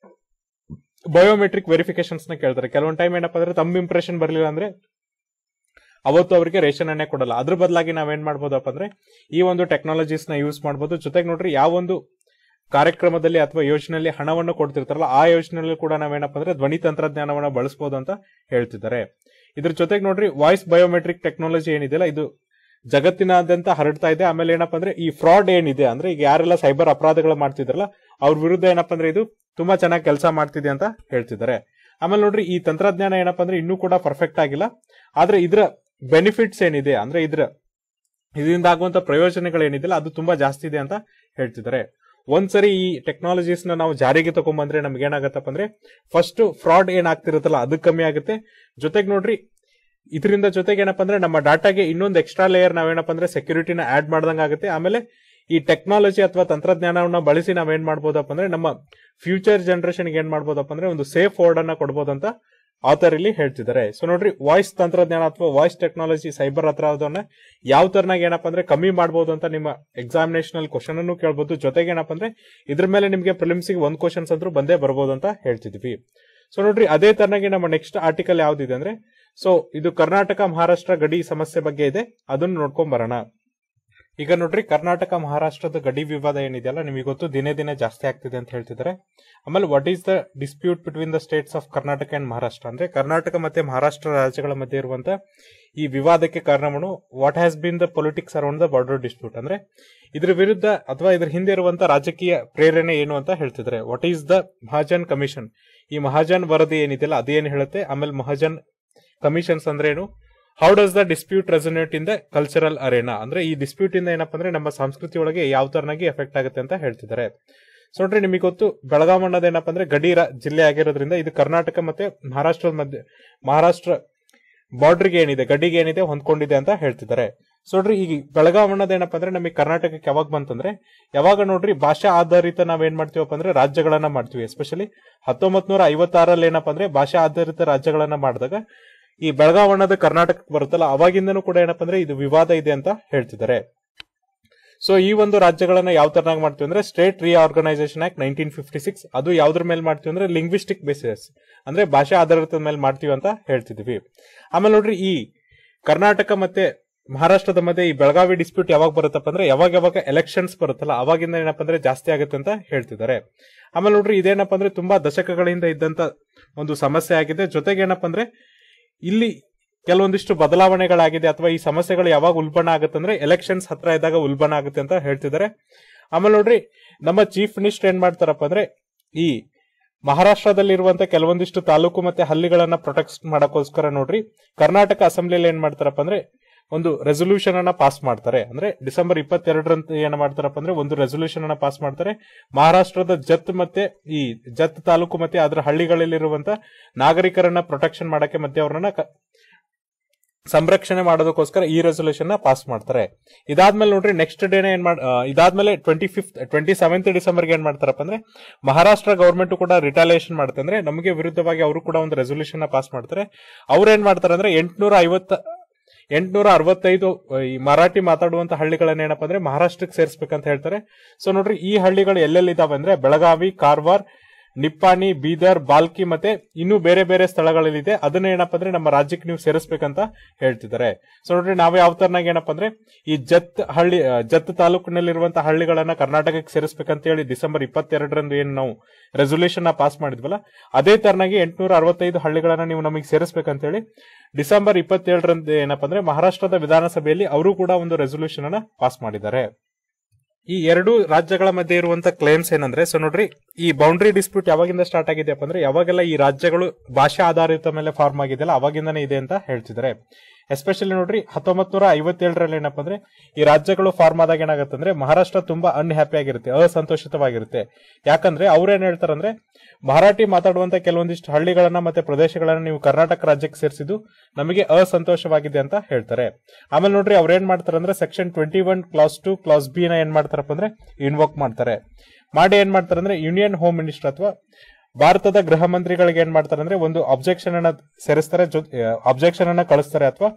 ಬಯೋಮೆಟ್ರಿಕ್ ವೆರಿಫಿಕೇಶನ್ಸ್ ನ ಕೇಳ್ತಾರೆ ಕೆಲವೊಂದು ಟೈಮ್ ಏನಪ್ಪ ಅಂದ್ರೆ ತಮ್ಮ ಇಂಪ್ರೆಷನ್ ಬರಲಿಲ್ಲ ಅಂದ್ರೆ ಅವತ್ತು ಅವರಿಗೆ ರೇಷನ್ ಅನ್ನೇ ಕೊಡಲ್ಲ ಅದ್ರ ಬದಲಾಗಿ ನಾವೇನ್ ಮಾಡ್ಬೋದಪ್ಪ ಅಂದ್ರೆ ಈ ಒಂದು ಟೆಕ್ನಾಲಜೀಸ್ ನ ಯೂಸ್ ಮಾಡ್ಬೋದು ಜೊತೆಗೆ ನೋಡ್ರಿ ಯಾವ ಒಂದು ಕಾರ್ಯಕ್ರಮದಲ್ಲಿ ಅಥವಾ ಯೋಜನೆಯಲ್ಲಿ ಹಣವನ್ನು ಕೊಡ್ತಿರ್ತಾರಲ್ಲ ಆ ಯೋಜನೆಯಲ್ಲಿ ಕೂಡ ನಾವೇನಪ್ಪ ಅಂದ್ರೆ ಧ್ವನಿ ತಂತ್ರಜ್ಞಾನವನ್ನ ಬಳಸಬಹುದು ಅಂತ ಹೇಳ್ತಿದ್ದಾರೆ ಇದ್ರ ಜೊತೆಗೆ ನೋಡ್ರಿ ವಾಯ್ಸ್ ಬಯೋಮೆಟ್ರಿಕ್ ಟೆಕ್ನಾಲಜಿ ಏನಿದೆಯಲ್ಲ ಇದು ಜಗತ್ತಿನಾದ್ಯಂತ ಹರಡ್ತಾ ಇದೆ ಆಮೇಲೆ ಏನಪ್ಪ ಅಂದ್ರೆ ಈ ಫ್ರಾಡ್ ಏನಿದೆ ಅಂದ್ರೆ ಈಗ ಯಾರೆಲ್ಲ ಸೈಬರ್ ಅಪರಾಧಗಳು ಮಾಡ್ತಿದ್ರಲ್ಲ ಅವ್ರ ವಿರುದ್ಧ ಏನಪ್ಪ ಅಂದ್ರೆ ಇದು ತುಂಬಾ ಚೆನ್ನಾಗಿ ಕೆಲಸ ಮಾಡ್ತಿದೆ ಅಂತ ಹೇಳ್ತಿದ್ದಾರೆ ಆಮೇಲೆ ನೋಡ್ರಿ ಈ ತಂತ್ರಜ್ಞಾನ ಏನಪ್ಪ ಅಂದ್ರೆ ಇನ್ನೂ ಕೂಡ ಪರ್ಫೆಕ್ಟ್ ಆಗಿಲ್ಲ ಆದ್ರೆ ಇದ್ರ ಬೆನಿಫಿಟ್ಸ್ ಏನಿದೆ ಅಂದ್ರೆ ಇದ್ರ ಇದರಿಂದ ಆಗುವಂತ ಪ್ರಯೋಜನಗಳು ಏನಿದೆಯಲ್ಲ ಅದು ತುಂಬಾ ಜಾಸ್ತಿ ಇದೆ ಅಂತ ಹೇಳ್ತಿದ್ದಾರೆ ಒಂದ್ಸರಿ ಈ ಟೆಕ್ನಾಲಜೀಸ್ ನ ನಾವು ಜಾರಿಗೆ ತಗೊಂಡ್ಬಂದ್ರೆ ನಮ್ಗೆ ಏನಾಗತ್ತಪ್ಪ ಅಂದ್ರೆ ಫಸ್ಟ್ ಫ್ರಾಡ್ ಏನಾಗ್ತಿರುತ್ತಲ್ಲ ಅದು ಕಮ್ಮಿ ಆಗುತ್ತೆ ಜೊತೆಗೆ ನೋಡ್ರಿ ಇದರಿಂದ ಜೊತೆಗೆ ಏನಪ್ಪ ಅಂದ್ರೆ ನಮ್ಮ ಡಾಟಾಗೆ ಇನ್ನೊಂದು ಎಕ್ಸ್ಟ್ರಾ ಲೇಯರ್ ನಾವೇನಪ್ಪ ಅಂದ್ರೆ ಸೆಕ್ಯೂರಿಟಿನ ಆಡ್ ಮಾಡ್ದಂಗ ಆಗುತ್ತೆ ಆಮೇಲೆ ಈ ಟೆಕ್ನಾಲಜಿ ಅಥವಾ ತಂತ್ರಜ್ಞಾನವನ್ನ ಬಳಸಿ ನಾವೇನ್ ಮಾಡ್ಬೋದಪ್ಪ ಅಂದ್ರೆ ನಮ್ಮ ಫ್ಯೂಚರ್ ಜನರೇಷನ್ ಏನ್ ಮಾಡ್ಬೋದಪ್ಪ ಅಂದ್ರೆ ಒಂದು ಸೇಫ್ ವರ್ಡ್ ಅನ್ನ ಕೊಡ್ಬೋದಂತ ಆಥರ್ ಇಲ್ಲಿ ಹೇಳ್ತಿದ್ದಾರೆ ಸೊ ನೋಡ್ರಿ ವಾಯ್ಸ್ ತಂತ್ರಜ್ಞಾನ ಅಥವಾ ವಾಯ್ಸ್ ಟೆಕ್ನಾಲಜಿ ಸೈಬರ್ ಅಪರಾಧವನ್ನ ಯಾವ ತರನಾಗ ಏನಪ್ಪ ಅಂದ್ರೆ ಕಮ್ಮಿ ಮಾಡಬಹುದು ಅಂತ ನಿಮ್ಮ ಎಕ್ಸಾಮಿನೇಷನ್ ಅಲ್ಲಿ ಕ್ವಶನ್ ಅನ್ನು ಕೇಳಬಹುದು ಜೊತೆಗೆ ಏನಪ್ಪ ಅಂದ್ರೆ ಇದ್ರ ಮೇಲೆ ನಿಮಗೆ ಪ್ರಿಲಿಮ್ಸ್ ಗೆ ಒಂದ್ ಕ್ವಶನ್ಸ್ ಅಂದ್ರೂ ಬಂದೇ ಬರ್ಬೋದು ಅಂತ ಹೇಳ್ತಿದ್ವಿ ಸೊ ನೋಡ್ರಿ ಅದೇ ತರನಾಗಿ ನಮ್ಮ ನೆಕ್ಸ್ಟ್ ಆರ್ಟಿಕಲ್ ಯಾವ್ದಿದೆ ಅಂದ್ರೆ ಸೊ ಇದು ಕರ್ನಾಟಕ ಮಹಾರಾಷ್ಟ್ರ ಗಡಿ ಸಮಸ್ಯೆ ಬಗ್ಗೆ ಇದೆ ಅದನ್ನು ನೋಡ್ಕೊಂಡ್ ಬರೋಣ ಈಗ ನೋಡ್ರಿ ಕರ್ನಾಟಕ ಮಹಾರಾಷ್ಟ್ರದ ಗಡಿ ವಿವಾದ ಏನಿದೆಯಲ್ಲ ನಿಮಗೆ ಗೊತ್ತು ದಿನೇ ದಿನೇ ಜಾಸ್ತಿ ಆಗ್ತಿದೆ ಅಂತ ಹೇಳ್ತಿದ್ದಾರೆ ಆಮೇಲೆ what is the dispute between the states of Karnataka and Maharashtra ಅಂದ್ರೆ ಕರ್ನಾಟಕ ಮತ್ತೆ ಮಹಾರಾಷ್ಟ್ರ ರಾಜ್ಯಗಳ ಮಧ್ಯೆ ಇರುವಂತ ಈ ವಿವಾದಕ್ಕೆ ಕಾರಣವನ್ನು what has been the politics around the border dispute ಅಂದ್ರೆ ಇದ್ರ ವಿರುದ್ಧ ಅಥವಾ ಇದ್ರ ಹಿಂದೆ ಇರುವಂತ ರಾಜಕೀಯ ಪ್ರೇರಣೆ ಏನು ಅಂತ ಹೇಳ್ತಿದ್ದಾರೆ what is the Mahajan commission ಈ ಮಹಾಜನ್ ವರದಿ ಏನಿದೆಯಲ್ಲ ಅದೇನು ಹೇಳುತ್ತೆ ಆಮೇಲೆ ಮಹಾಜನ್ ಕಮಿಷನ್ಸ್ ಅಂದ್ರೆ ಏನು how does the dispute resonate in the cultural arena ಅಂದ್ರೆ ಈ ಡಿಸ್ಪ್ಯೂಟ್ ಇಂದ ಏನಪ್ಪ ಅಂದ್ರೆ ನಮ್ಮ ಸಂಸ್ಕೃತಿ ಒಳಗೆ ಯಾವ ತರನಾಗಿ ಎಫೆಕ್ಟ್ ಆಗುತ್ತೆ ಅಂತ ಹೇಳ್ತಿದ್ದಾರೆ ಸೊ ನೋಡ್ರಿ ನಿಮಗೆ ಗೊತ್ತು ಬೆಳಗಾಂ ಅನ್ನೋದು ಏನಪ್ಪ ಅಂದ್ರೆ ಗಡಿ ರಾ- ಜಿಲ್ಲೆ ಆಗಿರೋದ್ರಿಂದ ಇದು ಕರ್ನಾಟಕ ಮತ್ತೆ ಮಹಾರಾಷ್ಟ್ರದ ಮಧ್ಯೆ ಮಹಾರಾಷ್ಟ್ರ ಬಾರ್ಡರ್ಗೆ ಏನಿದೆ ಗಡಿಗೆ ಏನಿದೆ ಹೊಂದ್ಕೊಂಡಿದೆ ಅಂತ ಹೇಳ್ತಿದ್ದಾರೆ ಸೊ ನೋಡ್ರಿ ಈಗ ಬೆಳಗಾಂ ಅನ್ನೋದು ಏನಪ್ಪ ಅಂದ್ರೆ ನಮಗೆ ಕರ್ನಾಟಕಕ್ಕೆ ಯಾವಾಗ ಬಂತಂದ್ರೆ ಯಾವಾಗ ನೋಡ್ರಿ ಭಾಷಾ ಆಧಾರಿತ ನಾವೇನ್ ಮಾಡ್ತೀವಪ್ಪ ಅಂದ್ರೆ ರಾಜ್ಯಗಳನ್ನ ಮಾಡ್ತೀವಿ ಎಸ್ಪೆಷಲಿ ಹತ್ತೊಂಬತ್ ನೂರ ಐವತ್ತಾರಲ್ಲಿ ಏನಪ್ಪ ಅಂದ್ರೆ ಭಾಷಾ ಆಧಾರಿತ ರಾಜ್ಯಗಳನ್ನ ಮಾಡಿದಾಗ ಈ ಬೆಳಗಾಂ ಅನ್ನೋದು ಕರ್ನಾಟಕಕ್ಕೆ ಬರುತ್ತಲ್ಲ ಅವಾಗಿಂದನೂ ಕೂಡ ಏನಪ್ಪ ಅಂದ್ರೆ ಇದು ವಿವಾದ ಇದೆ ಅಂತ ಹೇಳ್ತಿದ್ದಾರೆ ಸೊ ಈ ಒಂದು ರಾಜ್ಯಗಳನ್ನ ಯಾವ ತರನಾಗಿ ಮಾಡ್ತೀವಿ ಅಂದ್ರೆ state reorganisation act nineteen fifty six ಅದು ಯಾವ್ದ್ರ ಮೇಲೆ ಮಾಡ್ತೀವಿ ಅಂದ್ರೆ ಲಿಂಗ್ವಿಸ್ಟಿಕ್ ಬೇಸಿಸ್ ಅಂದ್ರೆ ಭಾಷಾ ಆಧಾರಿತದ ಮೇಲೆ ಮಾಡ್ತೀವಿ ಅಂತ ಹೇಳ್ತಿದ್ವಿ ಆಮೇಲೆ ನೋಡ್ರಿ ಈ ಕರ್ನಾಟಕ ಮತ್ತೆ ಮಹಾರಾಷ್ಟ್ರದ ಮಧ್ಯೆ ಈ ಬೆಳಗಾವಿ ಡಿಸ್ಪ್ಯೂಟ್ ಯಾವಾಗ ಬರುತ್ತಪ್ಪ ಅಂದ್ರೆ ಯಾವಾಗ ಯಾವಾಗ ಎಲೆಕ್ಷನ್ಸ್ ಬರುತ್ತಲ್ಲ ಅವಾಗಿಂದ ಏನಪ್ಪ ಅಂದ್ರೆ ಜಾಸ್ತಿ ಆಗುತ್ತೆ ಅಂತ ಹೇಳ್ತಿದ್ದಾರೆ ಆಮೇಲೆ ನೋಡ್ರಿ ಇದೇನಪ್ಪ ಅಂದ್ರೆ ತುಂಬಾ ದಶಕಗಳಿಂದ ಇದ್ದಂತ ಒಂದು ಸಮಸ್ಯೆ ಆಗಿದೆ ಜೊತೆಗೆ ಏನಪ್ಪ ಅಂದ್ರೆ ಇಲ್ಲಿ ಕೆಲವೊಂದಿಷ್ಟು ಬದಲಾವಣೆಗಳಾಗಿದೆ ಅಥವಾ ಈ ಸಮಸ್ಯೆಗಳು ಯಾವಾಗ ಉಲ್ಬಣ ಆಗುತ್ತೆ ಅಂದ್ರೆ ಎಲೆಕ್ಷನ್ಸ್ ಹತ್ರ ಇದ್ದಾಗ ಉಲ್ಬಣ ಆಗುತ್ತೆ ಅಂತ ಹೇಳ್ತಿದ್ದಾರೆ ಆಮೇಲೆ ನೋಡ್ರಿ ನಮ್ಮ ಚೀಫ್ ಮಿನಿಸ್ಟರ್ ಏನ್ ಮಾಡ್ತಾರಪ್ಪ ಅಂದ್ರೆ ಈ ಮಹಾರಾಷ್ಟ್ರದಲ್ಲಿರುವಂತ ಕೆಲವೊಂದಿಷ್ಟು ತಾಲೂಕು ಮತ್ತೆ ಹಳ್ಳಿಗಳನ್ನ ಪ್ರೊಟೆಕ್ಟ್ ಮಾಡಕ್ಕೋಸ್ಕರ ನೋಡ್ರಿ ಕರ್ನಾಟಕ ಅಸೆಂಬ್ಲಿಯಲ್ಲಿ ಏನ್ ಮಾಡ್ತಾರಪ್ಪ ಅಂದ್ರೆ ಒಂದು ರೆಸೊಲ್ಯೂಷನ್ ಅನ್ನ ಪಾಸ್ ಮಾಡ್ತಾರೆ ಅಂದ್ರೆ ಡಿಸೆಂಬರ್ ಇಪ್ಪತ್ತೆರಡರಂತ ಏನ್ ಮಾಡ್ತಾರಪ್ಪ ಅಂದ್ರೆ ಒಂದು ರೆಸೊಲ್ಯೂಷನ್ ಅನ್ನ ಪಾಸ್ ಮಾಡ್ತಾರೆ ಮಹಾರಾಷ್ಟ್ರದ ಜತ್ ಮತ್ತೆ ಈ ಜತ್ ತಾಲೂಕು ಮತ್ತೆ ಅದರ ಹಳ್ಳಿಗಳಲ್ಲಿರುವಂತ ನಾಗರಿಕರನ್ನ ಪ್ರೊಟೆಕ್ಷನ್ ಮಾಡಕ್ಕೆ ಮತ್ತೆ ಅವ್ರನ್ನ ಕ- ಸಂರಕ್ಷಣೆ ಮಾಡೋದಕ್ಕೋಸ್ಕರ ಈ ರೆಸೊಲ್ಯೂಷನ್ ನ ಪಾಸ್ ಮಾಡ್ತಾರೆ ಇದಾದ್ಮೇಲೆ ನೋಡ್ರಿ ನೆಕ್ಸ್ಟ್ ಡೇನೆ ಏನ್ ಮಾಡ್ ಆ, ಇದಾದ್ಮೇಲೆ ಟ್ವೆಂಟಿ ಫಿಫ್ತ್ ಟ್ವೆಂಟಿ ಸೆವೆಂತ್ ಡಿಸೆಂಬರ್ಗೆ ಏನ್ ಮಾಡ್ತಾರಪ್ಪ ಅಂದ್ರೆ ಮಹಾರಾಷ್ಟ್ರ ಗವರ್ಮೆಂಟ್ ಕೂಡ ರಿಟಾಲಿಯೇಷನ್ ಮಾಡುತ್ತೆ ಅಂದ್ರೆ ನಮಗೆ ವಿರುದ್ಧವಾಗಿ ಅವರು ಕೂಡ ಒಂದು ರೆಸೊಲ್ಯೂಷನ್ ನ ಪಾಸ್ ಮಾಡ್ತಾರೆ ಅವ್ರು ಏನ್ ಮಾಡ್ತಾರೆ ಅಂದ್ರೆ ಎಂಟ್ನೂರ ಐವತ್ತ ಎಂಟ್ನೂರ ಅರವತ್ತೈದು ಈ ಮರಾಠಿ ಮಾತಾಡುವಂತ ಹಳ್ಳಿಗಳನ್ನ ಏನಪ್ಪ ಅಂದ್ರೆ ಮಹಾರಾಷ್ಟ್ರಕ್ಕೆ ಸೇರಿಸ್ಬೇಕಂತ ಹೇಳ್ತಾರೆ ಸೊ ನೋಡ್ರಿ ಈ ಹಳ್ಳಿಗಳು ಎಲ್ಲೆಲ್ಲಿ ಇದಾವೆ ಅಂದ್ರೆ ಬೆಳಗಾವಿ ಕಾರವಾರ್ ನಿಪ್ಪಾಣಿ ಬೀದರ್ ಬಾಲ್ಕಿ ಮತ್ತೆ ಇನ್ನೂ ಬೇರೆ ಬೇರೆ ಸ್ಥಳಗಳಲ್ಲಿದೆ ಅದನ್ನ ಏನಪ್ಪ ಅಂದ್ರೆ ನಮ್ಮ ರಾಜ್ಯಕ್ಕೆ ನೀವು ಸೇರಿಸ್ಬೇಕಂತ ಹೇಳ್ತಿದ್ದಾರೆ ಸೊ ನೋಡ್ರಿ ನಾವು ಯಾವ ತರನಾಗ ಏನಪ್ಪ ಅಂದ್ರೆ ಈ ಜತ್ ಹಳ್ಳಿ ಆ, ಜತ್ ತಾಲೂಕಿನಲ್ಲಿರುವಂತಹ ಹಳ್ಳಿಗಳನ್ನ ಕರ್ನಾಟಕಕ್ಕೆ ಸೇರಿಸ್ಬೇಕಂತ ಹೇಳಿ ಡಿಸೆಂಬರ್ ಇಪ್ಪತ್ತೆರಡರಂದು ಏನು ನಾವು ರೆಸೊಲ್ಯೂಷನ್ ನ ಪಾಸ್ ಮಾಡಿದ್ವಲ್ಲ ಅದೇ ತರನಾಗಿ ಎಂಟುನೂರ ಅರವತ್ತೈದು ಹಳ್ಳಿಗಳನ್ನ ನೀವು ನಮಗೆ ಸೇರಿಸ್ಬೇಕಂತ ಹೇಳಿ ಡಿಸೆಂಬರ್ ಇಪ್ಪತ್ತೇಳರಂದು ಏನಪ್ಪ ಅಂದ್ರೆ ಮಹಾರಾಷ್ಟ್ರದ ವಿಧಾನಸಭೆಯಲ್ಲಿ ಅವರು ಕೂಡ ಒಂದು ರೆಸೊಲ್ಯೂಷನ್ ಅನ್ನ ಪಾಸ್ ಮಾಡಿದ್ದಾರೆ ಈ ಎರಡು ರಾಜ್ಯಗಳ ಮಧ್ಯೆ ಇರುವಂತ ಕ್ಲೇಮ್ಸ್ ಏನಂದ್ರೆ ಸೊ ನೋಡ್ರಿ ಈ ಬೌಂಡ್ರಿ ಡಿಸ್ಪ್ಯೂಟ್ ಯಾವಾಗಿಂದ ಸ್ಟಾರ್ಟ್ ಆಗಿದೆಯಪ್ಪ ಅಂದ್ರೆ ಯಾವಾಗೆಲ್ಲ ಈ ರಾಜ್ಯಗಳು ಭಾಷಾ ಆಧಾರಿತ ಮೇಲೆ ಫಾರ್ಮ್ ಆಗಿದೆಯಲ್ಲ ಅವಾಗಿಂದನೇ ಇದೆ ಅಂತ ಹೇಳ್ತಿದ್ದಾರೆ ಎಸ್ಪೆಷಲಿ ನೋಡ್ರಿ ಹತ್ತೊಂಬತ್ ನೂರ ಐವತ್ತೇಳರಲ್ಲಿ ಏನಪ್ಪ ಅಂದ್ರೆ ಈ ರಾಜ್ಯಗಳು ಫಾರ್ಮ್ ಆದಾಗ ಏನಾಗುತ್ತೆ ಅಂದ್ರೆ ಮಹಾರಾಷ್ಟ್ರ ತುಂಬಾ ಅನ್ಹ್ಯಾಪಿ ಆಗಿರುತ್ತೆ ಅಸಂತೋಷಿತವಾಗಿರುತ್ತೆ ಯಾಕಂದ್ರೆ ಅವ್ರೇನ್ ಹೇಳ್ತಾರಂದ್ರೆ ಮರಾಠಿ ಮಾತಾಡುವಂತ ಕೆಲವೊಂದಿಷ್ಟು ಹಳ್ಳಿಗಳನ್ನ ಮತ್ತೆ ಪ್ರದೇಶಗಳನ್ನ ನೀವು ಕರ್ನಾಟಕ ರಾಜ್ಯಕ್ಕೆ ಸೇರಿಸಿದ್ದು ನಮಗೆ ಅಸಂತೋಷವಾಗಿದೆ ಅಂತ ಹೇಳ್ತಾರೆ ಆಮೇಲೆ ನೋಡ್ರಿ ಅವ್ರು ಏನ್ ಮಾಡ್ತಾರೆ ಅಂದ್ರೆ section twenty one clause two clause B ನ ಏನ್ ಮಾಡ್ತಾರಪ್ಪ ಅಂದ್ರೆ ಇನ್ವೋಕ್ ಮಾಡ್ತಾರೆ ಮಾಡಿ ಏನ್ ಮಾಡ್ತಾರೆ ಅಂದ್ರೆ ಯೂನಿಯನ್ ಹೋಮ್ ಮಿನಿಸ್ಟರ್ ಅಥವಾ ಭಾರತದ ಗೃಹ ಮಂತ್ರಿಗಳಿಗೆ ಏನ್ ಮಾಡ್ತಾರೆ ಅಂದ್ರೆ ಒಂದು ಅಬ್ಜೆಕ್ಷನ್ ಅನ್ನ ಸೇರಿಸ್ತಾರೆ ಅಬ್ಜೆಕ್ಷನ್ ಅನ್ನ ಕಳಿಸ್ತಾರೆ ಅಥವಾ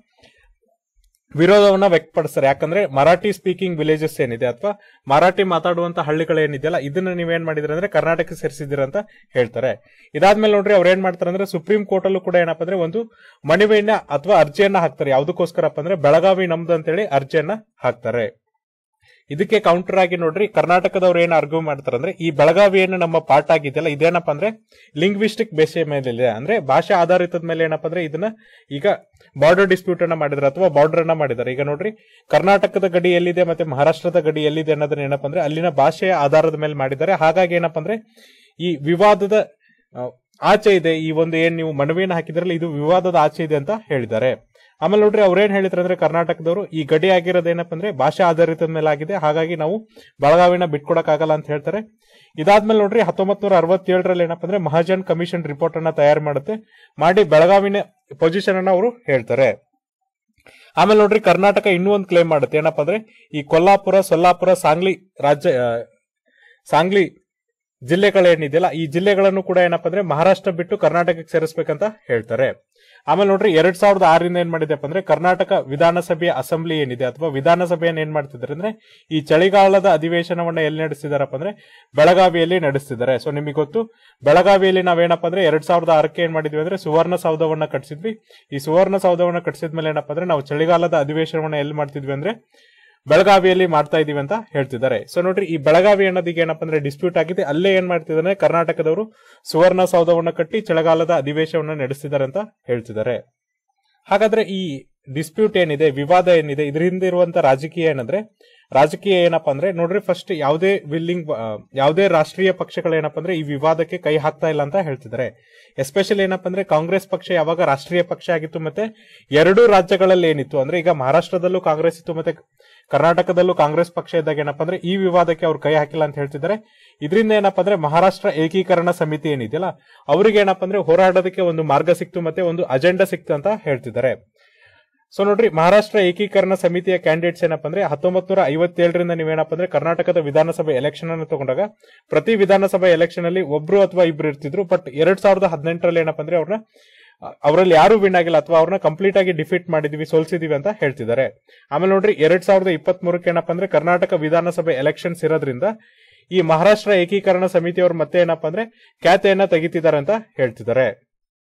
ವಿರೋಧವನ್ನ ವ್ಯಕ್ತಪಡಿಸ್ತಾರೆ ಯಾಕಂದ್ರೆ ಮರಾಠಿ ಸ್ಪೀಕಿಂಗ್ ವಿಲೇಜಸ್ ಏನಿದೆ ಅಥವಾ ಮರಾಠಿ ಮಾತಾಡುವಂತ ಹಳ್ಳಿಗಳು ಏನಿದೆಯಲ್ಲ ಇದನ್ನ ನೀವೇನ್ ಮಾಡಿದ್ರಿ ಅಂದ್ರೆ ಕರ್ನಾಟಕ ಸೇರಿಸಿದಿರ ಅಂತ ಹೇಳ್ತಾರೆ ಇದಾದ್ಮೇಲೆ ನೋಡ್ರಿ ಅವ್ರು ಏನ್ ಮಾಡ್ತಾರೆ ಅಂದ್ರೆ ಸುಪ್ರೀಂ ಕೋರ್ಟ್ ಅಲ್ಲೂ ಕೂಡ ಏನಪ್ಪ ಅಂದ್ರೆ ಒಂದು ಮನವಿಯನ್ನ ಅಥವಾ ಅರ್ಜಿಯನ್ನ ಹಾಕ್ತಾರೆ ಯಾವ್ದಕ್ಕೋಸ್ಕರಪ್ಪ ಅಂದ್ರೆ ಬೆಳಗಾವಿ ನಮ್ದು ಅಂತೇಳಿ ಅರ್ಜಿಯನ್ನ ಹಾಕ್ತಾರೆ ಇದಕ್ಕೆ ಕೌಂಟರ್ ಆಗಿ ನೋಡ್ರಿ ಕರ್ನಾಟಕದವ್ರು ಏನ್ ಆರ್ಗ್ಯೂ ಮಾಡ್ತಾರೆ ಅಂದ್ರೆ ಈ ಬೆಳಗಾವಿ ಏನು ನಮ್ಮ ಪಾರ್ಟ್ ಆಗಿದೆಯಲ್ಲ ಇದೇನಪ್ಪ ಅಂದ್ರೆ ಲಿಂಗ್ವಿಸ್ಟಿಕ್ ಬೇಸಿಯ ಮೇಲೆ ಇದೆ ಅಂದ್ರೆ ಭಾಷೆ ಆಧಾರಿತದ ಮೇಲೆ ಏನಪ್ಪ ಅಂದ್ರೆ ಇದನ್ನ ಈಗ ಬಾರ್ಡರ್ ಡಿಸ್ಪ್ಯೂಟ್ ಅನ್ನ ಮಾಡಿದ್ರೆ ಅಥವಾ ಬಾರ್ಡರ್ ಅನ್ನ ಮಾಡಿದ್ದಾರೆ ಈಗ ನೋಡ್ರಿ ಕರ್ನಾಟಕದ ಗಡಿ ಎಲ್ಲಿದೆ ಮತ್ತೆ ಮಹಾರಾಷ್ಟ್ರದ ಗಡಿ ಎಲ್ಲಿದೆ ಅನ್ನೋದನ್ನ ಏನಪ್ಪ ಅಂದ್ರೆ ಅಲ್ಲಿನ ಭಾಷೆಯ ಆಧಾರದ ಮೇಲೆ ಮಾಡಿದ್ದಾರೆ ಹಾಗಾಗಿ ಏನಪ್ಪ ಅಂದ್ರೆ ಈ ವಿವಾದದ ಆ, ಆಚೆ ಇದೆ ಈ ಒಂದು ಏನ್ ನೀವು ಮನವಿಯನ್ನು ಹಾಕಿದ್ರಲ್ಲ ಇದು ವಿವಾದದ ಆಚೆ ಇದೆ ಅಂತ ಹೇಳಿದ್ದಾರೆ ಆಮೇಲೆ ನೋಡ್ರಿ ಅವ್ರೇನ್ ಹೇಳಿದ್ರು ಅಂದ್ರೆ ಕರ್ನಾಟಕದವರು ಈ ಗಡಿ ಆಗಿರೋದು ಏನಪ್ಪ ಅಂದ್ರೆ ಭಾಷಾ ಆಧಾರಿತದ ಮೇಲೆ ಆಗಿದೆ ಹಾಗಾಗಿ ನಾವು ಬೆಳಗಾವಿನ ಬಿಟ್ಕೊಡಕ್ ಆಗಲ್ಲ ಅಂತ ಹೇಳ್ತಾರೆ ಇದಾದ್ಮೇಲೆ ನೋಡ್ರಿ ಹತ್ತೊಂಬತ್ ನೂರ ಅರವತ್ತೇಳರಲ್ಲಿ ಏನಪ್ಪ ಅಂದ್ರೆ ಮಹಾಜನ್ ಕಮಿಷನ್ ರಿಪೋರ್ಟ್ ಅನ್ನ ತಯಾರು ಮಾಡುತ್ತೆ ಮಾಡಿ ಬೆಳಗಾವಿನ ಪೊಸಿಷನ್ ಅನ್ನ ಅವರು ಹೇಳ್ತಾರೆ ಆಮೇಲೆ ನೋಡ್ರಿ ಕರ್ನಾಟಕ ಇನ್ನೂ ಒಂದು ಕ್ಲೇಮ್ ಮಾಡುತ್ತೆ ಏನಪ್ಪ ಅಂದ್ರೆ ಈ ಕೊಲ್ಲಾಪುರ ಸೊಲ್ಲಾಪುರ ಸಾಂಗ್ಲಿ ರಾಜ್ಯ ಆ, ಸಾಂಗ್ಲಿ ಜಿಲ್ಲೆಗಳೇನಿದೆಯಲ್ಲ ಈ ಜಿಲ್ಲೆಗಳನ್ನು ಕೂಡ ಏನಪ್ಪ ಅಂದ್ರೆ ಮಹಾರಾಷ್ಟ್ರ ಬಿಟ್ಟು ಕರ್ನಾಟಕಕ್ಕೆ ಸೇರಿಸ್ಬೇಕಂತ ಹೇಳ್ತಾರೆ ಆಮೇಲೆ ನೋಡ್ರಿ ಎರಡ್ ಸಾವಿರದ ಆರರಿಂದ ಏನ್ ಮಾಡಿದೆಪ್ಪ ಅಂದ್ರೆ ಕರ್ನಾಟಕ ವಿಧಾನಸಭೆಯ ಅಸೆಂಬ್ಲಿ ಏನಿದೆ ಅಥವಾ ವಿಧಾನಸಭೆಯನ್ನು ಏನ್ ಮಾಡ್ತಿದ್ದಾರೆ ಅಂದ್ರೆ ಈ ಚಳಿಗಾಲದ ಅಧಿವೇಶನವನ್ನ ಎಲ್ಲಿ ನಡೆಸ್ತಿದಾರಪ್ಪ ಅಂದ್ರೆ ಬೆಳಗಾವಿಯಲ್ಲಿ ನಡೆಸ್ತಿದ್ದಾರೆ ಸೊ ನಿಮಗೆ ಗೊತ್ತು ಬೆಳಗಾವಿಯಲ್ಲಿ ನಾವೇನಪ್ಪ ಅಂದ್ರೆ ಎರಡ್ ಸಾವಿರದ ಆರಕ್ಕೆ ಏನ್ ಮಾಡಿದ್ವಿ ಅಂದ್ರೆ ಸುವರ್ಣ ಸೌಧವನ್ನ ಕಟ್ಸಿದ್ವಿ ಈ ಸುವರ್ಣ ಸೌಧವನ್ನ ಕಟ್ಸಿದ್ಮೇಲೆ ಏನಪ್ಪ ಅಂದ್ರೆ ನಾವು ಚಳಿಗಾಲದ ಅಧಿವೇಶನವನ್ನ ಎಲ್ಲಿ ಮಾಡ್ತಿದ್ವಿ ಅಂದ್ರೆ ಬೆಳಗಾವಿಯಲ್ಲಿ ಮಾಡ್ತಾ ಇದೀವಿ ಅಂತ ಹೇಳ್ತಿದ್ದಾರೆ ಸೊ ನೋಡ್ರಿ ಈ ಬೆಳಗಾವಿ ಅನ್ನೋದಕ್ಕೆ ಏನಪ್ಪ ಅಂದ್ರೆ ಡಿಸ್ಪ್ಯೂಟ್ ಆಗಿದೆ ಅಲ್ಲೇ ಏನ್ ಮಾಡ್ತಿದ್ದಾರೆ ಕರ್ನಾಟಕದವರು ಸುವರ್ಣ ಸೌಧವನ್ನ ಕಟ್ಟಿ ಚಳಿಗಾಲದ ಅಧಿವೇಶನವನ್ನ ನಡೆಸ್ತಿದ್ದಾರೆ ಅಂತ ಹೇಳ್ತಿದ್ದಾರೆ ಹಾಗಾದ್ರೆ ಈ ಡಿಸ್ಪ್ಯೂಟ್ ಏನಿದೆ ವಿವಾದ ಏನಿದೆ ಇದ್ರ ಹಿಂದೆ ಇರುವಂತ ರಾಜಕೀಯ ಏನಂದ್ರೆ ರಾಜಕೀಯ ಏನಪ್ಪಾ ಅಂದ್ರೆ ನೋಡ್ರಿ ಫಸ್ಟ್ ಯಾವುದೇ ವಿಲ್ಲಿಂಗ್ ಯಾವುದೇ ರಾಷ್ಟ್ರೀಯ ಪಕ್ಷಗಳು ಏನಪ್ಪಾ ಅಂದ್ರೆ ಈ ವಿವಾದಕ್ಕೆ ಕೈ ಹಾಕ್ತಾ ಇಲ್ಲ ಅಂತ ಹೇಳ್ತಿದ್ದಾರೆ ಎಸ್ಪೆಷಲಿ ಏನಪ್ಪಾ ಅಂದ್ರೆ ಕಾಂಗ್ರೆಸ್ ಪಕ್ಷ ಯಾವಾಗ ರಾಷ್ಟ್ರೀಯ ಪಕ್ಷ ಆಗಿತ್ತು ಮತ್ತೆ ಎರಡೂ ರಾಜ್ಯಗಳಲ್ಲಿ ಏನಿತ್ತು ಅಂದ್ರೆ ಈಗ ಮಹಾರಾಷ್ಟ್ರದಲ್ಲೂ ಕಾಂಗ್ರೆಸ್ ಇತ್ತು ಮತ್ತೆ ಕರ್ನಾಟಕದಲ್ಲೂ ಕಾಂಗ್ರೆಸ್ ಪಕ್ಷ ಇದ್ದಾಗ ಏನಪ್ಪಾ ಅಂದ್ರೆ ಈ ವಿವಾದಕ್ಕೆ ಅವ್ರು ಕೈ ಹಾಕಿಲ್ಲ ಅಂತ ಹೇಳ್ತಿದ್ದಾರೆ ಇದರಿಂದ ಏನಪ್ಪಾ ಅಂದ್ರೆ ಮಹಾರಾಷ್ಟ್ರ ಏಕೀಕರಣ ಸಮಿತಿ ಏನಿದೆಯಲ್ಲ ಅವ್ರಿಗೆ ಏನಪ್ಪಾ ಅಂದ್ರೆ ಹೋರಾಡೋದಕ್ಕೆ ಒಂದು ಮಾರ್ಗ ಸಿಕ್ತು ಮತ್ತೆ ಒಂದು ಅಜೆಂಡಾ ಸಿಕ್ತು ಅಂತ ಹೇಳ್ತಿದ್ದಾರೆ ಸೊ ನೋಡ್ರಿ ಮಹಾರಾಷ್ಟ್ರ ಏಕೀಕರಣ ಸಮಿತಿಯ ಕ್ಯಾಂಡಿಡೇಟ್ಸ್ ಏನಪ್ಪಾ ಅಂದ್ರೆ ಹತ್ತೊಂಬತ್ ನೂರ ಐವತ್ತೇಳರಿಂದ ನೀವೇನಪ್ಪ ಅಂದ್ರೆ ಕರ್ನಾಟಕದ ವಿಧಾನಸಭೆ ಎಲೆಕ್ಷನ್ ಅನ್ನು ತಗೊಂಡಾಗ ಪ್ರತಿ ವಿಧಾನಸಭೆ ಎಲೆಕ್ಷನ್ ಅಲ್ಲಿ ಒಬ್ರು ಅಥವಾ ಇಬ್ರು ಇರ್ತಿದ್ರು ಬಟ್ ಎರಡ್ ಸಾವಿರದ ಹದಿನೆಂಟರಲ್ಲಿ ಏನಪ್ಪಾ ಅಂದ್ರೆ ಅವ್ರನ್ನ ಅವರಲ್ಲಿ ಯಾರು ವಿನ್ ಆಗಿಲ್ಲ ಅಥವಾ ಅವ್ರನ್ನ ಕಂಪ್ಲೀಟ್ ಆಗಿ ಡಿಫೀಟ್ ಮಾಡಿದೀವಿ ಸೋಲ್ಸಿದೀವಿ ಅಂತ ಹೇಳ್ತಿದ್ದಾರೆ ಆಮೇಲೆ ನೋಡ್ರಿ ಎರಡ್ ಸಾವಿರದ ಇಪ್ಪತ್ತ್ ಮೂರಕ್ಕೆ ಏನಪ್ಪಾ ಅಂದ್ರೆ ಕರ್ನಾಟಕ ವಿಧಾನಸಭೆ ಎಲೆಕ್ಷನ್ಸ್ ಇರೋದ್ರಿಂದ ಈ ಮಹಾರಾಷ್ಟ್ರ ಏಕೀಕರಣ ಸಮಿತಿಯವರು ಮತ್ತೆ ಏನಪ್ಪಾ ಅಂದ್ರೆ ಖ್ಯಾತೆಯನ್ನ ತೆಗಿತಿದ್ದಾರೆ ಅಂತ ಹೇಳ್ತಿದ್ದಾರೆ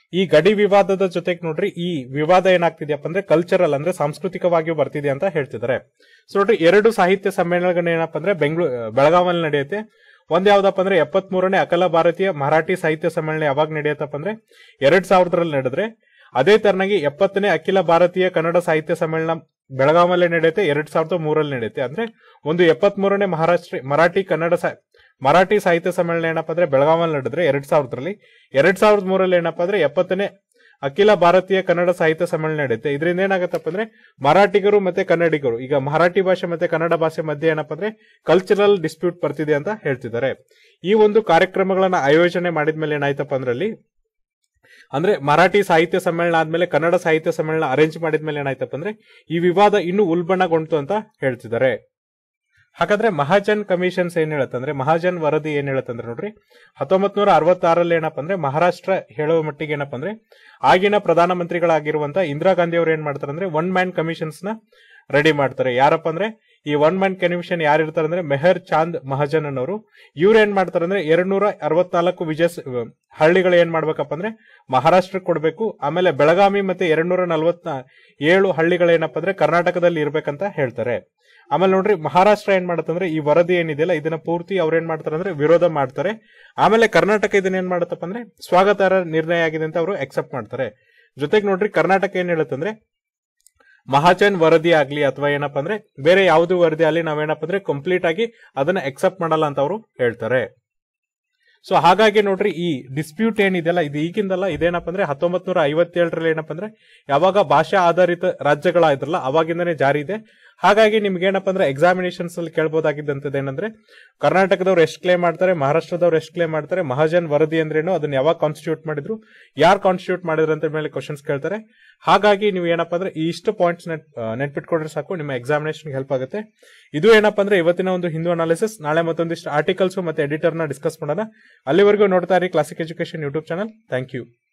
ಈ ಗಡಿ ವಿವಾದದ ಜೊತೆಗೆ ನೋಡ್ರಿ ಈ ವಿವಾದ ಏನಾಗ್ತಿದ್ಯಪ್ಪ ಅಂದ್ರೆ ಕಲ್ಚರಲ್ ಅಂದ್ರೆ ಸಾಂಸ್ಕೃತಿಕವಾಗಿಯೂ ಬರ್ತಿದೆ ಅಂತ ಹೇಳ್ತಿದ್ದಾರೆ ಸೊ ನೋಡ್ರಿ ಎರಡು ಸಾಹಿತ್ಯ ಸಮ್ಮೇಳನಗಳು ಏನಪ್ಪ ಅಂದ್ರೆ ಬೆಂಗಳೂರು ಬೆಳಗಾವಲ್ಲಿ ನಡೆಯುತ್ತೆ ಒಂದ್ ಯಾವ್ದಪ್ಪ ಅಂದ್ರೆ ಎಪ್ಪತ್ ಮೂರನೇ ಅಖಿಲ ಭಾರತೀಯ ಮರಾಠಿ ಸಾಹಿತ್ಯ ಸಮ್ಮೇಳನ ಯಾವಾಗ ನಡೆಯುತ್ತಪ್ಪ ಅಂದ್ರೆ ಎರಡ್ ಸಾವಿರದಲ್ಲಿ ನಡೆದ್ರೆ ಅದೇ ತರನಾಗಿ ಎಪ್ಪತ್ತನೇ ಅಖಿಲ ಭಾರತೀಯ ಕನ್ನಡ ಸಾಹಿತ್ಯ ಸಮ್ಮೇಳನ ಬೆಳಗಾವಲ್ಲೇ ನಡೆಯುತ್ತೆ ಎರಡ್ ಸಾವಿರದ ಮೂರಲ್ಲಿ ನಡೆಯುತ್ತೆ ಅಂದ್ರೆ ಒಂದು ಎಪ್ಪತ್ ಮೂರನೇ ಮಹಾರಾಷ್ಟ್ರ ಮರಾಠಿ ಕನ್ನಡ ಸಾ- ಮರಾಠಿ ಸಾಹಿತ್ಯ ಸಮ್ಮೇಳನ ಏನಪ್ಪಾ ಅಂದ್ರೆ ಬೆಳಗಾವಲ್ಲಿ ನಡೆದ್ರೆ ಎರಡ್ ಸಾವಿರದಲ್ಲಿ ಎರಡ್ ಸಾವಿರದ ಮೂರಲ್ಲಿ ಏನಪ್ಪಾ ಅಂದ್ರೆ ಎಪ್ಪತ್ತನೇ ಅಖಿಲ ಭಾರತೀಯ ಕನ್ನಡ ಸಾಹಿತ್ಯ ಸಮ್ಮೇಳನ ನಡೆಯುತ್ತೆ ಇದರಿಂದ ಏನಾಗತ್ತಪ್ಪ ಅಂದ್ರೆ ಮರಾಠಿಗರು ಮತ್ತೆ ಕನ್ನಡಿಗರು ಈಗ ಮರಾಠಿ ಭಾಷೆ ಮತ್ತೆ ಕನ್ನಡ ಭಾಷೆ ಮಧ್ಯೆ ಏನಪ್ಪಾ ಅಂದ್ರೆ ಕಲ್ಚರಲ್ ಡಿಸ್ಪ್ಯೂಟ್ ಬರ್ತಿದೆ ಅಂತ ಹೇಳ್ತಿದ್ದಾರೆ ಈ ಒಂದು ಕಾರ್ಯಕ್ರಮಗಳನ್ನ ಆಯೋಜನೆ ಮಾಡಿದ್ಮೇಲೆ ಏನಾಯ್ತಪ್ಪ ಅಂದ್ರೆ ಅಲ್ಲಿ ಅಂದ್ರೆ ಮರಾಠಿ ಸಾಹಿತ್ಯ ಸಮ್ಮೇಳನ ಆದ್ಮೇಲೆ ಕನ್ನಡ ಸಾಹಿತ್ಯ ಸಮ್ಮೇಳನ ಅರೇಂಜ್ ಮಾಡಿದ್ಮೇಲೆ ಏನಾಯ್ತಪ್ಪ ಅಂದ್ರೆ ಈ ವಿವಾದ ಇನ್ನೂ ಉಲ್ಬಣಗೊಂಡು ಅಂತ ಹೇಳ್ತಿದ್ದಾರೆ ಹಾಗಾದ್ರೆ ಮಹಾಜನ್ ಕಮಿಷನ್ಸ್ ಏನ್ ಹೇಳತ್ತಂದ್ರೆ ಮಹಾಜನ್ ವರದಿ ಏನ್ ಹೇಳತ್ತಂದ್ರೆ ನೋಡ್ರಿ ಹತ್ತೊಂಬತ್ ನೂರ ಅರವತ್ತಾರಲ್ಲಿ ಏನಪ್ಪ ಅಂದ್ರೆ ಮಹಾರಾಷ್ಟ್ರ ಹೇಳುವ ಮಟ್ಟಿಗೆ ಏನಪ್ಪ ಅಂದ್ರೆ ಆಗಿನ ಪ್ರಧಾನಮಂತ್ರಿಗಳಾಗಿರುವಂತ ಇಂದಿರಾ ಗಾಂಧಿ ಅವರು ಏನ್ ಮಾಡ್ತಾರೆ ಅಂದ್ರೆ ಒನ್ ಮ್ಯಾನ್ ಕಮಿಷನ್ಸ್ ನ ರೆಡಿ ಮಾಡ್ತಾರೆ ಯಾರಪ್ಪ ಅಂದ್ರೆ ಈ ಒನ್ ಮ್ಯಾನ್ ಕಮಿಷನ್ ಯಾರು ಇರ್ತಾರೆ ಅಂದ್ರೆ ಮೆಹರ್ ಚಾಂದ್ ಮಹಾಜನ್ ಅನ್ನೋರು ಇವ್ರು ಏನ್ ಮಾಡ್ತಾರೆ ಅಂದ್ರೆ ಎರಡ್ ನೂರ ಅರವತ್ನಾಲ್ಕು ವಿಜಯ ಹಳ್ಳಿಗಳು ಏನ್ ಮಾಡ್ಬೇಕಪ್ಪ ಅಂದ್ರೆ ಮಹಾರಾಷ್ಟ್ರಕ್ಕೆ ಕೊಡಬೇಕು ಆಮೇಲೆ ಬೆಳಗಾವಿ ಮತ್ತೆ ಎರಡ್ ನೂರ ನಲ್ವತ್ನ ಏಳು ಹಳ್ಳಿಗಳೇನಪ್ಪ ಅಂದ್ರೆ ಕರ್ನಾಟಕದಲ್ಲಿ ಇರ್ಬೇಕಂತ ಹೇಳ್ತಾರೆ ಆಮೇಲೆ ನೋಡ್ರಿ ಮಹಾರಾಷ್ಟ್ರ ಏನ್ ಮಾಡತ್ತಂದ್ರೆ ಈ ವರದಿ ಏನಿದೆಯಲ್ಲ ಇದನ್ನ ಪೂರ್ತಿ ಅವ್ರು ಏನ್ ಮಾಡ್ತಾರೆ ಅಂದ್ರೆ ವಿರೋಧ ಮಾಡ್ತಾರೆ ಆಮೇಲೆ ಕರ್ನಾಟಕ ಇದನ್ನ ಏನ್ ಮಾಡತ್ತಪ್ಪ ಅಂದ್ರೆ ಸ್ವಾಗತಾರ್ಹ ನಿರ್ಣಯ ಆಗಿದೆ ಅಂತ ಅವರು ಅಕ್ಸೆಪ್ಟ್ ಮಾಡ್ತಾರೆ ಜೊತೆಗೆ ನೋಡ್ರಿ ಕರ್ನಾಟಕ ಏನ್ ಹೇಳುತ್ತಂದ್ರೆ ಮಹಾಜನ್ ವರದಿ ಆಗ್ಲಿ ಅಥವಾ ಏನಪ್ಪಾ ಅಂದ್ರೆ ಬೇರೆ ಯಾವ್ದು ವರದಿ ಆಗ್ಲಿ ನಾವೇನಪ್ಪ ಅಂದ್ರೆ ಕಂಪ್ಲೀಟ್ ಆಗಿ ಅದನ್ನ ಅಕ್ಸೆಪ್ಟ್ ಮಾಡಲ್ಲ ಅಂತ ಅವರು ಹೇಳ್ತಾರೆ ಸೊ ಹಾಗಾಗಿ ನೋಡ್ರಿ ಈ ಡಿಸ್ಪ್ಯೂಟ್ ಏನಿದೆಯಲ್ಲ ಇದು ಈಗಿಂದಲ್ಲ ಇದೇನಪ್ಪ ಅಂದ್ರೆ ಹತ್ತೊಂಬತ್ ನೂರ ಐವತ್ತೇಳರಲ್ಲಿ ಏನಪ್ಪ ಅಂದ್ರೆ ಯಾವಾಗ ಭಾಷಾ ಆಧಾರಿತ ರಾಜ್ಯಗಳಾಯ್ತಲ್ಲ ಅವಾಗಿಂದನೇ ಜಾರಿ ಇದೆ ಹಾಗಾಗಿ ನಿಮ್ಗೆ ಏನಪ್ಪ ಅಂದ್ರೆ ಎಕ್ಸಾಮಿನೇಷನ್ಸ್ ಅಲ್ಲಿ ಕೇಳಬಹುದಾಗಿದ್ದಂಥದ್ದು ಏನಂದ್ರೆ ಕರ್ನಾಟಕದವ್ರು ಎಷ್ಟು ಕ್ಲೇಮ್ ಮಾಡ್ತಾರೆ ಮಹಾರಾಷ್ಟ್ರದವ್ರು ಎಷ್ಟು ಕ್ಲೇಮ್ ಮಾಡ್ತಾರೆ ಮಹಾಜನ್ ವರದಿ ಅಂದ್ರೇನು ಅದನ್ನ ಯಾವಾಗ ಕಾನ್ಸ್ಟಿಟ್ಯೂಟ್ ಮಾಡಿದ್ರು ಯಾರು ಕಾನ್ಸ್ಟಿಟ್ಯೂಟ್ ಮಾಡಿದ್ರು ಅಂತ ಮೇಲೆ ಕ್ವಶನ್ಸ್ ಕೇಳ್ತಾರೆ ಹಾಗಾಗಿ ನೀವು ಏನಪ್ಪ ಅಂದ್ರೆ ಈ ಇಷ್ಟು ಪಾಯಿಂಟ್ಸ್ ನೆಟ್ ನೆನ್ಪಿಟ್ಕೊಂಡ್ರೆ ಸಾಕು ನಿಮ್ಮ ಎಕ್ಸಾಮಿನೇಷನ್ ಹೆಲ್ಪ್ ಆಗುತ್ತೆ ಇದು ಏನಪ್ಪ ಅಂದ್ರೆ ಇವತ್ತಿನ ಒಂದು ಹಿಂದೂ ಅನಾಲಿಸಿಸ್ ನಾಳೆ ಮತ್ತೊಂದಿಷ್ಟು ಆರ್ಟಿಕಲ್ಸ್ ಮತ್ತೆ ಎಡಿಟರ್ ನ ಡಿಸ್ಕಸ್ ಮಾಡೋಣ ಅಲ್ಲಿವರೆಗೂ ನೋಡ್ತಾ ಇರಿ classic education YouTube channel thank you